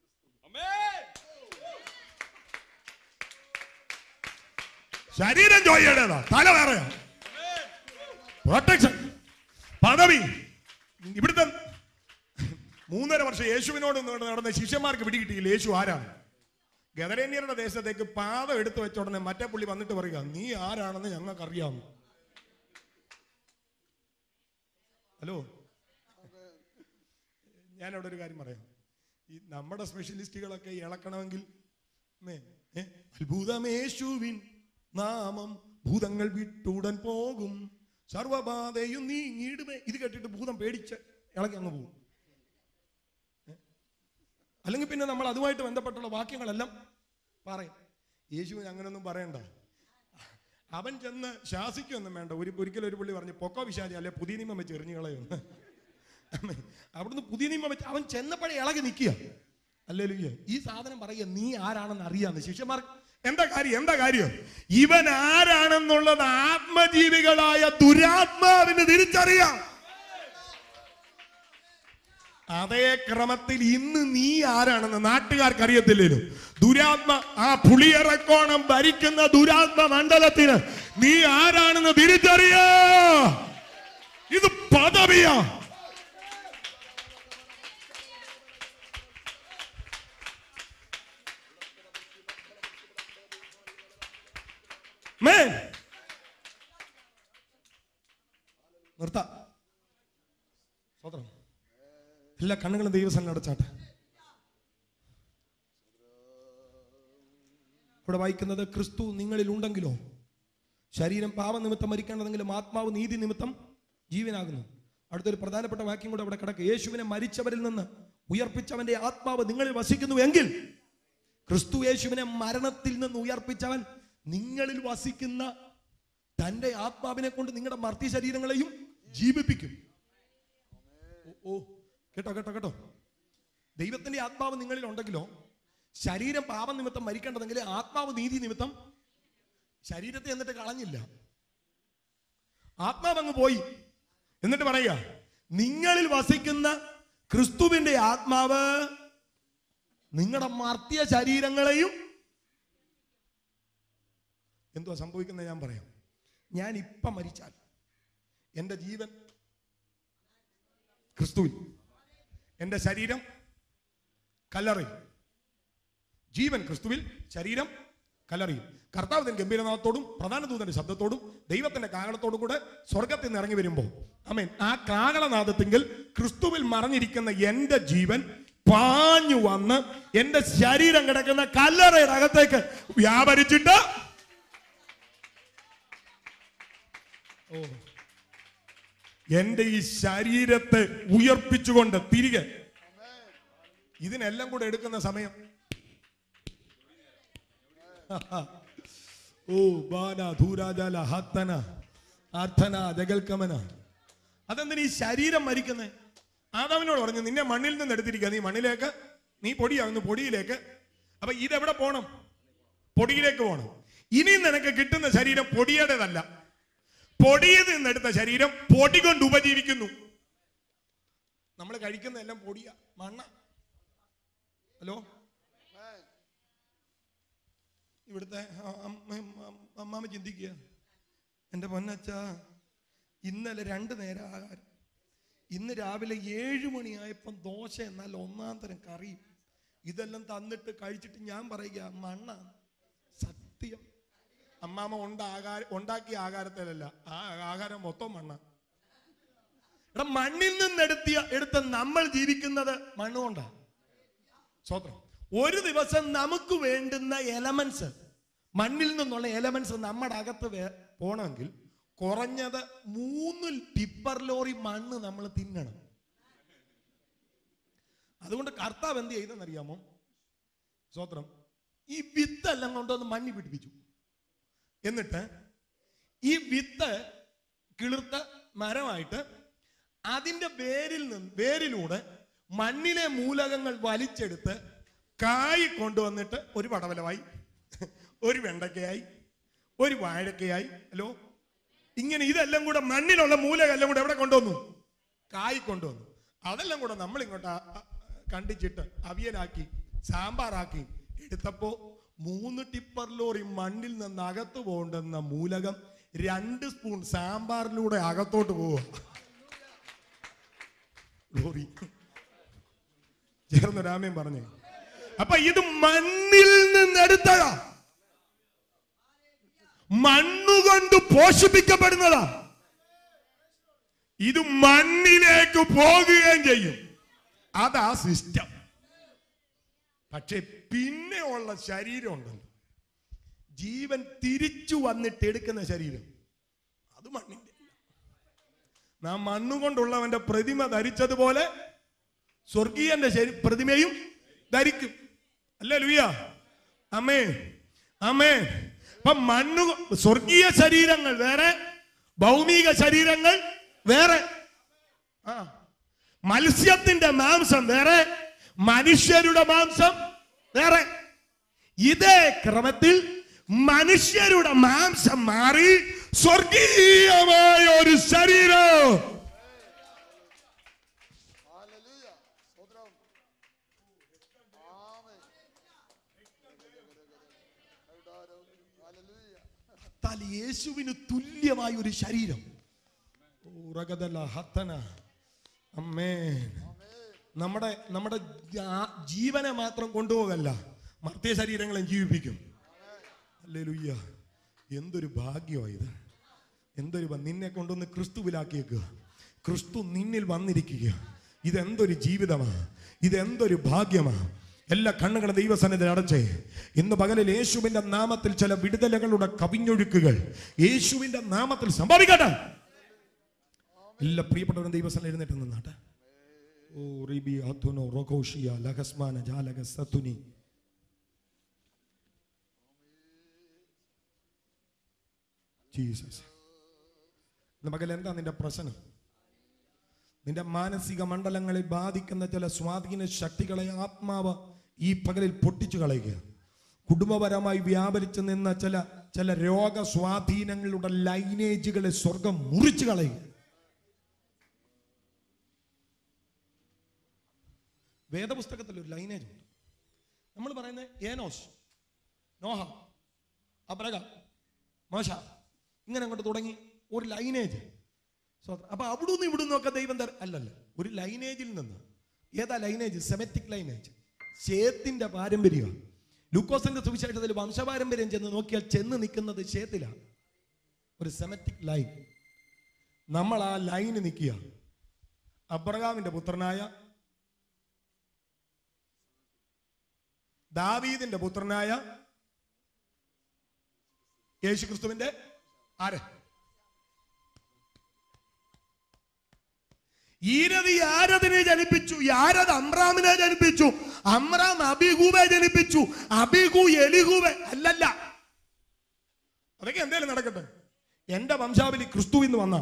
ശരീരം ജോയിയുടേതാ തല വേറെയാ പ്രൊട്ടക്ഷൻ പദവി ഇവിടുത്തെ മൂന്നര വർഷം യേശുവിനോട് നടന്ന ശിഷ്യന്മാർക്ക് പിടികിട്ടിയില്ല യേശു ആരാണ് ഗദരേന്യരുടെ ദേശത്തേക്ക് പാദം എടുത്തു വെച്ച ഉടനെ മറ്റേ പുള്ളി വന്നിട്ട് പറയുക നീ ആരാണെന്ന് ഞങ്ങൾക്കറിയാം ഹലോ ഞാനവിടെ ഒരു കാര്യം പറയാം ഈ നമ്മുടെ സ്പെഷ്യലിസ്റ്റുകളൊക്കെ ഇളക്കണമെങ്കിൽ മേ, ഏ, അത്ഭുതമേശുവിൻ നാമം ഭൂതങ്ങൾ വിട്ടുടൻ പോകും സർവബാധയും നീങ്ങിയിടുമേ ഇത് കേട്ടിട്ട് ഭൂതം പേടിച്ച് ഇളക്കി അങ്ങ് പോകും ഏ? അല്ലെങ്കിൽ പിന്നെ നമ്മൾ അതുമായിട്ട് ബന്ധപ്പെട്ടുള്ള വാക്യങ്ങളെല്ലാം പറയും യേശുവിന് അങ്ങനൊന്നും പറയണ്ട അവൻ ചെന്ന് ശാസിക്കൊന്നും വേണ്ട ഒരു ഒരിക്കലും ഒരു പുള്ളി പറഞ്ഞു പൊക്കോ വിശാചി അല്ലെ പുതിയ നിയമം വെച്ച് എറിഞ്ഞു കളയുന്നു അവിടുന്ന് പുതിയ നിയമം വെച്ച് അവൻ ചെന്നപ്പോഴേ ഇളകി നിൽക്കുക അല്ലേ ഈ സാധനം പറയുക നീ ആരാണെന്ന് അറിയാന്ന് ശിഷ്യന്മാർ എന്താ കാര്യം എന്താ കാര്യം ഇവൻ ആരാണെന്നുള്ളത് ആത്മജീവികളായ ദുരാത്മാവിന് തിരിച്ചറിയാം അതേ ക്രമത്തിൽ ഇന്ന് നീ ആരാണെന്ന് നാട്ടുകാർക്ക് അറിയത്തില്ലേലും ദുരാത്മ ആ പുളിയറക്കോണം ഭരിക്കുന്ന ദുരാത്മ മണ്ഡലത്തിന് നീ ആരാണെന്ന് തിരിച്ചറിയാ ഇത് പദവിയാ മേ നിർത്താം സ്വതന്ത്രം എല്ലാ കണ്ണുകളും ദൈവസന്നെ അടച്ചാട്ടെ ഇവിടെ വായിക്കുന്നത് ക്രിസ്തു നിങ്ങളിൽ ഉണ്ടെങ്കിലോ ശരീരം പാപനിമിത്തം മരിക്കേണ്ടതെങ്കിലും ആത്മാവ് നീതി നിമിത്തം ജീവനാകുന്നു അടുത്തൊരു പ്രധാനപ്പെട്ട വാക്യം കൂടെ അവിടെ കിടക്കുക യേശുവിനെ മരിച്ചവരിൽ നിന്ന് ഉയർപ്പിച്ചവന്റെ ആത്മാവ് നിങ്ങളിൽ വസിക്കുന്നു എങ്കിൽ ക്രിസ്തു യേശുവിനെ മരണത്തിൽ നിന്ന് ഉയർപ്പിച്ചവൻ നിങ്ങളിൽ വസിക്കുന്ന തന്റെ ആത്മാവിനെ കൊണ്ട് നിങ്ങളുടെ മർത്തി ശരീരങ്ങളെയും ജീവിപ്പിക്കും ഓ, ഓ കേട്ടോ കേട്ടോ കേട്ടോ ദൈവത്തിന്റെ ആത്മാവ് നിങ്ങളിൽ ഉണ്ടെങ്കിലോ ശരീരം പാപം നിമിത്തം മരിക്കേണ്ടതെങ്കിൽ ആത്മാവ് നീതി നിമിത്തം ശരീരത്തെ എന്നിട്ട് കളഞ്ഞില്ല ആത്മാവ് അങ്ങ് പോയി എന്നിട്ട് പറയുക നിങ്ങളിൽ വസിക്കുന്ന ക്രിസ്തുവിന്റെ ആത്മാവ് നിങ്ങളുടെ മർത്തിയ ശരീരങ്ങളെയും എന്തുവാ സംഭവിക്കുന്നത് ഞാൻ പറയാം ഞാൻ ഇപ്പം മരിച്ചാൽ എൻ്റെ ജീവൻ ക്രിസ്തുവിൽ എൻ്റെ ശരീരം കല്ലറയിൽ ജീവൻ ക്രിസ്തുവിൽ ശരീരം കല്ലറിയും കർത്താവ് തൻ ഗംഭീരനാഥത്തോടും പ്രധാന ദൂതന്റെ ശബ്ദത്തോടും ദൈവത്തിന്റെ കാകളത്തോടും കൂടെ സ്വർഗത്തിൽ നിന്ന് ഇറങ്ങി വരുമ്പോൾ അമേൻ ആ കാകളനാദത്തിങ്കിൽ ക്രിസ്തുവിൽ മറഞ്ഞിരിക്കുന്ന എന്റെ ജീവൻ പാഞ്ഞു വന്ന് എന്റെ ശരീരം കിടക്കുന്ന കല്ലറയുടെ അകത്തേക്ക് വ്യാപരിച്ചിട്ട് ഓ എന്റെ ഈ ശരീരത്തെ ഉയർപ്പിച്ചുകൊണ്ട് തിരികെ ഇതിനെല്ലാം കൂടെ എടുക്കുന്ന സമയം ഓ ബാല ധൂരാജാല ഹത്തന അർത്ഥന ജഗൽക്കമന അതെന്തിനാ ഈ ശരീരം മരിക്കുന്നേ ആദാമിനോട് പറഞ്ഞു നിന്നെ മണ്ണിൽ നിന്ന് എടുത്തിരിക്കുക നീ മണ്ണിലേക്ക് നീ പൊടിയാകുന്നു പൊടിയിലേക്ക് അപ്പൊ ഇതെവിടെ പോണം പൊടിയിലേക്ക് പോണം ഇനി നിനക്ക് കിട്ടുന്ന ശരീരം പൊടിയുടേതല്ല പൊടിയിൽ നിന്നെടുത്ത ശരീരം പൊടി കൊണ്ട് ഉപജീവിക്കുന്നു നമ്മൾ കഴിക്കുന്ന എല്ലാം പൊടിയ മണ്ണ ഹലോ ഇവിടുത്തെ ആ- അമ്മ- അമ്മ- അമ്മാമ്മ ചിന്തിക്കുക എൻ്റെ പൊന്നച്ച ഇന്നലെ രണ്ട് നേരം ആഹാരം ഇന്ന് രാവിലെ ഏഴ് മണിയായപ്പം ദോശ എന്നാൽ ഒന്നാം തരം കറിയും ഇതെല്ലാം തന്നിട്ട് കഴിച്ചിട്ട് ഞാൻ പറയുക മണ്ണ സത്യം അമ്മാമ്മ ഉണ്ട ആഹാരം ഉണ്ടാക്കിയ ആഹാരത്തിലല്ല ആ ആഹാരം മൊത്തം മണ്ണ എടാ മണ്ണിൽ നിന്നെടുത്തിയ എടുത്ത നമ്മൾ ജീവിക്കുന്നത് മണ്ണുകൊണ്ടാണ് സ്വത്രം ഒരു ദിവസം നമുക്ക് വേണ്ടുന്ന എലമെന്റ്സ് മണ്ണിൽ നിന്നുള്ള എലമെന്റ്സ് നമ്മുടെ അകത്ത് വേ- പോണമെങ്കിൽ കുറഞ്ഞത് മൂന്ന് ടിപ്പർ ലോറി മണ്ണ് നമ്മൾ തിന്നണം അതുകൊണ്ട് കർത്താവ് എന്ത് ചെയ്തെന്നറിയാമോ സ്വത്രം ഈ വിത്തെല്ലാം കൊണ്ടുവന്ന് മണ്ണി പിടിപ്പിച്ചു എന്നിട്ട് ഈ വിത്ത് കിളിർത്ത മരമായിട്ട് അതിന്റെ വേരിൽ നിന്ന് വേരിലൂടെ മണ്ണിലെ മൂലകങ്ങൾ വലിച്ചെടുത്ത് കായ് കൊണ്ടുവന്നിട്ട് ഒരു പടവലമായി ഒരു വെണ്ടക്കയായി ഒരു വാഴക്കയായി ഹലോ ഇങ്ങനെ ഇതെല്ലാം കൂടെ മണ്ണിലുള്ള മൂലകം എല്ലാം കൂടെ എവിടെ കൊണ്ടുവന്നു കായ് കൊണ്ടുവന്നു അതെല്ലാം കൂടെ നമ്മൾ ഇങ്ങോട്ട് ആ- ആ- കണ്ടിച്ചിട്ട് അവിയലാക്കി സാമ്പാറാക്കി എടുത്തപ്പോ മൂന്ന് ടിപ്പർ ലോറി മണ്ണിൽ നിന്ന് അകത്ത് പോകണ്ടെന്ന മൂലകം രണ്ട് സ്പൂൺ സാമ്പാറിലൂടെ അകത്തോട്ട് പോവുക ലോറി ചേർന്ന് രാമൻ പറഞ്ഞു അപ്പൊ ഇത് മണ്ണിൽ നിന്നെടുത്തതാ മണ്ണുകൊണ്ട് പോഷിപ്പിക്കപ്പെടുന്നതാ ഇത് മണ്ണിലേക്ക് പോകുകയും ചെയ്യും അതാ സിസ്റ്റം പക്ഷെ പിന്നെ ഉള്ള ശരീരം ഉണ്ടല്ലോ ജീവൻ തിരിച്ചു വന്നിട്ട് എടുക്കുന്ന ശരീരം അത് മണ്ണിന്റെ അല്ല. നാം മണ്ണുകൊണ്ടുള്ളവന്റെ പ്രതിമ ധരിച്ചതുപോലെ സ്വർഗീയന്റെ ശരി പ്രതിമയും ധരിക്കും അല്ലേ ലുയ്യ അമ്മേ അമ്മേ അപ്പൊ മണ്ണു സ്വർഗീയ ശരീരങ്ങൾ വേറെ ഭൗമിക ശരീരങ്ങൾ വേറെ ആ മത്സ്യത്തിന്റെ മാംസം വേറെ മനുഷ്യരുടെ മാംസം വേറെ ഇതേ ക്രമത്തിൽ മനുഷ്യരുടെ മാംസം മാറി സ്വർഗീയമായ ഒരു ശരീരം Hallelujah. സ്തോത്രം. ആമേൻ. Hallelujah. താൽ യേശുവിന് തുല്യമായ ഒരു ശരീരം ഉറകതല ഹത്തന അമ്മേ നമ്മുടെ നമ്മുടെ ജാ- ജീവനെ മാത്രം കൊണ്ടുപോകല്ല മർത്യ ശരീരങ്ങളെ ജീവിപ്പിക്കും അല്ലേ ലുയ്യ എന്തൊരു ഭാഗ്യമാണ് ഇത് എന്തൊരു ഭ- നിന്നെ കൊണ്ടൊന്ന് ക്രിസ്തുവിലാക്കിയേക്കുക ക്രിസ്തു നിന്നിൽ വന്നിരിക്കുക ഇതെന്തൊരു ജീവിതമാ ഇതെന്തൊരു ഭാഗ്യമാ എല്ലാ കണ്ണുകളും ദൈവസന്നിധിയിൽ അടച്ചേ ഇന്ന് പകലിൽ യേശുവിന്റെ നാമത്തിൽ ചില വിടുതലകളുടെ കവിഞ്ഞൊഴുക്കുകൾ യേശുവിന്റെ നാമത്തിൽ സംഭവിക്കട്ടെ എല്ലാ പ്രിയപ്പെട്ടവരും ദൈവസ്ഥലം എഴുന്നേറ്റ് നിന്നാട്ടെ ഓ റിബി അത്തുനോ റോകോഷിയ ലഹസ്മാന ജാലക സത്തുനി ജീസസ് ഇന്ന് പകൽ എന്താ നിന്റെ പ്രശ്നം നിന്റെ മാനസിക മണ്ഡലങ്ങളെ ബാധിക്കുന്ന ചില സ്വാധീന ശക്തികളെ ആത്മാവ് ഈ പകലിൽ പൊട്ടിച്ചു കളയുക കുടുംബപരമായി വ്യാപരിച്ചു നിന്ന ചില ചില രോഗ സ്വാധീനങ്ങളുടെ ലൈനേജുകളെ സ്വർഗം മുറിച്ചു കളയുക വേദപുസ്തകത്തിൽ ഒരു ലൈനേജ് ഉണ്ട് നമ്മൾ പറയുന്നത് ഏനോസ് നോഹ അബ്രക മോശ ഇങ്ങനെ അങ്ങോട്ട് തുടങ്ങി ഒരു ലൈനേജ് സ്വതന്ത്രം അപ്പൊ അവിടുന്ന് ഇവിടുന്ന് ഒക്കെ ദൈവം തര അല്ലല്ല ഒരു ലൈനേജിൽ നിന്ന് ഏതാ ലൈനേജ് സെമറ്റിക് ലൈനേജ് ഷേത്തിന്റെ പാരമ്പര്യമാണ് ലൂക്കോസിന്റെ സുവിശേഷത്തിൽ വംശപാരമ്പര്യം ചെന്ന് നോക്കിയാൽ ചെന്ന് നിൽക്കുന്നത് ഷേത്തിലാണ് ഒരു സെമറ്റിക് ലൈൻ നമ്മൾ ആ ലൈന് നിൽക്കുക അബ്രഹാമിന്റെ പുത്രനായ ദാവീദിന്റെ പുത്രനായ യേശുക്രിസ്തുവിന്റെ ആര് ഈരത് യാരതിനെ ജനിപ്പിച്ചു യാരത് അമ്രാമിനെ ജനിപ്പിച്ചു അമ്രാം അബിഹൂബെ ജനിപ്പിച്ചു അബിഹു എലിഹൂബെ അല്ലല്ല അതൊക്കെ എന്തേലും നടക്കട്ടെ എന്റെ വംശാവലി ക്രിസ്തു എന്ന് വന്ന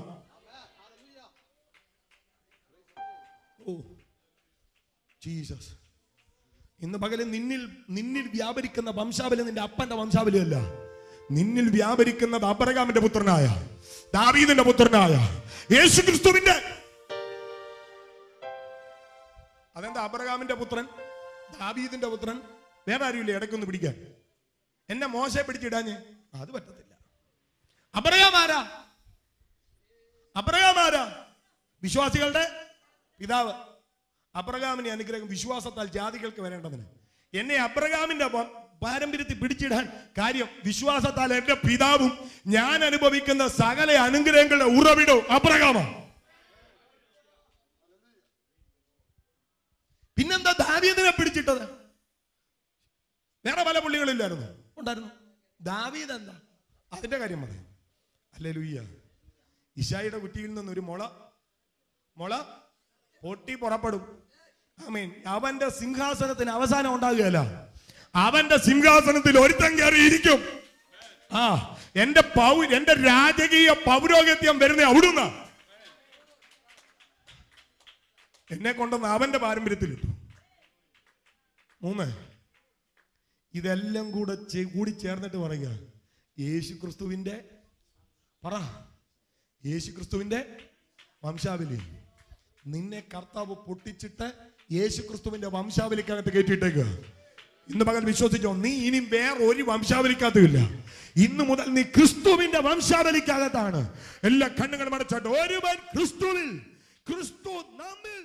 ഓ ജീസസ് ഇന്ന് പകല് നിന്നിൽ നിന്നിൽ വ്യാപരിക്കുന്ന വംശാവലി നിന്റെ അപ്പന്റെ വംശാവലി അല്ല നിന്നിൽ വ്യാപരിക്കുന്നത് അബ്രഹാമിന്റെ പുത്രനായ ദാവീദിന്റെ പുത്രനായ യേശു ക്രിസ്തുവിന്റെ അതെന്താ അബ്രഹാമിന്റെ പുത്രൻ ദാവീദിന്റെ പുത്രൻ വേറെ ആരുമില്ല ഇടയ്ക്കൊന്ന് പിടിക്കാൻ എന്നെ മോശയെ പിടിച്ചിടാഞ്ഞ് അത് പറ്റത്തില്ല അബ്രഹാമാരാ അബ്രഹാമാരാ വിശ്വാസികളുടെ പിതാവ് അബ്രഹാമിനെ അനുഗ്രഹം വിശ്വാസത്താൽ ജാതികൾക്ക് വരേണ്ടതിന് എന്നെ അബ്രഹാമിന്റെ പ- പാരമ്പര്യത്തിൽ പിടിച്ചിടാൻ കാര്യം വിശ്വാസത്താൽ എന്റെ പിതാവും ഞാൻ അനുഭവിക്കുന്ന സകല അനുഗ്രഹങ്ങളുടെ ഉറവിടവും അബ്രഹാമാണ് പിന്നെന്താ ദാവീദിനെ പിടിച്ചിട്ടത് വേറെ പല പുള്ളികളില്ലായിരുന്നു ഉണ്ടായിരുന്നു ദാവീദ് എന്താ അതിന്റെ കാര്യം മതി അല്ലേ ലൂയ്യ ഇഷായിയുടെ കുറ്റിയിൽ നിന്ന് ഒരു മുള മുള പൊട്ടി പുറപ്പെടും ആമീൻ അവന്റെ സിംഹാസനത്തിന് അവസാനം ഉണ്ടാകുകയല്ല അവന്റെ സിംഹാസനത്തിൽ ഒരുത്തൻ കയറി ഇരിക്കും ആ എന്റെ പൗ എന്റെ രാജകീയ പൗരോഗത്യം വരുന്ന അവിടുന്ന് എന്നെ കൊണ്ടുവന്ന് അവന്റെ പാരമ്പര്യത്തിലിട്ടു മൂന്ന് ഇതെല്ലാം കൂടെ ചെ- കൂടി ചേർന്നിട്ട് പറയുക യേശു ക്രിസ്തുവിന്റെ പറ യേശു ക്രിസ്തുവിന്റെ വംശാവലി നിന്നെ കർത്താവ് പൊട്ടിച്ചിട്ട് യേശു ക്രിസ്തുവിന്റെ വംശാവലിക്കകത്ത് കയറ്റിയിട്ടേക്കുക ഇന്ന് പകൽ വിശ്വസിച്ചോ നീ ഇനി വേറെ ഒരു വംശാവലിക്കകത്തുമില്ല ഇന്ന് മുതൽ നീ ക്രിസ്തുവിന്റെ വംശാവലിക്കകത്താണ് എല്ലാ കണ്ണുകളും അടച്ചോട്ടെ ഒരുവൻ ക്രിസ്തുവിൽ ക്രിസ്തു നമ്മിൽ